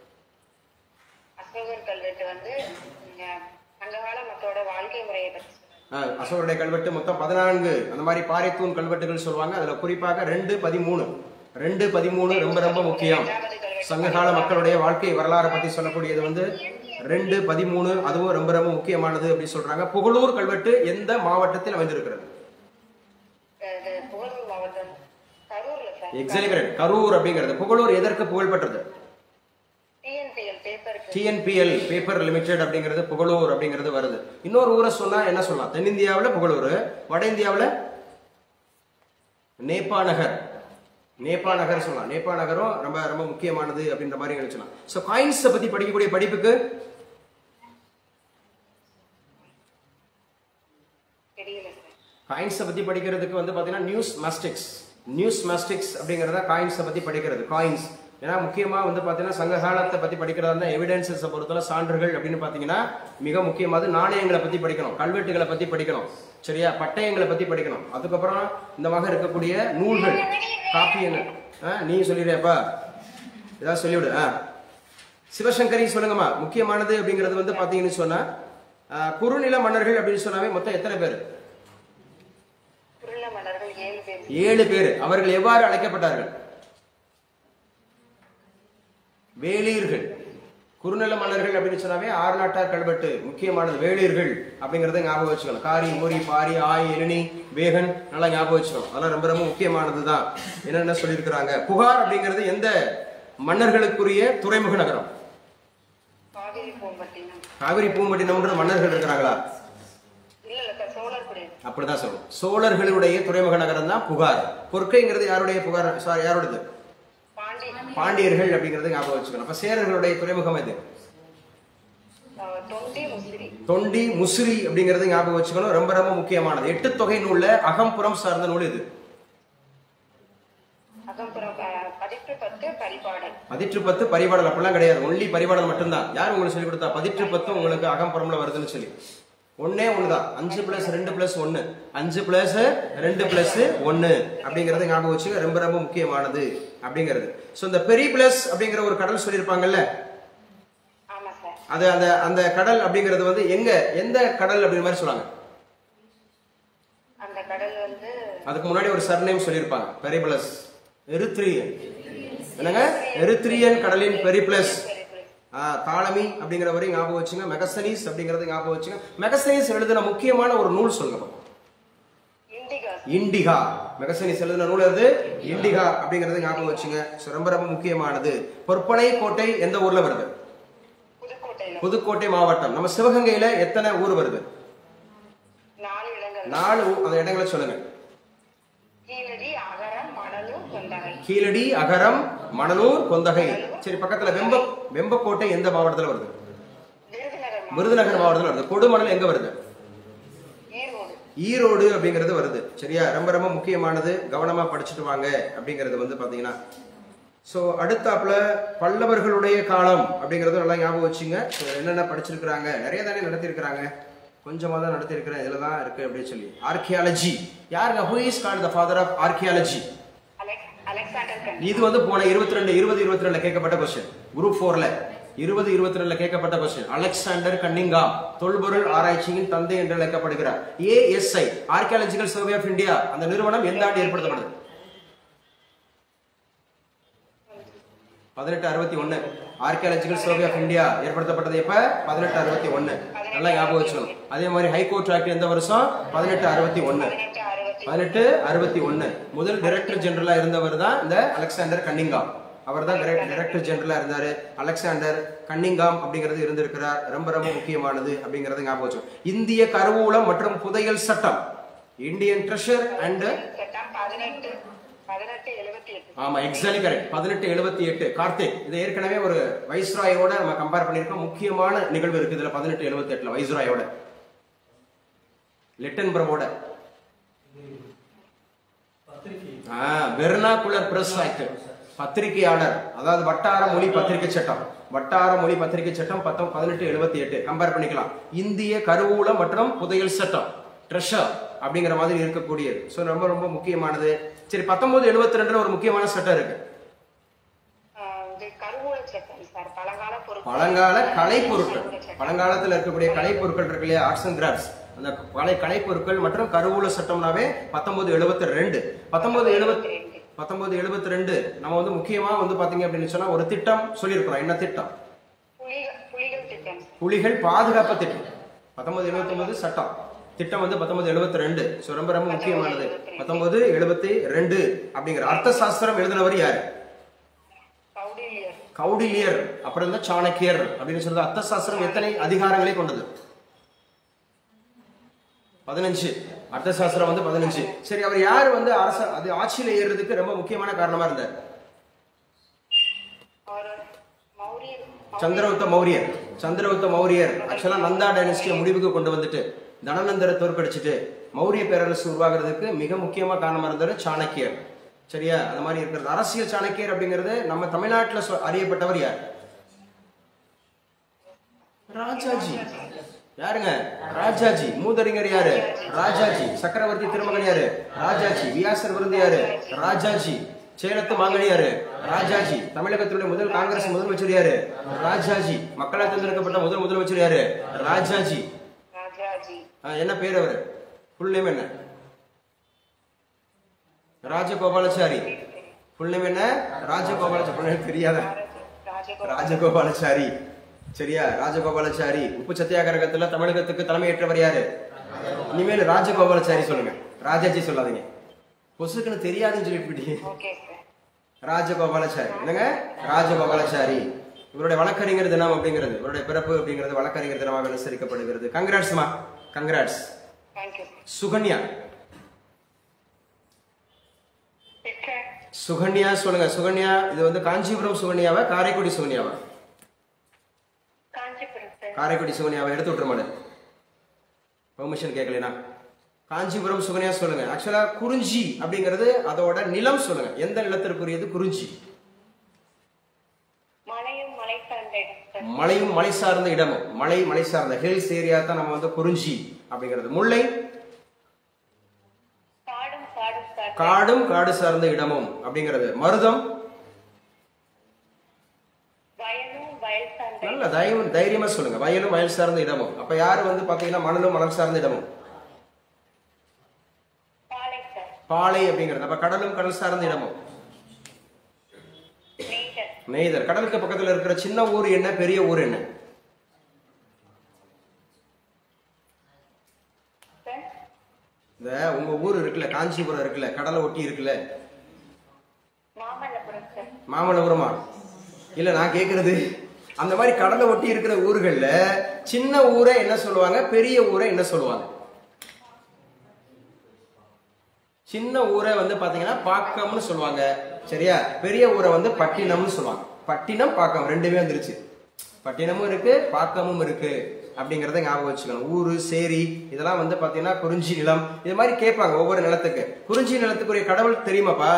அசோகர் கல்வெட்டு வந்து இங்க சங்ககால மக்களோட வாழ்க்கை முறையை பற்றி சொல்லுது. ஆஹ் அசோகருடைய கல்வெட்டு மொத்தம் பதினான்கு அந்த மாதிரி பாறைத்தூண் கல்வெட்டுகள் சொல்லுவாங்க அதுல குறிப்பாக ரெண்டு பதிமூணு ரெண்டு பதிமூணு ரொம்ப ரொம்ப முக்கியம் சங்ககால மக்களுடைய வாழ்க்கை வரலாறை பத்தி சொல்லக்கூடியது வந்து ரெண்டு பதிமூணு அதுவும் ரொம்ப ரொம்ப முக்கியமானது அப்படின்னு சொல்றாங்க புகழூர் கல்வெட்டு எந்த மாவட்டத்தில் அமைந்திருக்கிறது இது புகழூர் மாவட்டம் கரூர்ல சார் எக்ஸாக்ட்லி கரெக்ட் கரூர் அப்படிங்கிறது புகழூர் எதற்கு புகழ்பெற்றது டிஎன்பிஎல் பேப்பருக்கு டிஎன்பிஎல் பேப்பர் லிமிடெட் அப்படிங்கிறது புகழூர் அப்படிங்கிறது வருது இன்னொரு ஊரை சொன்னா என்ன சொல்லலாம் தென்னிந்தியாவில் புகழூர் வட இந்தியாவில் நேபா நகர் நேபா நகர் சொல்லலாம் நேபா நகரும் ரொம்ப ரொம்ப முக்கியமானது அப்படின்ற மாதிரி நினைச்சலாம் ஸோ காயின்ஸை பத்தி படிக்கக்கூடிய படிப்புக்கு தெரியல சார் காயின்ஸை பத்தி படிக்கிறதுக்கு வந்து பாத்தீங்கன்னா நியூஸ் மாஸ்டிக்ஸ் நியூஸ் மாஸ்டிக்ஸ் அப்படிங்கிறத காயின்ஸை பத்தி படிக்கிறது காயின்ஸ் ஏன்னா முக்கியமா வந்து பாத்தீங்கன்னா சங்க காலத்தை பத்தி படிக்கிறதா இருந்தா எவிடன்சஸை பொறுத்தவரை சான்றுகள் அப்படின்னு பாத்தீங்கன்னா மிக முக்கியமானது நாணயங்களை பத்தி படிக்கணும் கல்வெட்டுகளை பத்தி படிக்கணும் சரியா பட்டயங்களை பத்தி படிக்கணும் அதுக்கப்புறம் இந்த மாதிரி இருக்கக்கூடிய நூல்கள் காப்பியங்கள் ஆ, நீ சொல்லிடுறியாப்பா ஏதாவது சொல்லிவிடு ஆ சிவசங்கரி சொல்லுங்கம்மா முக்கியமானது அப்படிங்கிறது வந்து பாத்தீங்கன்னு சொன்னா ஆ, குறுநில மன்னர்கள் அப்படின்னு சொன்னாவே மொத்தம் எத்தனை பேர் குருள மன்னர்கள் ஏழு பேர் ஏழு பேர் அவர்கள் எவ்வாறு அழைக்கப்பட்டார்கள் வேளீர்கள் குறுநில மன்னர்கள் அப்படின்னு சொன்னாவே ஆறு நாட்டார் கல்வெட்டு முக்கியமானது வேளீர்கள் அப்படிங்கறத ஞாபகம் வச்சுக்கணும் காரி மூரி பாரி ஆய் எழினி வேகன் நல்லா ஞாபகம் வச்சுக்கணும் அதெல்லாம் ரொம்ப ரொம்ப முக்கியமானது தான் என்னென்ன சொல்லியிருக்கிறாங்க புகார் அப்படிங்கிறது எந்த மன்னர்களுக்குரிய துறைமுக நகரம் காவேரி பூம்பட்டினம் காவிரி பூம்பட்டினம்ன்ற மன்னர்கள் இருக்கிறாங்களா இல்ல இல்ல சார் சோழர் குடி அப்படிதான் சொல்லணும் சோழர்களுடைய துறைமுக நகரம் தான் புகார் பொற்கைங்கிறது யாருடைய புகார் சாரி யாரோடது பாண்டி பாண்டியர்கள் அப்படிங்கறது ஞாபகம் வச்சுக்கணும் அப்ப சேரர்களுடைய துறைமுகம் எது அஹ், தொண்டி முசிறி தொண்டி முசிறி அப்படிங்கறது ஞாபகம் வச்சுக்கணும் ரொம்ப ரொம்ப முக்கியமானது எட்டு தொகை நூல்ல அகம்புறம் சார்ந்த நூல் இது அகம்புறம் அஹ், பதிற்று பத்து பரிபாடல் பதிற்று பத்து பரிபாடல் அப்படிலாம் கிடையாது ஒன்லி பரிபாடல் மட்டும்தான் யார் உங்களுக்கு சொல்லி கொடுத்தா பதிற்று பத்து உங்களுக்கு அகம்புறம்ல வருதுன்னு சொல்லி ஒன்னே ஒண்ணுதான் அஞ்சு பிளஸ் ரெண்டு பிளஸ் ஒன்னு அஞ்சு பிளஸ் ரெண்டு பிளஸ் ஒன்னு அப்படிங்கறது ஞாபகம் வச்சுக்க ரொம்ப ரொம்ப முக்கியமானது அப்படிங்கிறது சோ இந்த பெரி பிளஸ் அப்படிங்கிற ஒரு கடல் சொல்லியிருப்பாங்கல்ல ஆமா சார் அது அந்த அந்த கடல் அப்படிங்கிறது வந்து எங்க எந்த கடல் அப்படிங்கிற மாதிரி சொல்லுவாங்க அந்த கடல் வந்து அதுக்கு முன்னாடி ஒரு சர்நேம் சொல்லியிருப்பாங்க பெரிபிளஸ் எரித்ரியன் என்னங்க எரித்ரியன் கடலின் பெரிபிளஸ் தாளமி அப்படிங்கிற வரையும் ஞாபகம் வச்சுங்க மெகசனீஸ் அப்படிங்கறது ஞாபகம் வச்சுங்க மெகசனீஸ் எழுதின முக்கியமான ஒரு நூல் சொல்லுங்க பாப்போம். இண்டிகா இண்டிகா மெகசனீஸ் எழுதின நூல் எது இண்டிகா அப்படிங்கறது ஞாபகம் வச்சுங்க So, ரொம்ப ரொம்ப முக்கியமானது பொற்பனை கோட்டை எந்த ஊர்ல வருது புதுக்கோட்டையில புதுக்கோட்டை மாவட்டம் நம்ம சிவகங்கையில எத்தனை ஊர் வருது நாலு இடங்கள் நாலு ஊ- அந்த இடங்களை சொல்லுங்க கீழடி அகரம் மணலும் கொந்தகை கீழடி அகரம் மணலூர் கொந்தகை சரி பக்கத்துல வெம்ப வெம்பக்கோட்டை எந்த மாவட்டத்துல வருது விருதுநகர் மாவட்டம், விருதுநகர் மாவட்டத்துல வருது கொடுமணல் எங்க வருது ஈரோடு ஈரோடு அப்படிங்கிறது வருது சரியா ரொம்ப ரொம்ப முக்கியமானது கவனமா படிச்சுட்டு வாங்க அப்படிங்கிறது வந்து பாத்தீங்கன்னா ஸோ அடுத்தாப்புல பல்லவர்களுடைய காலம் அப்படிங்கறது நல்லா ஞாபகம் வச்சுங்க So, என்னென்ன படிச்சிருக்கிறாங்க நிறைய தானே நடத்தியிருக்கிறாங்க கொஞ்சமா தான் நடத்தியிருக்கிறேன் இதுல தான் இருக்கு அப்படின்னு சொல்லி ஆர்கியாலஜி யாருங்க who is called the father of archaeology Alec Alexander கண் இது வந்து போன இருபத்தி ரெண்டு இருபது இருபத்தி ரெண்டுல கேட்கப்பட்ட கொஸ்டின் குரூப் போர்ல இருபது இருபத்தி ரெண்டுல கேட்கப்பட்ட கொஸ்டின் அலெக்சாண்டர் கன்னிங்காம் தொல்பொருள் ஆராய்ச்சியின் தந்தை என்று அழைக்கப்படுகிறார் ASI archaeological survey of India அந்த நிறுவனம் எந்த ஆண்டு ஏற்படுத்தப்படுது பதினெட்டு அறுபத்தி ஒண்ணு ஆர்கியாலஜிக்கல் சர்வே ஆஃப் இந்தியா ஏற்படுத்தப்பட்டது எப்ப பதினெட்டு அறுபத்தி ஒண்ணு நல்லா ஞாபகம் வச்சுக்கணும் அதே மாதிரி ஹைகோர்ட் ஆக்ட் எந்த வருஷம் பதினெட்டு அறுபத்தி ஒண்ணு பதினெட்டு அறுபத்தி பதினெட்டு அறுபத்தி ஒண்ணு முதல் டைரக்டர் ஜெனரலா இருந்தவர் தான் இந்த அலெக்சாண்டர் கன்னிங்காம் அவர் தான் டைரக்டர் ஜெனரலா இருந்தாரு அலெக்சாண்டர் கன்னிங்காம் அப்படிங்கிறது இருந்திருக்கிறார் ரொம்ப ரொம்ப முக்கியமானது அப்படிங்கறது ஞாபகம் வச்சு இந்திய கருவூலம் மற்றும் புதையல் சட்டம் இந்தியன் ட்ரெஷர் அண்ட் சட்டம் பதினெட்டு பதினெட்டு எழுபத்தி எட்டு ஆமா எக்ஸாக்ட்லி கரெக்ட் பதினெட்டு எழுபத்தி எட்டு கார்த்திக் இது ஏற்கனவே ஒரு வைஸ்ராயோட நம்ம கம்பேர் பண்ணியிருக்கோம் முக்கியமான நிகழ்வு இருக்கு இதுல பதினெட்டு எழுபத்தி எட்டுல வைஸ்ராயோட லிட்டன் பிரபோட வெர்னாகுலர் பிரஸ் ஆக்ட் பத்திரிகையாளர் அதாவது வட்டார மொழி பத்திரிகை சட்டம் வட்டார மொழி பத்திரிகை சட்டம் பத்தம் பதினெட்டு எழுபத்தி எட்டு கம்பேர் பண்ணிக்கலாம் இந்திய கருவூலம் மற்றும் புதையல் சட்டம் ட்ரெஷர் அப்படிங்கிற மாதிரி இருக்கக்கூடியது ஸோ ரொம்ப ரொம்ப முக்கியமானது சரி பத்தொன்பது எழுபத்தி ரெண்டுல ஒரு முக்கியமான சட்டம் இருக்கு ஆஹ் இது கருவூல சட்டம் சார் பழங்கால பொருட்கள் பழங்கால கலை பொருட்கள் பழங்காலத்துல இருக்கக்கூடிய கலை பொருட்கள் இருக்கு இல்லையா ஆர்ட்ஸ் அண்ட் கிராஃப்ட்ஸ் அந்த பழைய கலை பொருட்கள் மற்றும் கருவூல சட்டம்னாவே பத்தொன்பது எழுபத்தி ரெண்டு பத்தொன்பது எழுபத்தி பத்தொன்பது எழுபத்தி ரெண்டு நம்ம வந்து முக்கியமா வந்து பாத்தீங்க அப்படின்னு சொன்னா ஒரு திட்டம் சொல்லியிருக்கிறோம் என்ன திட்டம் புலிகள் புலிகள் திட்டம் புலிகள் பாதுகாப்பு திட்டம் பத்தொன்பது எழுபத்தி ஒன்பது சட்டம் திட்டம் வந்து பத்தொன்பது எழுபத்தி ரெண்டு ஸோ ரொம்ப ரொம்ப முக்கியமானது பத்தொன்பது எழுபத்தி ரெண்டு அப்படிங்கிற அர்த்த சாஸ்திரம் எழுதினவர் யாரு கௌடில்யர் கௌடில்யர் அப்புறம் இருந்தா சாணக்கியர் அப்படின்னு சொல்றது அர்த்த சாஸ்திரம் எத்தனை அதிகாரங்களை கொண்டது பதினஞ்சு அர்த்த சாஸ்திரம் வந்து பதினஞ்சு சரி அவர் யார் வந்து அரச அது ஆட்சியில ஏறுறதுக்கு ரொம்ப முக்கியமான காரணமா இருந்தார் அவர் மௌரியர் சந்திரகுப்த மௌரியர் சந்திரகுப்த மௌரியர் ஆக்சுவலா நந்தா டைனஸ்டியை முடிவுக்கு கொண்டு வந்துட்டு தனநந்தரை தோற்கடிச்சிட்டு மௌரிய பேரரசு உருவாகிறதுக்கு மிக முக்கியமா காரணமா இருந்தவர் சாணக்கியர் சரியா அந்த மாதிரி இருக்கிறது அரசியல் சாணக்கியர் அப்படிங்கிறது நம்ம தமிழ்நாட்டுல சொ- அறியப்பட்டவர் யார் ராஜாஜி யாருங்க ராஜாஜி மூதறிஞர் யாரு ராஜாஜி சக்கரவர்த்தி திருமகன் யாரு ராஜாஜி வியாசர் விருது யாரு ராஜாஜி சேலத்து மாங்கனி யாரு ராஜாஜி தமிழகத்தினுடைய முதல் காங்கிரஸ் முதலமைச்சர் யாரு ராஜாஜி மக்களால் தேர்ந்தெடுக்கப்பட்ட முதல் முதலமைச்சர் யாரு ராஜாஜி ராஜாஜி ஆ, என்ன பேர் அவரு ஃபுல் நேம் என்ன ராஜகோபாலாச்சாரி ஃபுல் நேம் என்ன ராஜகோபாலாச்சாரி full name தெரியாதா ராஜகோபால் ராஜகோபாலாச்சாரி சரியா ராஜகோபாலாச்சாரி உப்பு சத்தியாகிரகத்துல தமிழகத்துக்கு தலைமையேற்றவர் யாரு இனிமேல் ராஜகோபாலாச்சாரி சொல்லுங்க ராஜாஜி சொல்லாதீங்க பொசுக்குன்னு தெரியாதுன்னு சொல்லிட்டு ஓகே சார் ராஜகோபாலாச்சாரி என்னங்க ராஜகோபாலாச்சாரி இவருடைய வழக்கறிஞர் தினம் அப்படிங்கிறது இவருடைய பிறப்பு அப்படிங்கிறது வழக்கறிஞர் தினமாக அனுசரிக்கப்படுகிறது கங்கராட்ஸ்மா congrats thank you Sukanya sir Sukanya சொல்லுங்க சுகன்யா இது வந்து காஞ்சிபுரம் சுகன்யாவா காரைக்குடி சுகன்யாவா காஞ்சிபுரம் சார் காரைக்குடி சுகன்யாவை எடுத்து விட்டுற மாட்டேன் பெர்மிஷன் கேட்கலனா காஞ்சிபுரம் சுகன்யா சொல்லுங்க ஆக்சுவலா குறிஞ்சி அப்படிங்கிறது அதோட நிலம் சொல்லுங்க எந்த நிலத்திற்குரியது குறிஞ்சி மலையும் மலை சார்ந்த இடம் சார் மலையும் மலை சார்ந்த இடமும் மலை மலை சார்ந்த ஹில்ஸ் ஏரியா தான் நம்ம வந்து குறிஞ்சி அப்படிங்கிறது முல்லை காடும் காடும் சார் காடும் காடு சார்ந்த இடமும் அப்படிங்கிறது மருதம் வயலும் வயல் சார்ந்த நல்ல தைரியம் தைரியமா சொல்லுங்க வயலும் வயல் சார்ந்த இடமும் அப்ப யாரு வந்து பாத்தீங்கன்னா மணலும் மணல் சார்ந்த இடமும் பாலை சார் பாலை அப்படிங்கிறது அப்ப கடலும் கடல் சார்ந்த இடமும் நெய்தல் நெய்தல் கடலுக்கு பக்கத்துல இருக்கிற சின்ன ஊர் என்ன பெரிய ஊர் என்ன சார் இந்த உங்க ஊர் இருக்குல்ல காஞ்சிபுரம் இருக்குல்ல கடலை ஒட்டி இருக்குல்ல மாமல்லபுரம் சார் மாமல்லபுரமா இல்ல நான் கேக்குறது அந்த மாதிரி கடலை ஒட்டி இருக்கிற ஊர்கள்ல சின்ன ஊரை என்ன சொல்லுவாங்க பெரிய ஊரை என்ன சொல்லுவாங்க சின்ன ஊரை வந்து பாத்தீங்கன்னா பாக்கம்னு சொல்லுவாங்க சரியா பெரிய ஊரை வந்து பட்டினம்னு சொல்லுவாங்க பட்டினம் பாக்கம் ரெண்டுமே வந்துருச்சு பட்டினமும் இருக்கு பாக்கமும் இருக்கு அப்படிங்கறத ஞாபகம் வச்சுக்கணும் ஊரு சேரி இதெல்லாம் வந்து பாத்தீங்கன்னா குறிஞ்சி நிலம் இது மாதிரி கேட்பாங்க ஒவ்வொரு நிலத்துக்கு குறிஞ்சி நிலத்துக்குரிய கடவுள் தெரியுமாப்பா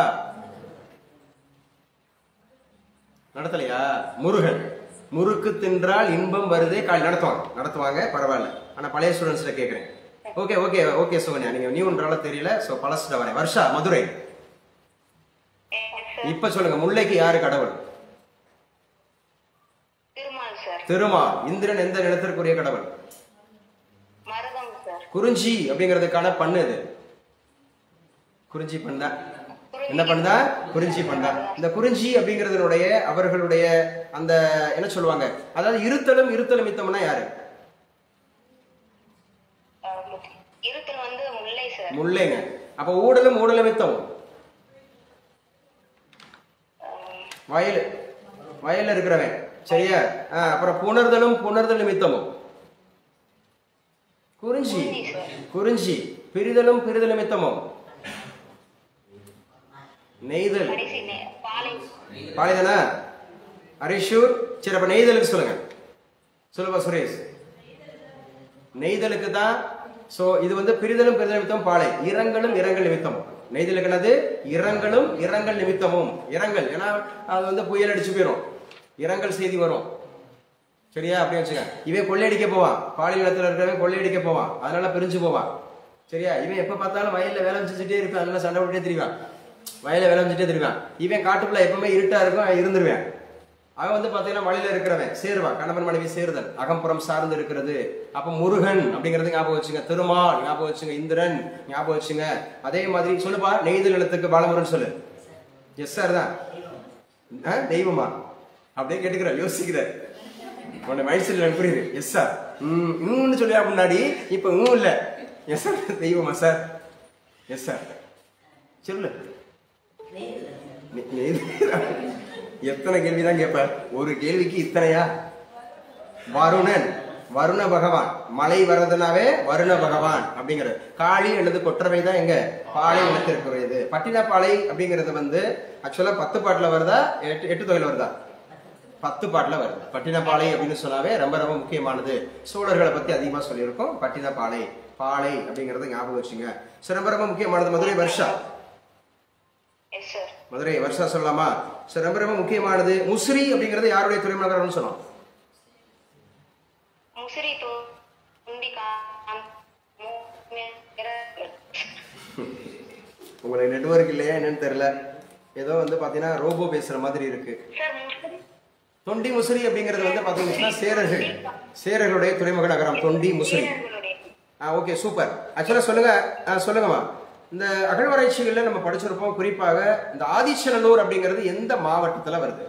நடத்தலையா முருகன் முறுக்கு தின்றால் இன்பம் வருதே கால் நடத்துவாங்க நடத்துவாங்க பரவாயில்ல ஆனா பழைய ஸ்டூடெண்ட்ஸ்ல கேக்குறேன் ஓகே ஓகே ஓகே சுகன்யா நீங்க நியூன்றால தெரியல சோ பழசுல வரேன் வர்ஷா மதுரை சார் இப்ப சொல்லுங்க முல்லைக்கு யாரு கடவுள் திருமால் சார் திருமால் இந்திரன் எந்த நிலத்திற்குரிய கடவுள் மருதம் சார் குறிஞ்சி அப்படிங்கிறதுக்கான பண்ணு இது குறிஞ்சி பண்ணா என்ன பண்ணுதா குறிஞ்சி பண்ணா இந்த குறிஞ்சி அப்படிங்கிறதுனுடைய அவர்களுடைய அந்த என்ன சொல்லுவாங்க அதாவது இருத்தலும் இருத்தலும் மித்தம்னா யாரு அஹ், இருத்தல் வந்து முல்லை சார் முல்லைங்க அப்ப ஊடலும் ஊடலும் மித்தம் வயல் வயல்ல இருக்கிறவன் சரியா ஆ, அப்புறம் புணர்தலும் புணர்தல் நிமித்தமும் குறிஞ்சி குறிஞ்சி பிரிதலும் பிரிதல் நிமித்தமும் நெய்தல் கடைசி நெ- பாலை பாலிதானா ஹரிஷூர் சரி அப்ப நெய்தலுக்கு சொல்லுங்க சொல்லுப்பா சுரேஷ் நெய்தலுக்கு தான் சோ இது வந்து பிரிதலும் பிரிதல் நிமித்தம் பாலை இரங்கலும் இரங்கல் நிமித்தமும் நெய்தலுக்கு என்னது இரங்கலும் இரங்கல் நிமித்தமும் இரங்கல் ஏன்னா அது வந்து புயல் அடிச்சு போயிடும் இரங்கல் செய்தி வரும் சரியா அப்படி வச்சுக்க இவன் கொள்ளையடிக்க போவான் பாலி நிலத்துல இருக்கிறவன் கொள்ளையடிக்க போவான் அதனால பிரிஞ்சு போவான் சரியா இவன் எப்ப பார்த்தாலும் வயல்ல வேலை செஞ்சுட்டே இருப்பான் அதனால சண்டை போட்டுட்டே திரிவான் வயல்ல வேலை செஞ்சுட்டே திரிவான் இவன் காட்டுக்குள்ள எப்பவுமே இருட்டா இருக்கும் அவன் இருந்துருவேன் அவன் வந்து பாத்தீங்கன்னா மலையில இருக்கிறவன் சேருவான் கணவன் மனைவி சேருதல் அகம்புறம் சார்ந்து இருக்கிறது அப்ப முருகன் அப்படிங்கறது ஞாபகம் வச்சுங்க திருமால் ஞாபகம் வச்சுங்க இந்திரன் ஞாபகம் வச்சுங்க அதே மாதிரி சொல்லுப்பா நெய்தல் நிலத்துக்கு பாலமுருகன் சொல்லு எஸ் சார் தான் ஆ, தெய்வமா அப்படியே கேட்டுக்கிற யோசிக்கிற உன்னை மைண்ட் செட்டில் எனக்கு புரியுது எஸ் சார் ம் இன்னும் சொல்லியா முன்னாடி இப்போ இன்னும் இல்லை எஸ் சார் தெய்வமா சார் எஸ் சார் சொல்லு நீ- நீ எத்தனை கேள்வி தான் கேட்ப ஒரு கேள்விக்கு இத்தனையா வருணன் வருண பகவான் மழை வர்றதுனாவே வருண பகவான் அப்படிங்கிறது காளி அல்லது கொற்றவை தான் எங்க பாலை இனத்திற்குரியது பட்டினப்பாலை அப்படிங்கிறது வந்து ஆக்சுவலா பத்து பாட்டுல வருதா எட்டு எட்டு தொகையில வருதா பத்து பாட்டுல வருது பட்டினப்பாலை அப்படின்னு சொன்னாவே ரொம்ப ரொம்ப முக்கியமானது சோழர்களை பத்தி அதிகமா சொல்லியிருக்கோம் பட்டினப்பாலை பாலை அப்படிங்கறத ஞாபகம் வச்சுங்க சரி ரொம்ப ரொம்ப முக்கியமானது மதுரை வருஷா எஸ் சார் மதுரை வருஷா சொல்லலாமா சரி ரொம்ப ரொம்ப முக்கியமானது முசிறி அப்படிங்கிறது யாருடைய துறைமுக நகரம்னு சொன்னோம் முசிறி துண்டி உங்களுக்கு நெட்வொர்க் இல்லையா என்னன்னு தெரியல ஏதோ வந்து பாத்தீங்கன்னா ரோபோ பேசுற மாதிரி இருக்கு சார் முசிறி தொண்டி முசிறி அப்படிங்கிறது வந்து பாத்தீங்கன்னா சேரர்கள் சேரர்களுடைய துறைமுக நகரம் தொண்டி முசிறி வீரர்களுடைய ஆ ஓகே சூப்பர் ஆக்சுவலாக சொல்லுங்க ஆ, சொல்லுங்கம்மா இந்த அகழ்வாராய்ச்சிகளில் நம்ம படிச்சிருப்போம் குறிப்பாக இந்த ஆதிச்சநல்லூர் அப்படிங்கிறது எந்த மாவட்டத்தில் வருது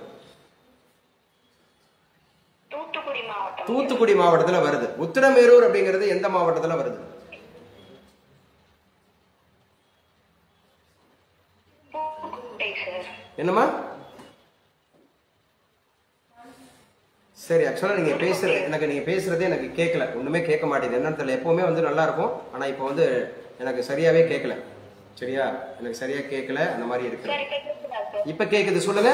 தூத்துக்குடி மாவட்டம் தூத்துக்குடி மாவட்டத்தில் வருது உத்திரமேரூர் அப்படிங்கிறது எந்த மாவட்டத்தில் வருது புதுக்கோட்டை சார் என்னம்மா சரி ஆக்சுவலாக நீங்கள் பேசுறது எனக்கு நீங்கள் பேசுறதே எனக்கு கேட்கல ஒன்றுமே கேட்க மாட்டேங்குது என்னன்னு தெரியல எப்போவுமே வந்து நல்லா இருக்கும் ஆனால் இப்போ வந்து எனக்கு சரியாவே கேட்கல சரியா எனக்கு சரியா கேட்கல அந்த மாதிரி இருக்கு சரி கேட்குதா சார் இப்ப கேக்குது சொல்லுங்க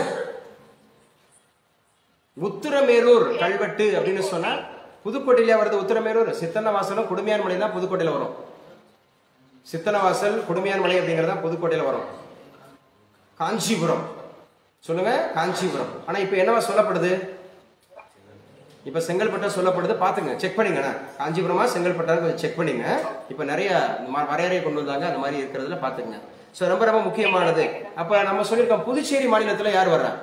உத்திரமேரூர் கல்வெட்டு அப்படின்னு சொன்னா புதுக்கோட்டையில வருது உத்திரமேரூர் சித்தன்னவாசலும் குடுமையான் மலை தான் புதுக்கோட்டையில வரும் சித்தன்னவாசல் குடுமையான் மலை அப்படிங்கிறது தான் புதுக்கோட்டையில வரும் காஞ்சிபுரம் சொல்லுங்க காஞ்சிபுரம் ஆனா இப்ப என்னவா சொல்லப்படுது இப்ப செங்கல்பட்டு சொல்லப்படுது பாத்துங்க செக் பண்ணிங்கண்ணா காஞ்சிபுரமா செங்கல்பட்டா கொஞ்சம் செக் பண்ணிங்க இப்ப நிறைய ம- வரையறையை கொண்டு வந்தாங்க அந்த மாதிரி இருக்கிறதுல பாத்துங்க சோ ரொம்ப ரொம்ப முக்கியமானது அப்ப நம்ம சொல்லியிருக்கோம் புதுச்சேரி மாநிலத்துல யார் வர்றா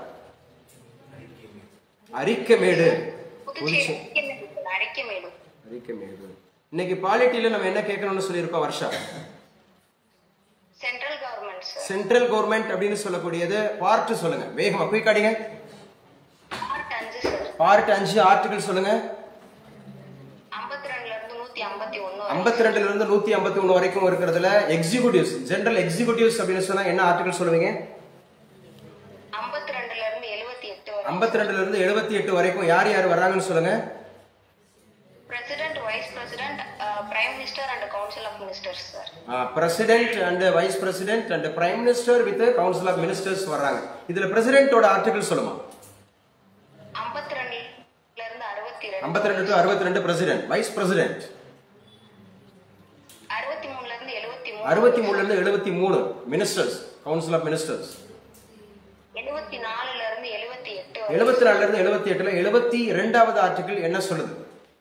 அரிக்கமேடு புதுச்சேரி அரைக்கமேடு அரிக்கமேடு இன்னைக்கு பாலிட்டியில நம்ம என்ன கேட்கணும்னு சொல்லியிருக்கோம் வருஷா central government sir central government அப்படின்னு சொல்லக்கூடியது பார்ட் சொல்லுங்க வேகமா குயிக் அடிங்க பார்ட் அஞ்சு சார் பார்ட் அஞ்சு ஆர்டிகல் சொல்லுங்க ஐம்பத்தி ரெண்டுல இருந்து நூத்தி ஐம்பத்தி ஒண்ணு ஐம்பத்தி ரெண்டுல இருந்து நூத்தி ஐம்பத்தி ஒண்ணு வரைக்கும் இருக்கிறதுல எக்ஸிகூட்டிவ்ஸ் ஜெனரல் எக்ஸிகூட்டிவ்ஸ் அப்படின்னு சொன்னா என்ன ஆர்டிகல் சொல்லுவீங்க ஐம்பத்தி ரெண்டுல இருந்து எழுபத்தி எட்டு வரை ஐம்பத்தி ரெண்டுல இருந்து எழுபத்தி எட்டு வரைக்கும் யார் யார் வர்றாங்கன்னு சொல்லுங்க president vice president prime minister and council of ministers sir president and vice president and prime minister with council of ministers வர்றாங்க இதுல பிரசிடென்ட்டோட ஆர்டிகல் சொல்லுமா ஐம்பத்தி ரெண்டுல இருந்து அறுபத்தி ரெண்டு ஐம்பத்தி ரெண்டு டு அறுபத்தி ரெண்டு பிரசிடென்ட் வைஸ் பிரசிடென்ட் அறுபத்தி மூணுல இருந்து எழுபத்தி மூணு அறுபத்தி மூணுல இருந்து எழுபத்தி மூணு மினிஸ்டர்ஸ் கவுன்சில் ஆஃப் மினிஸ்டர்ஸ் எழுபத்தி நாலுல இருந்து எழுபத்தி எட்டு எழுபத்தி நாலுல இருந்து எழுபத்தி எட்டுல எழுபத்தி ரெண்டாவது ஆர்டிகல் என்ன சொல்லுது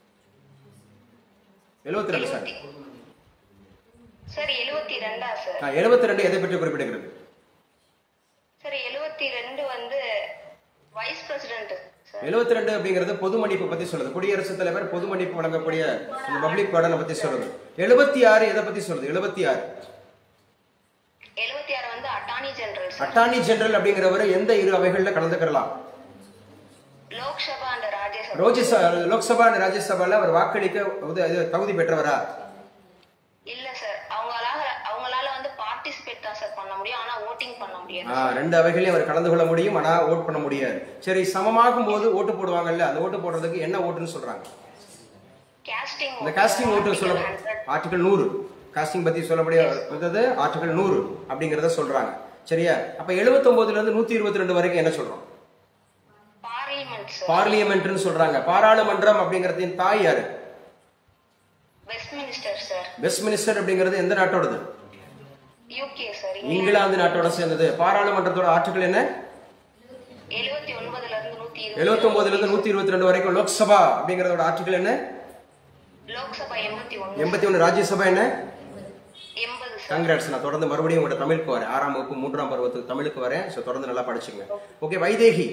எழுபத்தி ரெண்டு சார் சார் எழுபத்தி ரெண்டா சார் எழுபத்தி ரெண்டு எதை பற்றி குறிப்பிடுகிறது சார் எழுபத்தி ரெண்டு வந்து வைஸ் பிரசிடென்ட் சார் எழுபத்தி ரெண்டு அப்படிங்கிறது பொது மன்னிப்பு பத்தி சொல்லுது குடியரசுத் தலைவர் பொது மன்னிப்பு வழங்கக்கூடிய இந்த பப்ளிக் பர்டனை பத்தி சொல்லுது எழுபத்தி ஆறு எதை பத்தி சொல்லுது எழுபத்தி ஆறு எழுபத்தி ஆறு வந்து attorney general sir attorney general அப்படிங்கிறவர் எந்த இரு அவைகள்ல கலந்துக்கலாம் லோக்சபா அண்ட் ராஜ்யசபா ரோஜிசா லோக்சபா and ராஜ்யசபால அவர் வாக்களிக்க உத- இது தகுதி பெற்றவரா இல்ல சார் அவங்களால அவங்களால வந்து பார்ட்டிசிபேட் தான் சார் பண்ண முடியும் ஆனா ஓட்டிங் பண்ண முடியாது ஆ, ரெண்டு அவைகளையும் அவர் கலந்து கொள்ள முடியும் ஆனா ஓட் பண்ண முடியாது சரி சமமாகும் போது ஓட்டு போடுவாங்கல்ல அந்த ஓட்டு போடுறதுக்கு என்ன ஓட்டுன்னு சொல்றாங்க கேஸ்டிங் இந்த காஸ்டிங் ஓட்டு சொல்ல ஆர்டிகல் நூறு காஸ்டிங் பத்தி சொல்லக்கூடிய வந்தது ஆர்டிகல் நூறு அப்படிங்கறத சொல்றாங்க சரியா அப்ப 79 ல இருந்து நூத்தி இருபத்தி ரெண்டு வரைக்கும் என்ன சொல்றோம் பார்லிமெண்ட் சார் பார்லிமெண்ட்னு சொல்றாங்க பாராளுமன்றம் அப்படிங்கறதின் தாய் யாரு Westminster sir Westminster அப்படிங்கிறது எந்த நாட்டோடது யூகே சார் இங்கிலாந்து நாட்டோட சேர்ந்தது பாராளுமன்றத்தோட ஆர்டிகல் என்ன எழுபத்தி ஒன்பதுல இருந்து நூத்தி எழுபத்தி ஒன்பதுல இருந்து நூத்தி இருபத்தி ரெண்டு வரைக்கும் லோக்சபா அப்படிங்கறதோட ஆர்டிகல் என்ன லோக்சபா எண்பத்தி ஒண்ணு எண்பத்தி ஒன்னு ராஜ்யசபா என்ன எண்பது சார் காங்கிரஸ் நான் தொடர்ந்து மறுபடியும் உங்களோட தமிழுக்கு வரேன் ஆறாம் வகுப்பு மூன்றாம் பருவத்துக்கு தமிழுக்கு வரேன் ஸோ தொடர்ந்து நல்லா படிச்சுங்க ஓகே வைதேகி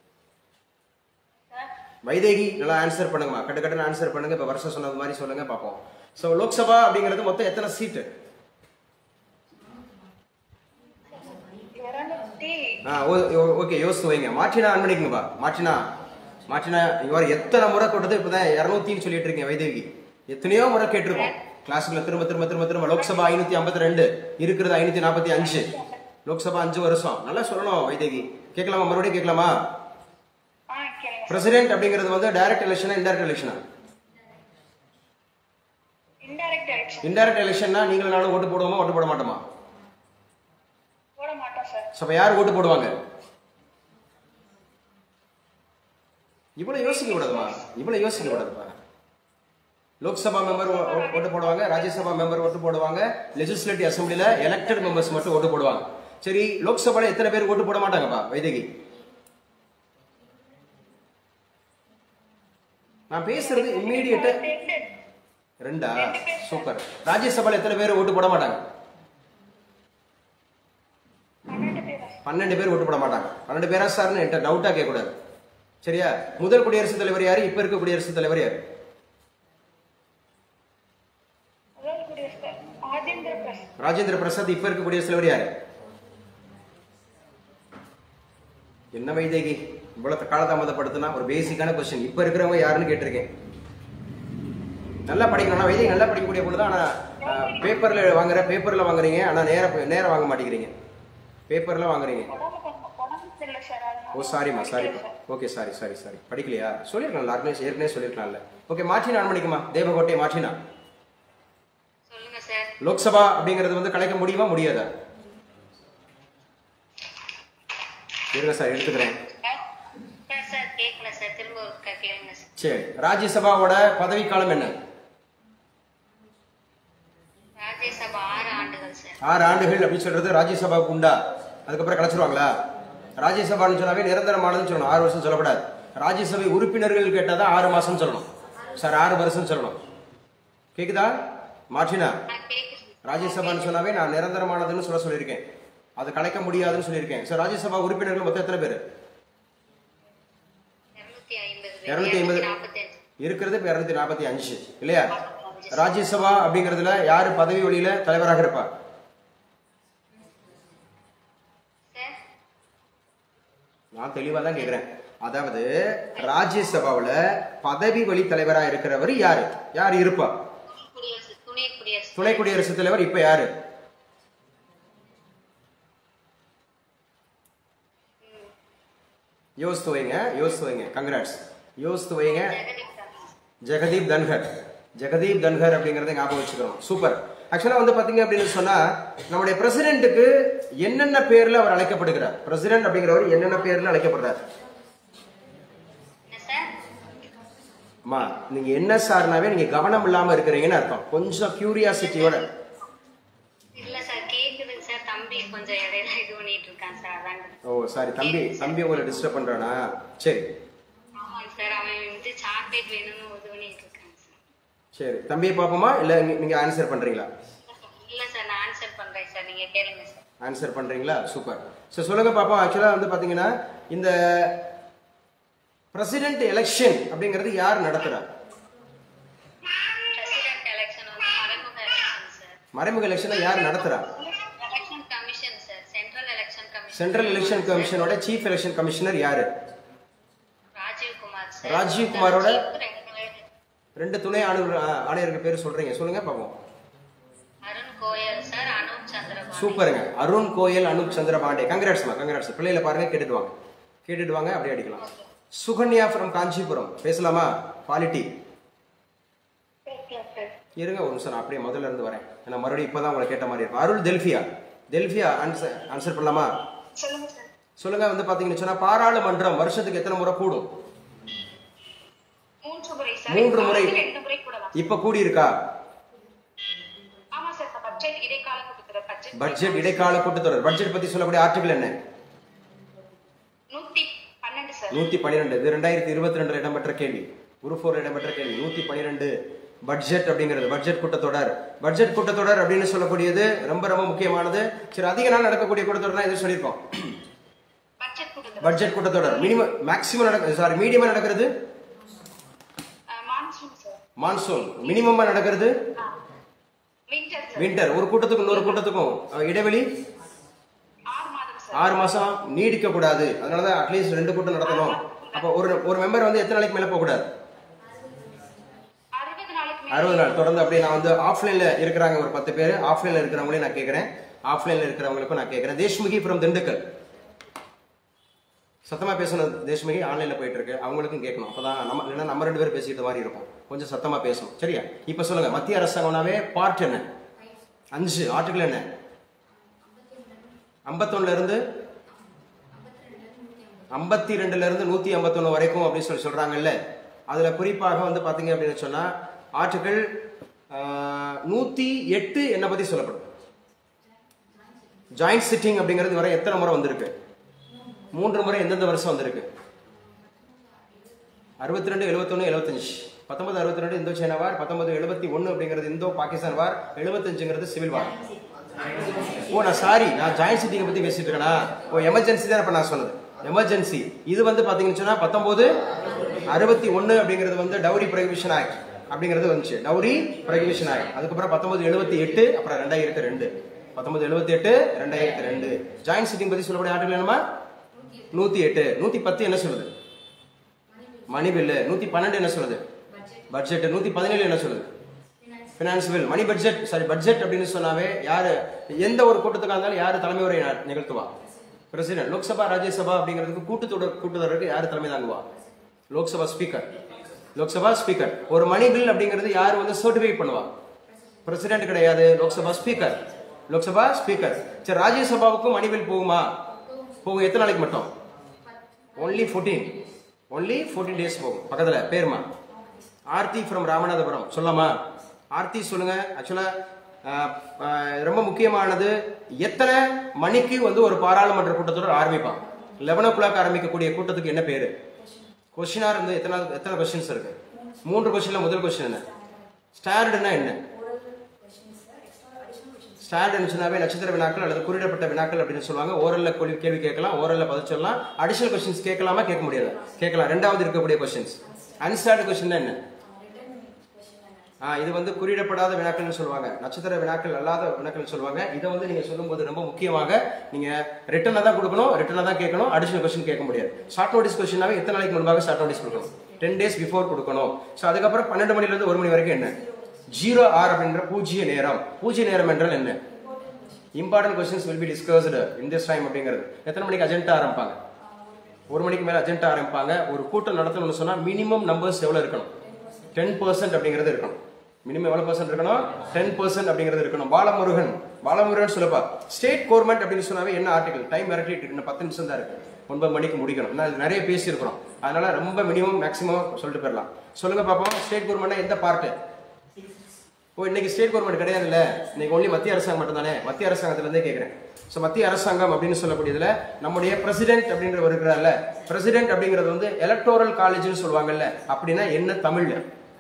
வைதேகி நல்லா ஆன்சர் பண்ணுங்கம்மா கட்டு கட்டுன்னு ஆன்சர் பண்ணுங்க இப்போ வருஷம் சொன்னது மாதிரி சொல்லுங்க பார்ப்போம் ஸோ லோக்சபா அப்படிங்கிறது மொத்தம் எத்தனை சீட்டு இருநூத்தி ஆ ஓகே யோசித்து வைங்க மாற்றினா ஆன் பண்ணிக்கங்கப்பா மாற்றினா மாற்றினா இவர் எத்தனை முறை கொட்டது இப்போதான் இரநூத்தின்னு சொல்லிட்டு இருக்கேன் வைதேகி எத்தனையோ முறை கேட்டிருக்கோம் கிளாஸ்ல திரும்ப திரும்ப திரும்ப திரும்ப லோக்சபா ஐநூத்தி ஐம்பத்தி ரெண்டு இருக்கிறது ஐநூத்தி நாற்பத்தி அஞ்சு லோக்சபா அஞ்சு வருஷம் நல்லா சொல்லணும் வைதேகி கேட்கலாமா மறுபடியும் கேட்கலாமா ஆ கேளுங்க பிரசிடென்ட் அப்படிங்கிறது வந்து டைரக்ட் எலெக்ஷனா இன்டைரக்ட் எலெக்ஷனா இன்டைரக்ட் எலெக்ஷன் இன்டைரக்ட் எலெக்ஷன்னா நீங்களும் நானும் ஓட்டு போடுவோமா ஓட்டு போட மாட்டோமா போட மாட்டோம் சார் ஸோ அப்போ யார் ஓட்டு போடுவாங்க இவ்வளவு யோசிக்க கூடாதுமா இவ்வளவு யோசிக்க கூடாதுப்பா லோக்சபா மெம்பர் ஓட்டு போடுவாங்க ராஜ்யசபா மெம்பர் ஓட்டு போடுவாங்க லெஜிஸ்லேட்டிவ் அசம்பிளில எலெக்டட் மெம்பர்ஸ் மட்டும் ஓட்டு போடுவாங்க சரி லோக்சபால எத்தனை பேர் ஓட்டு போட மாட்டாங்கப்பா வைதேகி நான் பேசுறது இம்மீடியட்டா ரெண்டு ரெண்டா சூப்பர் ராஜ்யசபால எத்தனை பேர் ஓட்டு போட மாட்டாங்க பன்னெண்டு பேரா பன்னெண்டு பேர் ஓட்டு போட மாட்டாங்க பன்னெண்டு பேரா சார்னு என்கிட்ட டவுட்டா கேட்கக்கூடாது சரியா முதல் குடியரசுத் தலைவர் யாரு இப்ப இருக்க குடியரசுத் தலைவர் யாரு முதல் குடியரசு ராஜேந்திர பிரசாத் ராஜேந்திர பிரசாத் இப்ப இருக்க குடியரசுத் தலைவர் யாரு என்ன வைதேகி இவ்வளவு காலதாமதப்படுத்தினா ஒரு பேசிக்கான கொஸ்டின் இப்ப இருக்கிறவங்க யாருன்னு கேட்டிருக்கேன் நல்லா படிக்கணும் வைதேகி நல்லா படிக்கக்கூடிய பொழுது ஆனா பேப்பர்ல வாங்குற பேப்பர்ல வாங்குறீங்க ஆனா நேர நேரம் வாங்க மாட்டேங்கிறீங்க பேப்பர்ல வாங்குறீங்க உடம்பு கொஞ்சம் உடம்பு சரியில்லை சார் அதனால ஓ சாரிம்மா சாரிப்பா ஓகே சாரி சாரி சாரி படிக்கலையா சொல்லிருக்கலாம்ல ஆர்கனைஸ் ஏற்கனவே சொல்லிருக்கலாம்ல ஓகே மாற்றினா ஆன் பண்ணிக்குமா தேவகோட்டை மாற்றினா சொல்லுங்க சார் லோக்சபா அப்படிங்கிறது வந்து கலைக்க முடியுமா முடியாதா இருங்க சார் எடுத்துக்கிறேன் சார் சார் கேட்கல சார் திரும்ப ஒருக்கா கேளுங்க சார் சரி ராஜ்யசபாவோட பதவி காலம் என்ன ராஜ்யசபா ஆறு ஆண்டுகள் சார் ஆறு ஆண்டுகள் அப்படின்னு சொல்றது ராஜ்யசபாவுக்கு உண்டா அதுக்கப்புறம் கலைச்சிருவாங்களா ராஜ்யசபான்னு சொன்னாவே நிரந்தரமானதுன்னு சொல்லணும் ஆறு வருஷம் சொல்லக்கூடாது ராஜ்யசபை உறுப்பினர்கள் கேட்டால் தான் ஆறு மாசம் சொல்லணும் சார் ஆறு வருஷம் சொல்லணும் கேக்குதா மாற்றினா நான் கேட்குறேன் ராஜ்யசபான்னு சொன்னாவே நான் நிரந்தரமானதுன்னு சொல்ல சொல்லியிருக்கேன் அதை கலைக்க முடியாதுன்னு சொல்லியிருக்கேன் சார் ராஜ்யசபா உறுப்பினர்கள் மொத்தம் எத்தனை பேர் இருநூத்தி ஐம்பது இருநூத்தி ஐம்பது நாற்பத்தஞ்சு இருக்கிறது இப்போ இரநூத்தி நாற்பத்தி அஞ்சு இல்லையா ராஜ்யசபா அப்படிங்கிறதுல யாரு பதவி வழியில தலைவராக இருப்பா சார் நான் தெளிவா தான் கேக்குறேன் அதாவது ராஜ்யசபாவுல பதவி வழி தலைவரா இருக்கிறவர் யாரு யார் இருப்பா குடியரசு துணை குடியரசு துணை குடியரசுத் தலைவர் இப்ப யாரு யோசித்து வைங்க யோசித்து வைங்க கங்க்ராட்ஸ் யோசித்து வைங்க ஜெகதீப் தங்கர். ஜெகதீப் தன்கர் ஜெகதீப் தன்கர் அப்படிங்கறத ஞாபகம் வச்சுக்கணும் சூப்பர் ஆக்சுவலா வந்து பாத்தீங்க அப்படின்னு சொன்னா நம்முடைய பிரசிடென்ட்டுக்கு என்னென்ன பேர்ல அவர் அழைக்கப்படுகிறார் பிரசிடென்ட் அப்படிங்கிறவர் என்னென்ன பேர்ல அழைக்கப்படுறார் என்ன சார் அம்மா நீங்க என்ன சார்னாவே நீங்க கவனம் இல்லாம இருக்கிறீங்கன்னு அர்த்தம் கொஞ்சம் கியூரியாசிட்டியோட இல்ல சார் கேக்குதுங்க சார் தம்பி கொஞ்சம் இடையில இது பண்ணிட்டு இருக்கான் சார் அதாங்க ஓ சாரி தம்பி தம்பி உங்களை டிஸ்டர்ப் பண்றானா சரி ஆமாங்க சார் அவன் வந்து சாக்லேட் வேணும்னு இது பண்ணிட்டு இருக்கான் சார் சரி தம்பியை பார்ப்போமா இல்ல நீங்க- நீங்க ஆன்சர் பண்றீங்களா இல்ல சார் நான் ஆன்சர் பண்றேன் சார் நீங்க கேளுங்க சார் ஆன்சர் பண்றீங்களா சூப்பர் ஸோ சொல்லுங்க பாப்போம் ஆக்சுவலா வந்து பாத்தீங்கன்னா இந்த பிரசிடென்ட் எலெக்ஷன் அப்படிங்கிறது யார் நடத்துறா பிரசிடென்ட் எலெக்ஷன் வந்து மறைமுக எலெக்ஷன் சார் மறைமுக எலெக்ஷனை யார் நடத்துறா election commission sir central election commission central election கமிஷனோட சீஃப் எலெக்ஷன் கமிஷனர் யாரு ராஜீவ் குமார் சார் ராஜீவ் குமாரோட- ரெண்டு பேர். ரெண்டு துணை ஆணையர் ஆணையருக்கு பேர் சொல்றீங்க சொல்லுங்க பாப்போம் அருண் கோயல் சார் அனூப் சந்திரபாபு சூப்பருங்க அருண் கோயல் அனுப் சந்திரபாண்டே கங்க்ராட்ஸ்மா கங்க்ராட்ஸ் பிள்ளைகளை பாருங்க கேட்டுட்டு வாங்க கேட்டுட்டு வாங்க அப்படியே அடிக்கலாம் சுகன்யா ஃப்ரம் காஞ்சிபுரம் பேசலாமா பாலிட்டி பேசலாம் சார் இருங்க ஒரு நிமிஷம் நான் அப்படியே முதல்ல இருந்து வரேன் ஏன்னா மறுபடியும் இப்பதான் உங்களை கேட்ட மாதிரி இருக்கும் அருள் டெல்ஃபியா டெல்ஃபியா ஆன்சர் ஆன்சர் பண்ணலாமா சொல்லுங்க சார் சொல்லுங்க வந்து பாத்தீங்கன்னு சொன்னா பாராளுமன்றம் வருஷத்துக்கு எத்தனை முறை கூடும் மூன்று முறை சார் மூன்று முறை. வாரத்துக்கு ரெண்டு முறை கூடலாம் இப்ப கூடி இருக்கா ஆமா சார் பட்ஜெட் இடைக்கால கூட்டத்தொடர் பட்ஜெட் பட்ஜெட் இடைக்கால கூட்டத்தொடர் பட்ஜெட் பத்தி சொல்லக்கூடிய ஆர்டிகல் என்ன நூத்தி பன்னெண்டு சார் நூத்தி பன்னிரெண்டு இது ரெண்டாயிரத்தி இருபத்தி ரெண்டுல இடம்பெற்ற கேள்வி குரூப் ஃபோர் இடம்பெற்ற கேள்வி நூத்தி பன்னிரெண்டு பட்ஜெட் அப்படிங்கிறது பட்ஜெட் கூட்டத்தொடர் பட்ஜெட் கூட்டத்தொடர் அப்படின்னு சொல்லக்கூடியது ரொம்ப ரொம்ப முக்கியமானது சரி அதிக நாள் நடக்கக்கூடிய கூட்டத்தொடர் தான் இது சொல்லியிருக்கோம் பட்ஜெட் கூட்டத்தொடர் பட்ஜெட் கூட்டத்தொடர் மினிமம் மேக்ஸிமம் நடக்க சாரி மீடியமா நடக்கிறது மான்சூன் சார் மான்சூன் மினிமமா நடக்கிறது வின்டர் சார் வின்டர் ஒரு கூட்டத்துக்கும் இன்னொரு கூட்டத்துக்கும் அஹ், இடைவெளி ஆறு மாதம் ஆறு மாசம் நீடிக்க கூடாது அதனால தான் அட்லீஸ்ட் ரெண்டு கூட்டம் நடத்தணும் அப்போ ஒரு ஒரு மெம்பர் வந்து எத்தனை நாளைக்கு மேல போக கூடாது அறுபது நாளைக்கு மேல அறுபது நாள் தொடர்ந்து அப்படியே நான் வந்து ஆஃப்லைன்ல இருக்கிறாங்க ஒரு பத்து பேர் ஆஃப்லைன்ல இருக்கிறவங்களையும் நான் கேட்கறேன் ஆஃப்லைன்ல இருக்கிறவங்களுக்கும் நான் கேட்கறேன் தேஷ்முகி ஃப்ரம் திண்டுக்கல் சத்தமா பேசணும் தேஷ்முகி ஆன்லைன்ல போயிட்டு இருக்கு அவங்களுக்கும் கேட்கணும் அப்பதான் நம்ம இல்லைன்னா நம்ம ரெண்டு பேரும் பேசிக்கிட்ட மாதிரி இருக்கும் கொஞ்சம் சத்தமா பேசணும் சரியா இப்ப சொல்லுங்க மத்திய அரசாங்கம்னாவே பார்ட் என்ன அஞ்சு ஆர்டிகல் என்ன ஐம்பத்தொன்னுல இருந்து ஐம்பத்தி ரெண்டுல இருந்து நூத்தி ஐம்பத்தொன்னு வரைக்கும் அப்படின்னு சொல்லி சொல்றாங்கல்ல அதுல குறிப்பாக வந்து பாத்தீங்க அப்படின்னு சொன்னா ஆர்டிகல் நூத்தி எட்டு என்ன பத்தி சொல்லப்படும் ஜாயிண்ட் சிட்டிங் அப்படிங்கிறது வரை எத்தனை முறை வந்திருக்கு மூன்று முறை எந்தெந்த வருஷம் வந்திருக்கு அறுபத்தி ரெண்டு எழுபத்தொன்னு எழுபத்தஞ்சு பத்தொன்பது அறுபத்தி ரெண்டு இந்தோ சைனா வார் பத்தொன்பது எழுபத்தி ஒன்று அப்படிங்கிறது இந்தோ பாகிஸ்தான் வார் எழுபத்தஞ்சுங்கிறது சிவில் வார் ஓ நான் சாரி நான் ஜாயிண்ட் சிட்டிங்கை பத்தி பேசிட்டு இருக்கேனா ஓ எமர்ஜென்சி தான் இப்ப நான் சொன்னது எமர்ஜென்சி இது வந்து பாத்தீங்கன்னு சொன்னா பத்தொன்பது அறுபத்தி ஒன்று அப்படிங்கிறது வந்து டவுரி ப்ரொஹிபிஷன் ஆக்ட் அப்படிங்கிறது வந்துச்சு டவுரி ப்ரொஹிபிஷன் ஆக்ட் அதுக்கப்புறம் பத்தொன்பது எழுபத்தி எட்டு அப்புறம் ரெண்டாயிரத்தி ரெண்டு பத்தொன்பது எழுபத்தி எட்டு ரெண்டாயிரத்தி ரெண்டு ஜாயிண்ட் சிட்டிங் பத்தி சொல்லக்கூடிய ஆர்டிகல் என்னமா நூத்தி எட்டு நூத்தி பத்து என்ன சொல்லுது மணி பில்லு நூத்தி பன்னெண்டு என்ன சொல்லுது பட்ஜெட் நூத்தி பதினேழு என்ன சொல்லுது finance bill money budget sorry budget அப்படின்னு சொன்னாவே யாரு எந்த ஒரு கூட்டத்துக்காக இருந்தாலும் யாரு தலைமை உரை ந- நிகழ்த்துவா பிரசிடென்ட் லோக்சபா ராஜ்யசபா அப்படிங்கிறதுக்கு கூட்டத்தொடர் கூட்டத்தொடருக்கு யாரு தலைமை தாங்குவா லோக்சபா ஸ்பீக்கர் லோக்சபா ஸ்பீக்கர் ஒரு மணி பில் அப்படிங்கிறது யார் வந்து சர்டிஃபை பண்ணுவா பிரசிடென்ட் கிடையாது லோக்சபா ஸ்பீக்கர் லோக்சபா ஸ்பீக்கர் சரி ராஜ்யசபாவுக்கும் மணி பில் போகுமா போகும் எத்தனை நாளைக்கு மட்டும் only fourteen only fourteen days போகும் பக்கத்துல பேருமா ஆர்த்தி ஃப்ரம் ராமநாதபுரம் சொல்லலாமா ஆர்த்தி சொல்லுங்க ஆக்சுவலா ரொம்ப முக்கியமானது எத்தனை மணிக்கு வந்து ஒரு பாராளுமன்ற கூட்டத்தொடர் ஆரம்பிப்பான் லெவன் ஓ கிளாக் ஆரம்பிக்கக்கூடிய கூட்டத்துக்கு என்ன பேரு கொஸ்டினா இருந்து எத்தனை எத்தனை கொஸ்டின்ஸ் இருக்கு மூன்று கொஸ்டின்ல முதல் கொஸ்டின் என்ன ஸ்டாண்டர்ட்னா என்ன ஸ்டாண்டர்ட் சொன்னாவே நட்சத்திர வினாக்கள் அல்லது குறியிடப்பட்ட வினாக்கள் அப்படின்னு சொல்லுவாங்க ஓரல்ல கேள்வி கேள்வி கேட்கலாம் ஓரல்ல பதில் சொல்லலாம் அடிஷனல் கொஸ்டின்ஸ் கேட்கலாமா கேட்க முடியாது கேட்கலாம் ரெண்டாவது இருக்கக்கூடிய கொஸ்டின்ஸ் அன்ஸ்டாண்டர்ட் கொஸ்டின் என்ன ஆ, இது வந்து குறியிடப்படாத வினாக்கள்னு சொல்லுவாங்க நட்சத்திர வினாக்கள் அல்லாத வினாக்கள் சொல்லுவாங்க இதை வந்து நீங்க சொல்லும்போது ரொம்ப முக்கியமாக நீங்க ரிட்டனா தான் கொடுக்கணும் ரிட்டனா தான் கேட்கணும் அடிஷனல் கொஸ்டின் கேட்க முடியாது ஷார்ட் நோட்டீஸ் கொஸ்டினாவே எத்தனை நாளைக்கு முன்பாக ஷார்ட் நோட்டீஸ் கொடுக்கணும் டென் டேஸ் பிஃபோர் கொடுக்கணும் ஸோ அதுக்கப்புறம் பன்னெண்டு மணில இருந்து ஒரு மணி வரைக்கும் என்ன ஜீரோ ஆர் அப்படின்ற பூஜ்ய நேரம் பூஜ்ய நேரம் என்றால் என்ன important questions will be discussed in this time அப்படிங்கிறது எத்தனை மணிக்கு அஜெண்டா ஆரம்பிப்பாங்க ஒரு மணிக்கு மேல அஜெண்டா ஆரம்பிப்பாங்க ஒரு கூட்டம் நடத்தணும்னு சொன்னா மினிமம் நம்பர்ஸ் எவ்வளவு இருக்கணும் டென் பர்சன்ட் அப்படிங்கிறது இருக்கணும் மினிமம் எவ்வளவு பர்சன்ட் இருக்கணும் டென் பர்சன்ட் அப்படிங்கிறது இருக்கணும் பாலமுருகன் பாலமுருகன் சொல்லப்பா ஸ்டேட் கவர்மெண்ட் அப்படின்னு சொன்னாவே என்ன ஆர்டிகல் டைம் மிரட்டிட்டு இருக்கு இன்னும் பத்து நிமிஷம் தான் இருக்கு ஒன்பது மணிக்கு முடிக்கணும் நான் இது நிறைய பேசியிருக்கிறோம் அதனால ரொம்ப மினிமம் மேக்ஸிமம் சொல்லிட்டு போயிடலாம் சொல்லுங்க பாப்போம் ஸ்டேட் கவர்மெண்ட் எந்த பார்ட்டு ஓ இன்னைக்கு ஸ்டேட் கவர்மெண்ட் கிடையாதுல்ல இன்னைக்கு ஒன்லி மத்திய அரசாங்கம் மட்டும் தானே மத்திய அரசாங்கத்துல இருந்தே கேட்கிறேன் ஸோ மத்திய அரசாங்கம் அப்படின்னு சொல்லக்கூடியதுல நம்முடைய பிரசிடென்ட் அப்படின்றவர் இருக்கிறார்ல பிரசிடென்ட் அப்படிங்கிறது வந்து எலக்டோரல் காலேஜ்னு சொல்லுவாங்கல்ல அப்படின்னா என்ன தமிழ்ல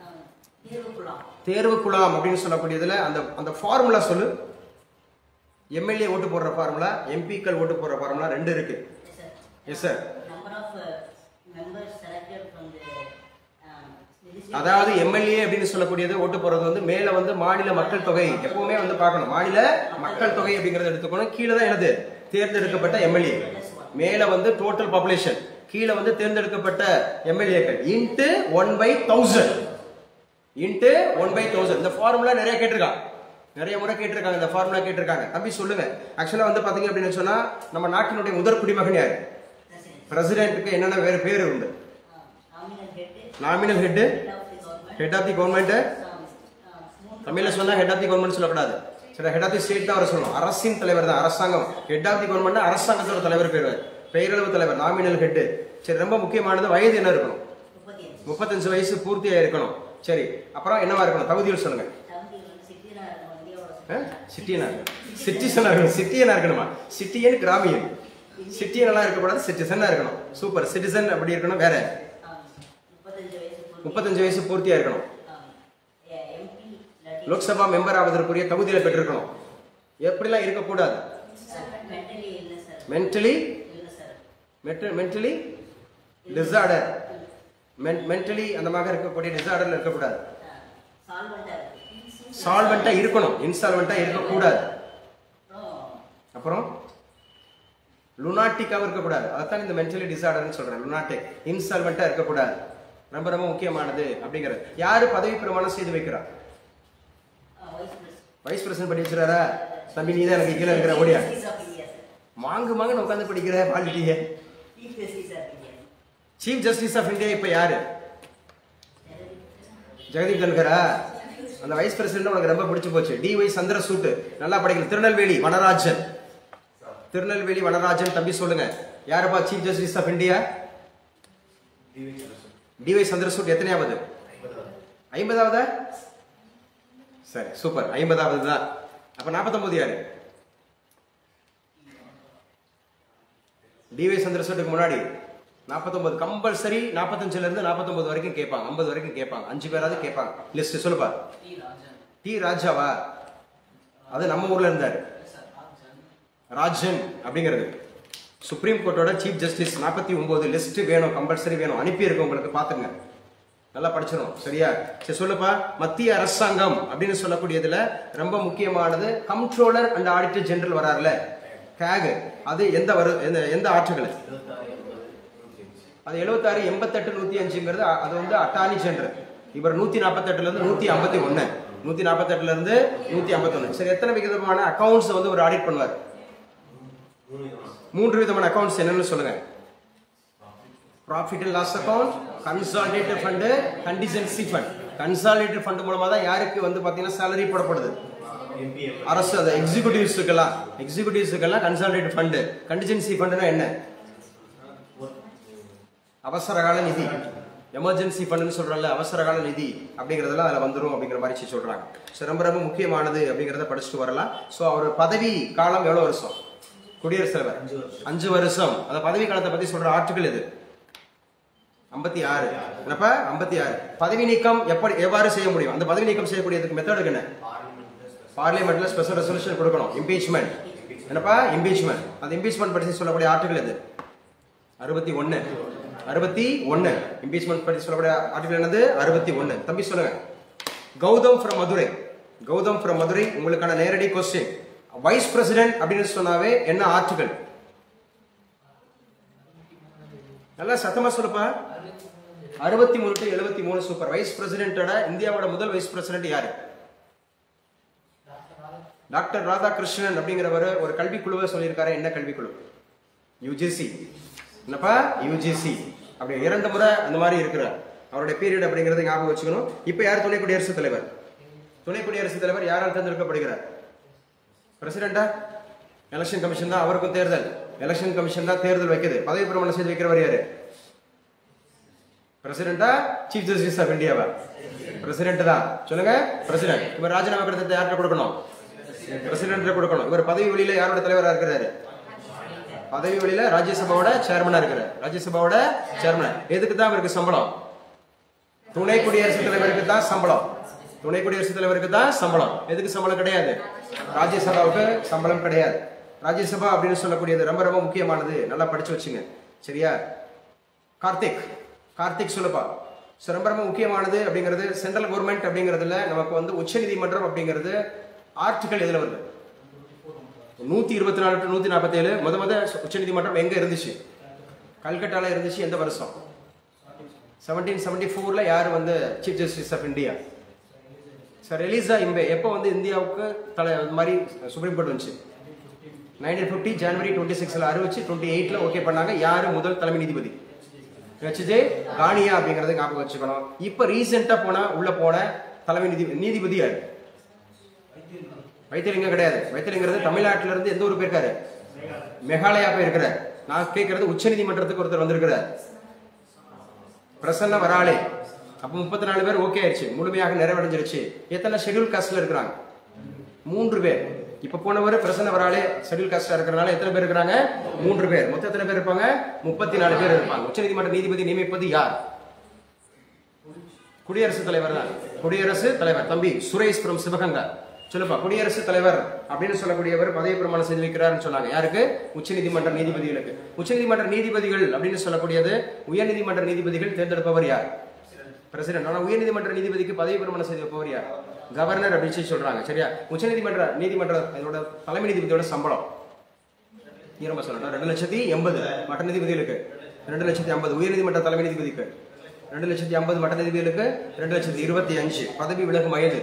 தேர்வு குழாம் அப்படின்னு சொல்லக்கூடியதுல அந்த அந்த ஃபார்முலா சொல்லு எம்எல்ஏ ஓட்டு போடுற ஃபார்முலா எம்பிக்கள் ஓட்டு போடுற ஃபார்முலா ரெண்டு இருக்கு yes sir number of uh, members selected from the um, legislative அதாவது எம்எல்ஏ அப்படின்னு சொல்லக்கூடியது ஓட்டு போறது வந்து மேல வந்து மாநில மக்கள் தொகை எப்பவுமே வந்து பார்க்கணும் மாநில மக்கள் தொகை அப்படிங்கறத எடுத்துக்கணும் கீழே தான் என்னது தேர்ந்தெடுக்கப்பட்ட எம்எல்ஏ மேல வந்து டோட்டல் பாப்புலேஷன் கீழே வந்து தேர்ந்தெடுக்கப்பட்ட எம்எல்ஏக்கள் into one by thousand into one by thousand இந்த ஃபார்முலா நிறைய கேட்டிருக்காங்க நிறைய முறை கேட்டிருக்காங்க இந்த ஃபார்முலா கேட்டிருக்காங்க தம்பி சொல்லுங்க ஆக்சுவலா வந்து பாத்தீங்க அப்படின்னு சொன்னா நம்ம நாட்டினுடைய முதற் குடிமகன் யாரு பிரசிடென்ட்டுக்கு என்னென்ன வேற பேர் உண்டு uh, nominal head nominal head head of the government head of the government um, uh, smooth தமிழ்ல சொன்னா ஹெட் ஆஃப் தி கவர்மெண்ட் சொல்லக்கூடாது சரி ஹெட் ஆஃப் தி ஸ்டேட் தான் வர சொல்லணும் அரசின் தலைவர் தான் அரசாங்கம் ஹெட் ஆஃப் தி கவர்மெண்ட் அரசாங்கத்தோட தலைவர் பேர் பெயரளவு தலைவர் நாமினல் ஹெட் சரி ரொம்ப முக்கியமானது வயது என்ன இருக்கணும் முப்பத்தி அஞ்சு முப்பத்தஞ்சு வயசு பூர்த்தியா இருக்கணும் சரி அப்புறம் என்னவா இருக்கணும் தகுதிகள் சொல்லுங்க தகுதி வந்து சிட்டினா இருக்கணும் இந்தியாவோட சிட்டியனா சிட்டிசனா இருக்கணும் சிட்டியனா இருக்கணுமா சிட்டியன் கிராமியன் சிட்டியன் எல்லாம் இருக்கக்கூடாது சிட்டிசனா இருக்கணும் சூப்பர் சிட்டிசன் அப்படி இருக்கணும் வேற um, முப்பத்தஞ்சு வயசு பூர்த்தி முப்பத்தஞ்சு வயசு பூர்த்தியா இருக்கணும் எம்பி இல்லாட்டி லோக்சபா மெம்பர் ஆவதற்குரிய தகுதியில பெற்றிருக்கணும் எப்படிலாம் இருக்கக்கூடாது மென்டலி இல்லை சார் மென்டலி இல்லை சார் மென்டலி டிசார்டர் மென்டலி அந்த மாதிரி இருக்கக்கூடிய டிசார்டர்ல இருக்கக்கூடாது சால்வெண்டா சால்வெண்டா இருக்கணும் இன்ஸ்டால்மெண்டா இருக்கக்கூடாது அப்புறம் அப்புறம் லுனாட்டிக்காவும் இருக்கக்கூடாது அதான் இந்த மென்டலி டிசார்டர்னு சொல்றேன் லுனாட்டிக் இன்சால்வெண்டா இருக்கக்கூடாது ரொம்ப ரொம்ப முக்கியமானது அப்படிங்கிறது யாரு பதவி பிரமாணம் செய்து வைக்கிறா வைஸ் பிரசிடென்ட் வைஸ் பிரசிடன்ட் பண்ணி வச்சுறாரா தம்பி நீ தான் எனக்கு கீழே இருக்கிற ஓடியா ஜஸ்டிஸ் ஆஃப் இந்தியா சார் மாங்கு மாங்குன்னு உட்காந்து படிக்கிற பாலிட்டிய chief justice of India chief justice of India இப்ப யாரு ஜெகதீப் தன்கரா அந்த வைஸ் பிரசிடென்ட் உனக்கு ரொம்ப பிடிச்சு போச்சு டி ஒய் சந்திரசூட்டு நல்லா படிக்கணும் திருநெல்வேலி வனராஜன் திருநெல்வேலி வனராஜன் தம்பி சொல்லுங்க யாருப்பா chief justice of India D Y Chandrachud எத்தனையாவது ஐம்பதாவதா சரி சூப்பர் ஐம்பதாவது தான் அப்ப நாற்பத்தொன்பது யாரு டிவை சந்திரசூட்டுக்கு முன்னாடி நாற்பத்தொன்பது கம்பல்சரி நாற்பத்தஞ்சுல இருந்து நாற்பத்தொன்பது வரைக்கும் கேட்பாங்க ஐம்பது வரைக்கும் கேட்பாங்க அஞ்சு பேராவது கேட்பாங்க லிஸ்ட் சொல்லுப்பா டி ராஜாவா அது நம்ம ஊர்ல இருந்தாரு ராஜன் அப்படிங்கிறது சுப்ரீம் கோர்ட்டோட சீஃப் ஜஸ்டிஸ் நாற்பத்தி ஒன்பது லிஸ்ட் வேணும் கம்பல்சரி வேணும் அனுப்பியிருக்கு உங்களுக்கு பாத்துங்க நல்லா படிச்சிடும் சரியா சரி சொல்லுப்பா மத்திய அரசாங்கம் அப்படின்னு சொல்லக்கூடியதுல ரொம்ப முக்கியமானது கம்ட்ரோலர் அண்ட் ஆடிட்டர் ஜெனரல் வராருல கேக் அது எந்த வரு எந்த எந்த ஆற்றுகள் அது எழுபத்தாறு எண்பத்தெட்டு நூத்தி அஞ்சுங்கிறது அ- அது வந்து அட்டார்னி ஜெனரல் இவர் நூத்தி நாற்பத்தெட்டுல இருந்து நூத்தி ஐம்பத்தி ஒண்ணு நூத்தி நாற்பத்தெட்டுல இருந்து நூத்தி ஐம்பத்தி சரி எத்தனை விதமான அக்கவுண்ட்ஸ் வந்து ஒரு ஆடிட் பண்ணுவார் மூன்று விதமான அக்கவுண்ட்ஸ் என்னன்னு சொல்லுங்க profit and loss account consolidated fund contingency fund consolidated fund மூலமா தான் யாருக்கு வந்து பாத்தீங்கன்னா சேலரி போடப்படுது அரசு அந்த எக்ஸிகூட்டிவ்ஸுக்கெல்லாம் எக்ஸிகூட்டிவ்ஸுக்கெல்லாம் கன்சாலிடேட்டட் ஃபண்டு கண்டிஜென்சி ஃபண்டுனா என்ன அவசரகால நிதி எமர்ஜென்சி ஃபண்டுன்னு சொல்றோம்ல அவசரகால நிதி அப்படிங்கறதெல்லாம் அதுல வந்துரும் அப்படிங்கிற மாதிரி சொல்றாங்க ஸோ ரொம்ப ரொம்ப முக்கியமானது அப்படிங்கறத படிச்சுட்டு வரலாம் ஸோ அவர் பதவி காலம் எவ்வளவு வருஷம் குடியரசுத் தலைவர் அஞ்சு வருஷம் அந்த பதவி காலத்தை பத்தி சொல்ற ஆர்டிகல் இது ஐம்பத்தி ஆறு என்னப்ப ஐம்பத்தி ஆறு பதவி நீக்கம் எப்படி எவ்வாறு செய்ய முடியும் அந்த பதவி நீக்கம் செய்யக்கூடியதுக்கு மெத்தடுக்கு என்ன பார்லிமெண்ட்ல ஸ்பெஷல் ரெசல்யூஷன் கொடுக்கணும் இம்பீச்மெண்ட் என்னப்பா இம்பீச்மெண்ட் அந்த இம்பீச்மெண்ட் பற்றி சொல்லக்கூடிய ஆர்டிகல் இது அறுபத்தி ஒன்னு அறுபத்தி ஒன்னு இம்பீச்மெண்ட் பற்றி சொல்லக்கூடிய ஆர்டிகல் என்னது அறுபத்தி ஒன்னு தம்பி சொல்லுங்க கௌதம் ஃப்ரம் மதுரை கௌதம் ஃப்ரம் மதுரை உங்களுக்கான நேரடி கொஸ்டின் வைஸ் பிரசிடென்ட் அப்படின்னு சொன்னாவே என்ன ஆர்டிகல் நல்லா சத்தமா சொல்லுப்பா அறுபத்தி மூணு டு எழுபத்தி மூணு சூப்பர் வைஸ் பிரசிடென்டோட இந்தியாவோட முதல் வைஸ் பிரசிடென்ட் யாரு டாக்டர் ராதாகிருஷ்ணன் அப்படிங்கிறவர் ஒரு கல்விக்குழுவை சொல்லியிருக்காரு என்ன கல்விக்குழு யூஜிசி என்னப்பா யூஜிசி அப்படி இரண்டு முறை அந்த மாதிரி இருக்கிறார் அவருடைய பீரியட் அப்படிங்கறத ஞாபகம் வச்சுக்கணும் இப்போ யார் துணை குடியரசுத் தலைவர் துணை குடியரசுத் தலைவர் யாரால் தேர்ந்தெடுக்கப்படுகிறார் பிரசிடென்டா எலெக்ஷன் கமிஷன் தான் அவருக்கும் தேர்தல் எலெக்ஷன் கமிஷன் தான் தேர்தல் வைக்குது பதவி பிரமாணம் செய்து வைக்கிறவர் யாரு பிரசிடென்டா சீஃப் ஜஸ்டிஸ் ஆஃப் இந்தியாவா பிரசிடென்ட் தான் சொல்லுங்க பிரசிடென்ட் இவர் ராஜினாமா கடிதத்தை யார்கிட்ட கொடுக்கணும் பிரசிடென்ட் கொடுக்கணும் இவர் பதவி வழியில யாரோட தலைவரா இருக்கிறாரு பதவி வழியில ராஜ்யசபாவோட சேர்மனா இருக்கிறார் ராஜ்யசபாவோட சேர்மன் எதுக்கு தான் இவருக்கு சம்பளம் துணை குடியரசுத் தலைவருக்கு தான் சம்பளம் துணை குடியரசுத் தலைவருக்கு தான் சம்பளம் எதுக்கு சம்பளம் கிடையாது ராஜ்யசபாவுக்கு சம்பளம் கிடையாது ராஜ்யசபா அப்படின்னு சொல்லக்கூடியது ரொம்ப ரொம்ப முக்கியமானது நல்லா படிச்சு வச்சுங்க சரியா கார்த்திக் கார்த்திக் சொல்லுப்பா ஸோ ரொம்ப ரொம்ப முக்கியமானது அப்படிங்கிறது சென்ட்ரல் கவர்மெண்ட் அப்படிங்கிறதுல நமக்கு வந்து உச்சநீதிமன்றம் அப்படிங்கிறது ஆர்டிகல் எதுல வருது நூத்தி இருபத்தி நாலு டு நூத்தி நாற்பத்தி ஏழு முத முத உச்சநீதிமன்றம் எங்க இருந்துச்சு கல்கட்டால இருந்துச்சு எந்த வருஷம் செவன்டீன் செவன்டி ஃபோர்ல யார் வந்து chief justice of India sir Elijah Impey எப்போ வந்து இந்தியாவுக்கு தலை இந்த மாதிரி சுப்ரீம் கோர்ட் வந்துச்சு நைன்டீன் ஃபிஃப்டி ஜனவரி டுவெண்ட்டி சிக்ஸில் அறிவிச்சு டுவெண்ட்டி எயிட்டில் ஓகே பண்ணாங்க யார் முதல் தலைமை நீதிபதி ஹெச்ஜே கானியா அப்படிங்கறத ஞாபகம் வச்சுக்கணும் இப்போ ரீசெண்டாக போன உள்ள போன தலைமை நீதி நீதிபதி யார் வைத்தியலிங்கம் கிடையாது வைத்தியலிங்கிறது தமிழ்நாட்டில இருந்து எந்த ஊர் போயிருக்காரு மேகாலயா போயிருக்கிறார் நான் கேட்கறது உச்ச நீதிமன்றத்துக்கு ஒருத்தர் வந்திருக்கிறார் பிரசன்ன வராளே அப்ப முப்பத்தி நாலு பேர் ஓகே ஆயிடுச்சு முழுமையாக நிறைவடைஞ்சிருச்சு எத்தனை ஷெட்யூல் காஸ்ட்ல இருக்கிறாங்க மூன்று பேர் இப்ப போனவர் பிரசன்ன வராளே ஷெட்யூல் காஸ்டா இருக்கிறனால எத்தனை பேர் இருக்கிறாங்க மூன்று பேர் மொத்தம் எத்தனை பேர் இருப்பாங்க முப்பத்தி நாலு பேர் இருப்பாங்க உச்சநீதிமன்ற நீதிபதி நியமிப்பது யார் குடியரசுத் தலைவர் தான் குடியரசுத் தலைவர் தம்பி சுரேஷ் from சிவகங்கா சொல்லுப்பா குடியரசுத் தலைவர் அப்படின்னு சொல்லக்கூடியவர் பதவி பிரமாணம் செய்து வைக்கிறாருன்னு சொன்னாங்க யாருக்கு உச்சநீதிமன்ற நீதிபதிகளுக்கு உச்சநீதிமன்ற நீதிபதிகள் அப்படின்னு சொல்லக்கூடியது உயர்நீதிமன்ற நீதிபதிகள் தேர்ந்தெடுப்பவர் யார் பிரசிடென்ட் ஆனா உயர்நீதிமன்ற நீதிபதிக்கு பதவி பிரமாணம் செய்து வைப்பவர் யார் கவர்னர் அப்படின்னு சொல்லி சொல்றாங்க சரியா உச்சநீதிமன்ற நீதிமன்ற இதோட தலைமை நீதிபதியோட சம்பளம் ஈரமா சொல்லணும் ரெண்டு லட்சத்தி எண்பது மட்ட நீதிபதிகளுக்கு ரெண்டு லட்சத்தி ஐம்பது உயர்நீதிமன்ற தலைமை நீதிபதிக்கு ரெண்டு லட்சத்தி ஐம்பது மட்ட நீதிபதிகளுக்கு ரெண்டு லட்சத்தி இருபத்தி அஞ்சு பதவி விலகும் வயது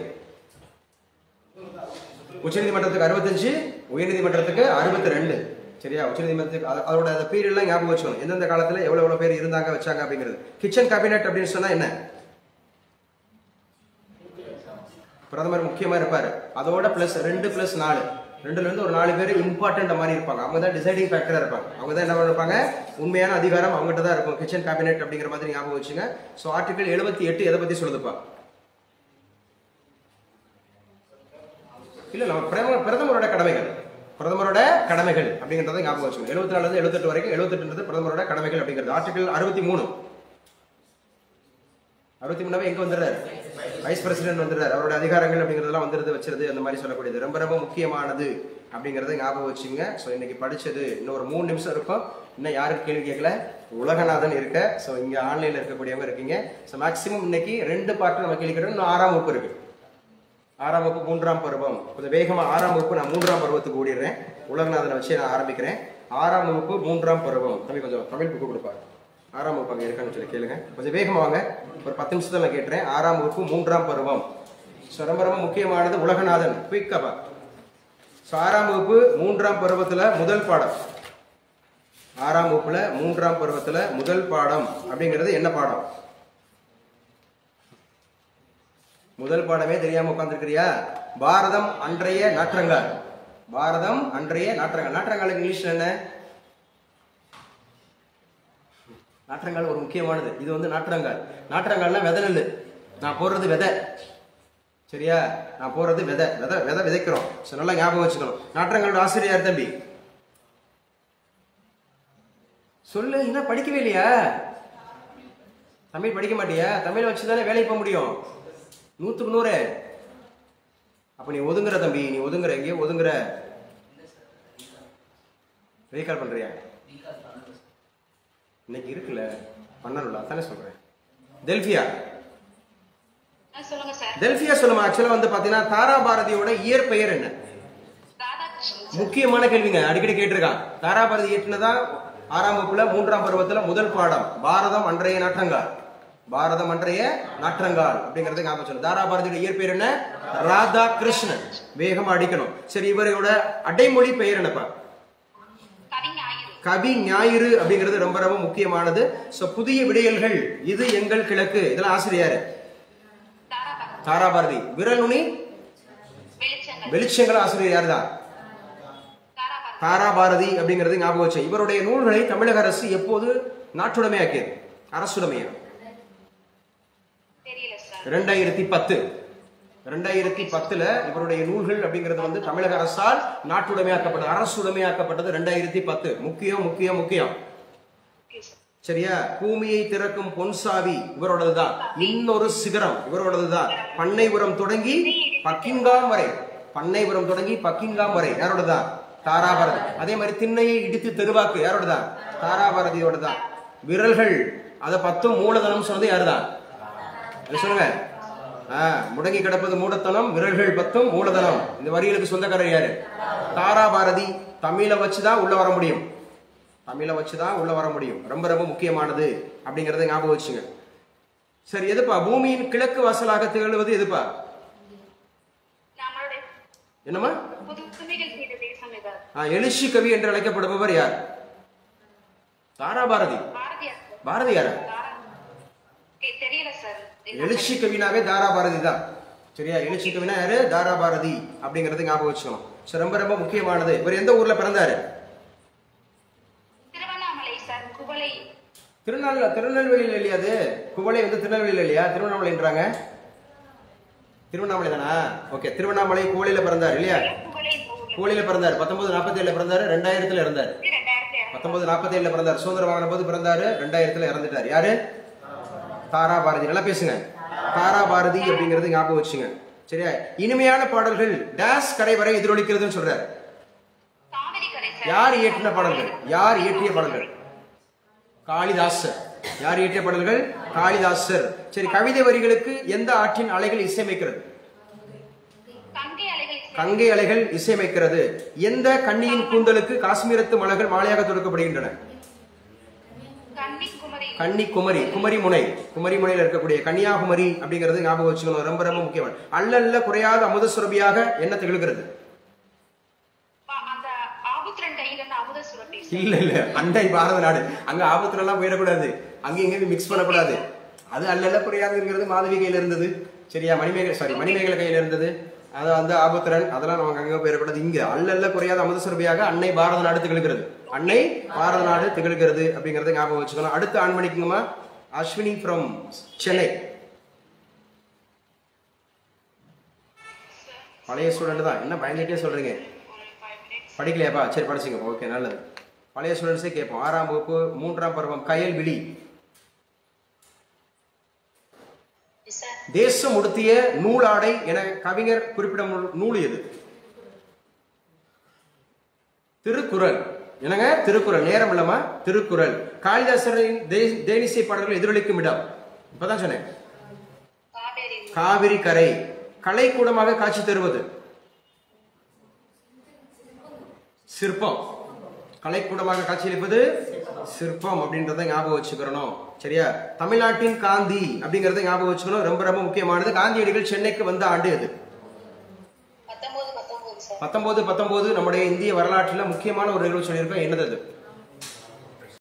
உச்சநீதிமன்றத்துக்கு அறுபத்தஞ்சு உயர்நீதிமன்றத்துக்கு அறுபத்தி ரெண்டு சரியா உச்சநீதிமன்றத்துக்கு அது- அதோட பீரியட்லாம் ஞாபகம் வச்சுக்கணும் எந்தெந்த காலத்துல எவ்வளவு எவ்வளவு பேர் இருந்தாங்க வச்சாங்க அப்படிங்கிறது கிச்சன் கேபினெட் அப்படின்னு சொன்னா என்ன பிரதமர் முக்கியமா இருப்பாரு அதோட பிளஸ் ரெண்டு பிளஸ் நாலு ரெண்டுல இருந்து ஒரு நாலு பேர் இம்பார்ட்டன்ட் மாதிரி இருப்பாங்க அவங்க தான் டிசைடிங் ஃபேக்டரா இருப்பாங்க அவங்க தான் என்ன பண்ணிருப்பாங்க உண்மையான அதிகாரம் அவங்ககிட்ட தான் இருக்கும் கிச்சன் கேபினெட் அப்படிங்கிற மாதிரி ஞாபகம் வச்சுங்க ஸோ ஆர்டிகல் எழுபத்தி எட்டு எதை பத்தி சொல்லுதுப்பா இல்ல நம்ம பிரதம பிரதமரோட கடமைகள் பிரதமரோட கடமைகள் அப்படிங்கறத ஞாபகம் வச்சுக்கணும் எழுபத்தி நாலுல இருந்து எழுபத்தெட்டு வரைக்கும் எழுபத்தெட்டுன்றது பிரதமரோட கடமைகள் அப்படிங்கிறது ஆர்டிகல் அறுபத்தி மூணு அறுபத்தி மூணாவே எங்க வந்துடுறாரு வைஸ் பிரசிடென்ட் வந்துடுறாரு அவரோட அதிகாரங்கள் அப்படிங்கறதெல்லாம் வந்துருது வச்சிருது அந்த மாதிரி சொல்லக்கூடியது ரொம்ப ரொம்ப முக்கியமானது அப்படிங்கறத ஞாபகம் வச்சுங்க ஸோ இன்னைக்கு படிச்சது இன்னும் ஒரு மூணு நிமிஷம் இருக்கும் இன்னும் யாரும் கேள்வி கேட்கல உலகநாதன் இருக்க ஸோ இங்க ஆன்லைன்ல இருக்கக்கூடியவங்க இருக்கீங்க ஸோ மேக்சிமம் இன்னைக்கு ரெண்டு பார்ட் நம்ம கேள்வி கேட்டோம் இன்னும் ஆறாம் வகுப்பு இருக்கு ஆறாம் வகுப்பு மூன்றாம் பருவம் கொஞ்சம் வேகமா ஆறாம் வகுப்பு நான் மூன்றாம் பருவத்துக்கு ஓடிடுறேன் உலகநாதனை வச்சு நான் ஆரம்பிக்கிறேன் ஆறாம் வகுப்பு மூன்றாம் பருவம் தம்பி கொஞ்சம் தமிழ் புக்கு கொடுப்பாரு ஆறாம் வகுப்பு அங்கே இருக்கான்னு சொல்லி கேளுங்க கொஞ்சம் வேகமா வாங்க ஒரு பத்து நிமிஷத்துல நான் கேட்டுறேன் ஆறாம் வகுப்பு மூன்றாம் பருவம் ஸோ ரொம்ப ரொம்ப முக்கியமானது உலகநாதன் குயிக்காப்பா ஸோ ஆறாம் வகுப்பு மூன்றாம் பருவத்துல முதல் பாடம் ஆறாம் வகுப்புல மூன்றாம் பருவத்துல முதல் பாடம் அப்படிங்கிறது என்ன பாடம் முதல் பாடமே தெரியாம உட்காந்துருக்கிறியா பாரதம் அன்றைய நாற்றங்கால் பாரதம் அன்றைய நாற்றங்கால் நாற்றங்காலுக்கு இங்கிலீஷ்ல என்ன நாற்றங்கால் ஒரு முக்கியமானது இது வந்து நாற்றங்கால் நாற்றங்கால்னா விதை நெல்லு நான் போடுறது விதை சரியா நான் போடுறது விதை விதை விதை விதைக்கிறோம் ஸோ நல்லா ஞாபகம் வச்சுக்கணும் நாற்றங்காலோட ஆசிரியர் தம்பி சொல்லு இன்னும் படிக்கவே இல்லையா தமிழ் படிக்க மாட்டியா தமிழ் வச்சு தானே வேலைக்கு போக முடியும் நூத்துக்கு நூறு அப்ப நீ ஒதுங்குற தம்பி நீ ஒதுங்குற எங்கேயோ ஒதுங்குற ரீகால் பண்றியா இன்னைக்கு இருக்குல்ல பண்ணணும்ல அதானே சொல்றேன் டெல்பியா ஆ, சொல்லுங்க சார் டெல்பியா சொல்லுமா ஆக்சுவலா வந்து பாத்தீங்கன்னா தாரா பாரதியோட இயற்பெயர் என்ன ராதாகிருஷ்ணன் முக்கியமான கேள்விங்க அடிக்கடி கேட்டிருக்கான் தாராபாரதி இயற்றினதா ஆறாம் வகுப்புல மூன்றாம் பருவத்துல முதல் பாடம் பாரதம் அன்றைய நாற்றங்கால் பாரதம் அன்றைய நாற்றங்கால் அப்படிங்கறத ஞாபகம் சொல்லு தாராபாரதியோட இயற்பெயர் என்ன ராதா கிருஷ்ணன் வேகமா அடிக்கணும் சரி இவரோட அடைமொழி பெயர் என்னப்பா கவிஞாயிறு கவி ஞாயிறு அப்படிங்கிறது ரொம்ப ரொம்ப முக்கியமானது சோ புதிய விடியல்கள் இது எங்கள் கிழக்கு இதெல்லாம் ஆசிரியர் தாராபாரதி தாராபாரதி விரல் நுனி வெளிச்சங்கள் வெளிச்சங்கள் ஆசிரியர் யாருதான் தாராபாரதி தாராபாரதி அப்படிங்கிறது ஞாபகம் வச்சு இவருடைய நூல்களை தமிழக அரசு எப்போது நாட்டுடைமையாக்கியது அரசுடைமையா தெரியல சார் ரெண்டாயிரத்தி பத்து ரெண்டாயிரத்தி பத்துல இவருடைய நூல்கள் அப்படிங்கிறது வந்து தமிழக அரசால் நாட்டுடைமையாக்கப்பட்டது அரசுடைமையாக்கப்பட்டது ரெண்டாயிரத்தி பத்து முக்கியம் முக்கியம் முக்கியம் ஓகே சார் சரியா பூமியை திறக்கும் பொன்சாவி இவரோடதுதான் இன்னொரு சிகரம் இவரோடதுதான் பண்ணைபுரம் தொடங்கி பக்கிங்காம் வரை பண்ணைபுரம் தொடங்கி பக்கிங்காம் வரை யாரோடதான் தாராபாரதி அதே மாதிரி திண்ணையை இடித்து தெருவாக்கு யாரோடதான் தாராபாரதியோட தான் விரல்கள் அதை பத்தும் மூலதனம் சொன்னது யாருதான் அது சொல்லுங்க ஆ, முடங்கி கிடப்பது மூடத்தனம் விரல்கள் பத்தும் மூலதனம் இந்த வரிகளுக்கு சொந்தக்காரர் யாரு தாராபாரதி தமிழை வச்சுதான் உள்ள வர முடியும் தமிழை வச்சுதான் உள்ள வர முடியும் ரொம்ப ரொம்ப முக்கியமானது அப்படிங்கறத ஞாபகம் வச்சுங்க சரி எதுப்பா பூமியின் கிழக்கு வாசலாக திகழ்வது எதுப்பா நம்மளுடைய என்னம்மா புதுமைகள் செய்த தேசம் இது ஆ, எழுச்சி கவி என்று அழைக்கப்படுபவர் யார் தாராபாரதி பாரதியார் சார் பாரதியாரா தாரா ஓகே தெரியல சார் எழுச்சி கவினாவே தாராபாரதி தான் சரியா எழுச்சி கவினா யாரு தாராபாரதி அப்படிங்கறது ஞாபகம் வச்சுக்கணும் சரி ரொம்ப ரொம்ப முக்கியமானது இவர் எந்த ஊர்ல பிறந்தாரு திருவண்ணாமலை சார் குவளை திருநெல் திருநெல்வேலியில் இல்லையா அது குவளை வந்து திருநெல்வேலியில் இல்லையா திருவண்ணாமலைன்றாங்க திருவண்ணாமலை தானா ஓகே திருவண்ணாமலை குவளையில பிறந்தார் இல்லையா குவளை இந்த ஊர்ல குவளையில பிறந்தார் பத்தொன்பது நாற்பத்தி ஏழுல பிறந்தாரு ரெண்டாயிரத்துல இருந்தார் ரெண்டாயிரத்தி பத்தொன்பது நாற்பத்தி ஏழுல பிறந்தார் சுதந்திரம் வாங்கின போது பிறந்தாரு ரெண்டாயிரத்துல இறந்துட்டார் யாரு தாரா பாரதி நல்லா பேசுங்க தாரா பாரதி அப்படிங்கறது ஞாபகம் வச்சுங்க சரியா இனிமையான பாடல்கள் டேஸ் கடை வரை எதிரொலிக்கிறதுன்னு சொல்றாரு காவிரி கரை சார் யார் இயற்றின பாடல்கள் யார் இயற்றிய பாடல்கள் காளிதாசர் யார் இயற்றிய பாடல்கள் காளிதாசர் சரி கவிதை வரிகளுக்கு எந்த ஆற்றின் அலைகள் இசையமைக்கிறது கங்கை அலைகள் இசை கங்கை அலைகள் இசையமைக்கிறது எந்த கன்னியின் கூந்தலுக்கு காஷ்மீரத்து மலர்கள் மாலையாக தொடுக்கப்படுகின்றன கன்னிக்குமரி கன்னிக்குமரி குமரி முனை குமரி முனையில் இருக்கக்கூடிய கன்னியாகுமரி அப்படிங்கிறது ஞாபகம் வச்சுக்கணும் ரொம்ப ரொம்ப முக்கியமான அல்லல்ல குறையாத அமுத சுரபியாக என்ன திகழ்கிறது ப- அந்த ஆபுத்திரன் கையில இருந்து அமுத சுரப்பி இல்ல இல்ல அண்டை பாரத நாடு அங்க ஆபத்துல எல்லாம் போயிடக்கூடாது அங்க இங்க மிக்ஸ் பண்ணக்கூடாது அது அல்லல்ல குறையாதுங்கிறது மாதவி கையில இருந்தது சரியா மணிமேகலை சாரி மணிமேகலை கையில இருந்தது அது வந்து ஆபுத்திரன் அதெல்லாம் நமக்கு அங்க போயிடக்கூடாது இங்க அல்லல்ல குறையாத அமுத சுரபியாக அன்னை பாரத நாடு திகழ்கிறது அன்னை பாரத நாடு திகழ்கிறது அப்படிங்கறத ஞாபகம் வச்சுக்கணும் அடுத்து ஆன் பண்ணிக்கோங்கம்மா அஸ்வினி ஃப்ரம் சென்னை பழைய ஸ்டூடெண்ட் தான் என்ன பயந்துட்டே சொல்றீங்க படிக்கலையாப்பா சரி படிச்சுங்க ஓகே நல்லது பழைய ஸ்டூடெண்ட்ஸே கேட்போம் ஆறாம் வகுப்பு மூன்றாம் பருவம் கயல் விழி தேசம் உடுத்திய நூலாடை என கவிஞர் குறிப்பிடும் நூல்- நூல் எது திருக்குறள் என்னங்க திருக்குறள் நேரம் இல்லமா திருக்குறள் காளிதாசரின் தே- தேனிசை பாடல்கள் எதிரொலிக்கும் இடம் இப்பதான் சொன்னேன் காவேரி காவிரி கரை கலைக்கூடமாக காட்சி தருவது சிற்பம் கலைக்கூடமாக காட்சியளிப்பது சிற்பம் அப்படின்றத ஞாபகம் வச்சுக்கிறணும் சரியா தமிழ்நாட்டின் காந்தி அப்படிங்கறத ஞாபகம் வச்சுக்கணும் ரொம்ப ரொம்ப முக்கியமானது காந்தியடிகள் சென்னைக்கு வந்த ஆண்டு எது பத்தொன்பது பத்தொன்பது சார் பத்தொன்பது பத்தொன்பது நம்முடைய இந்திய வரலாற்றில் முக்கியமான ஒரு நிகழ்வு சொல்லியிருக்கோம் என்னது அது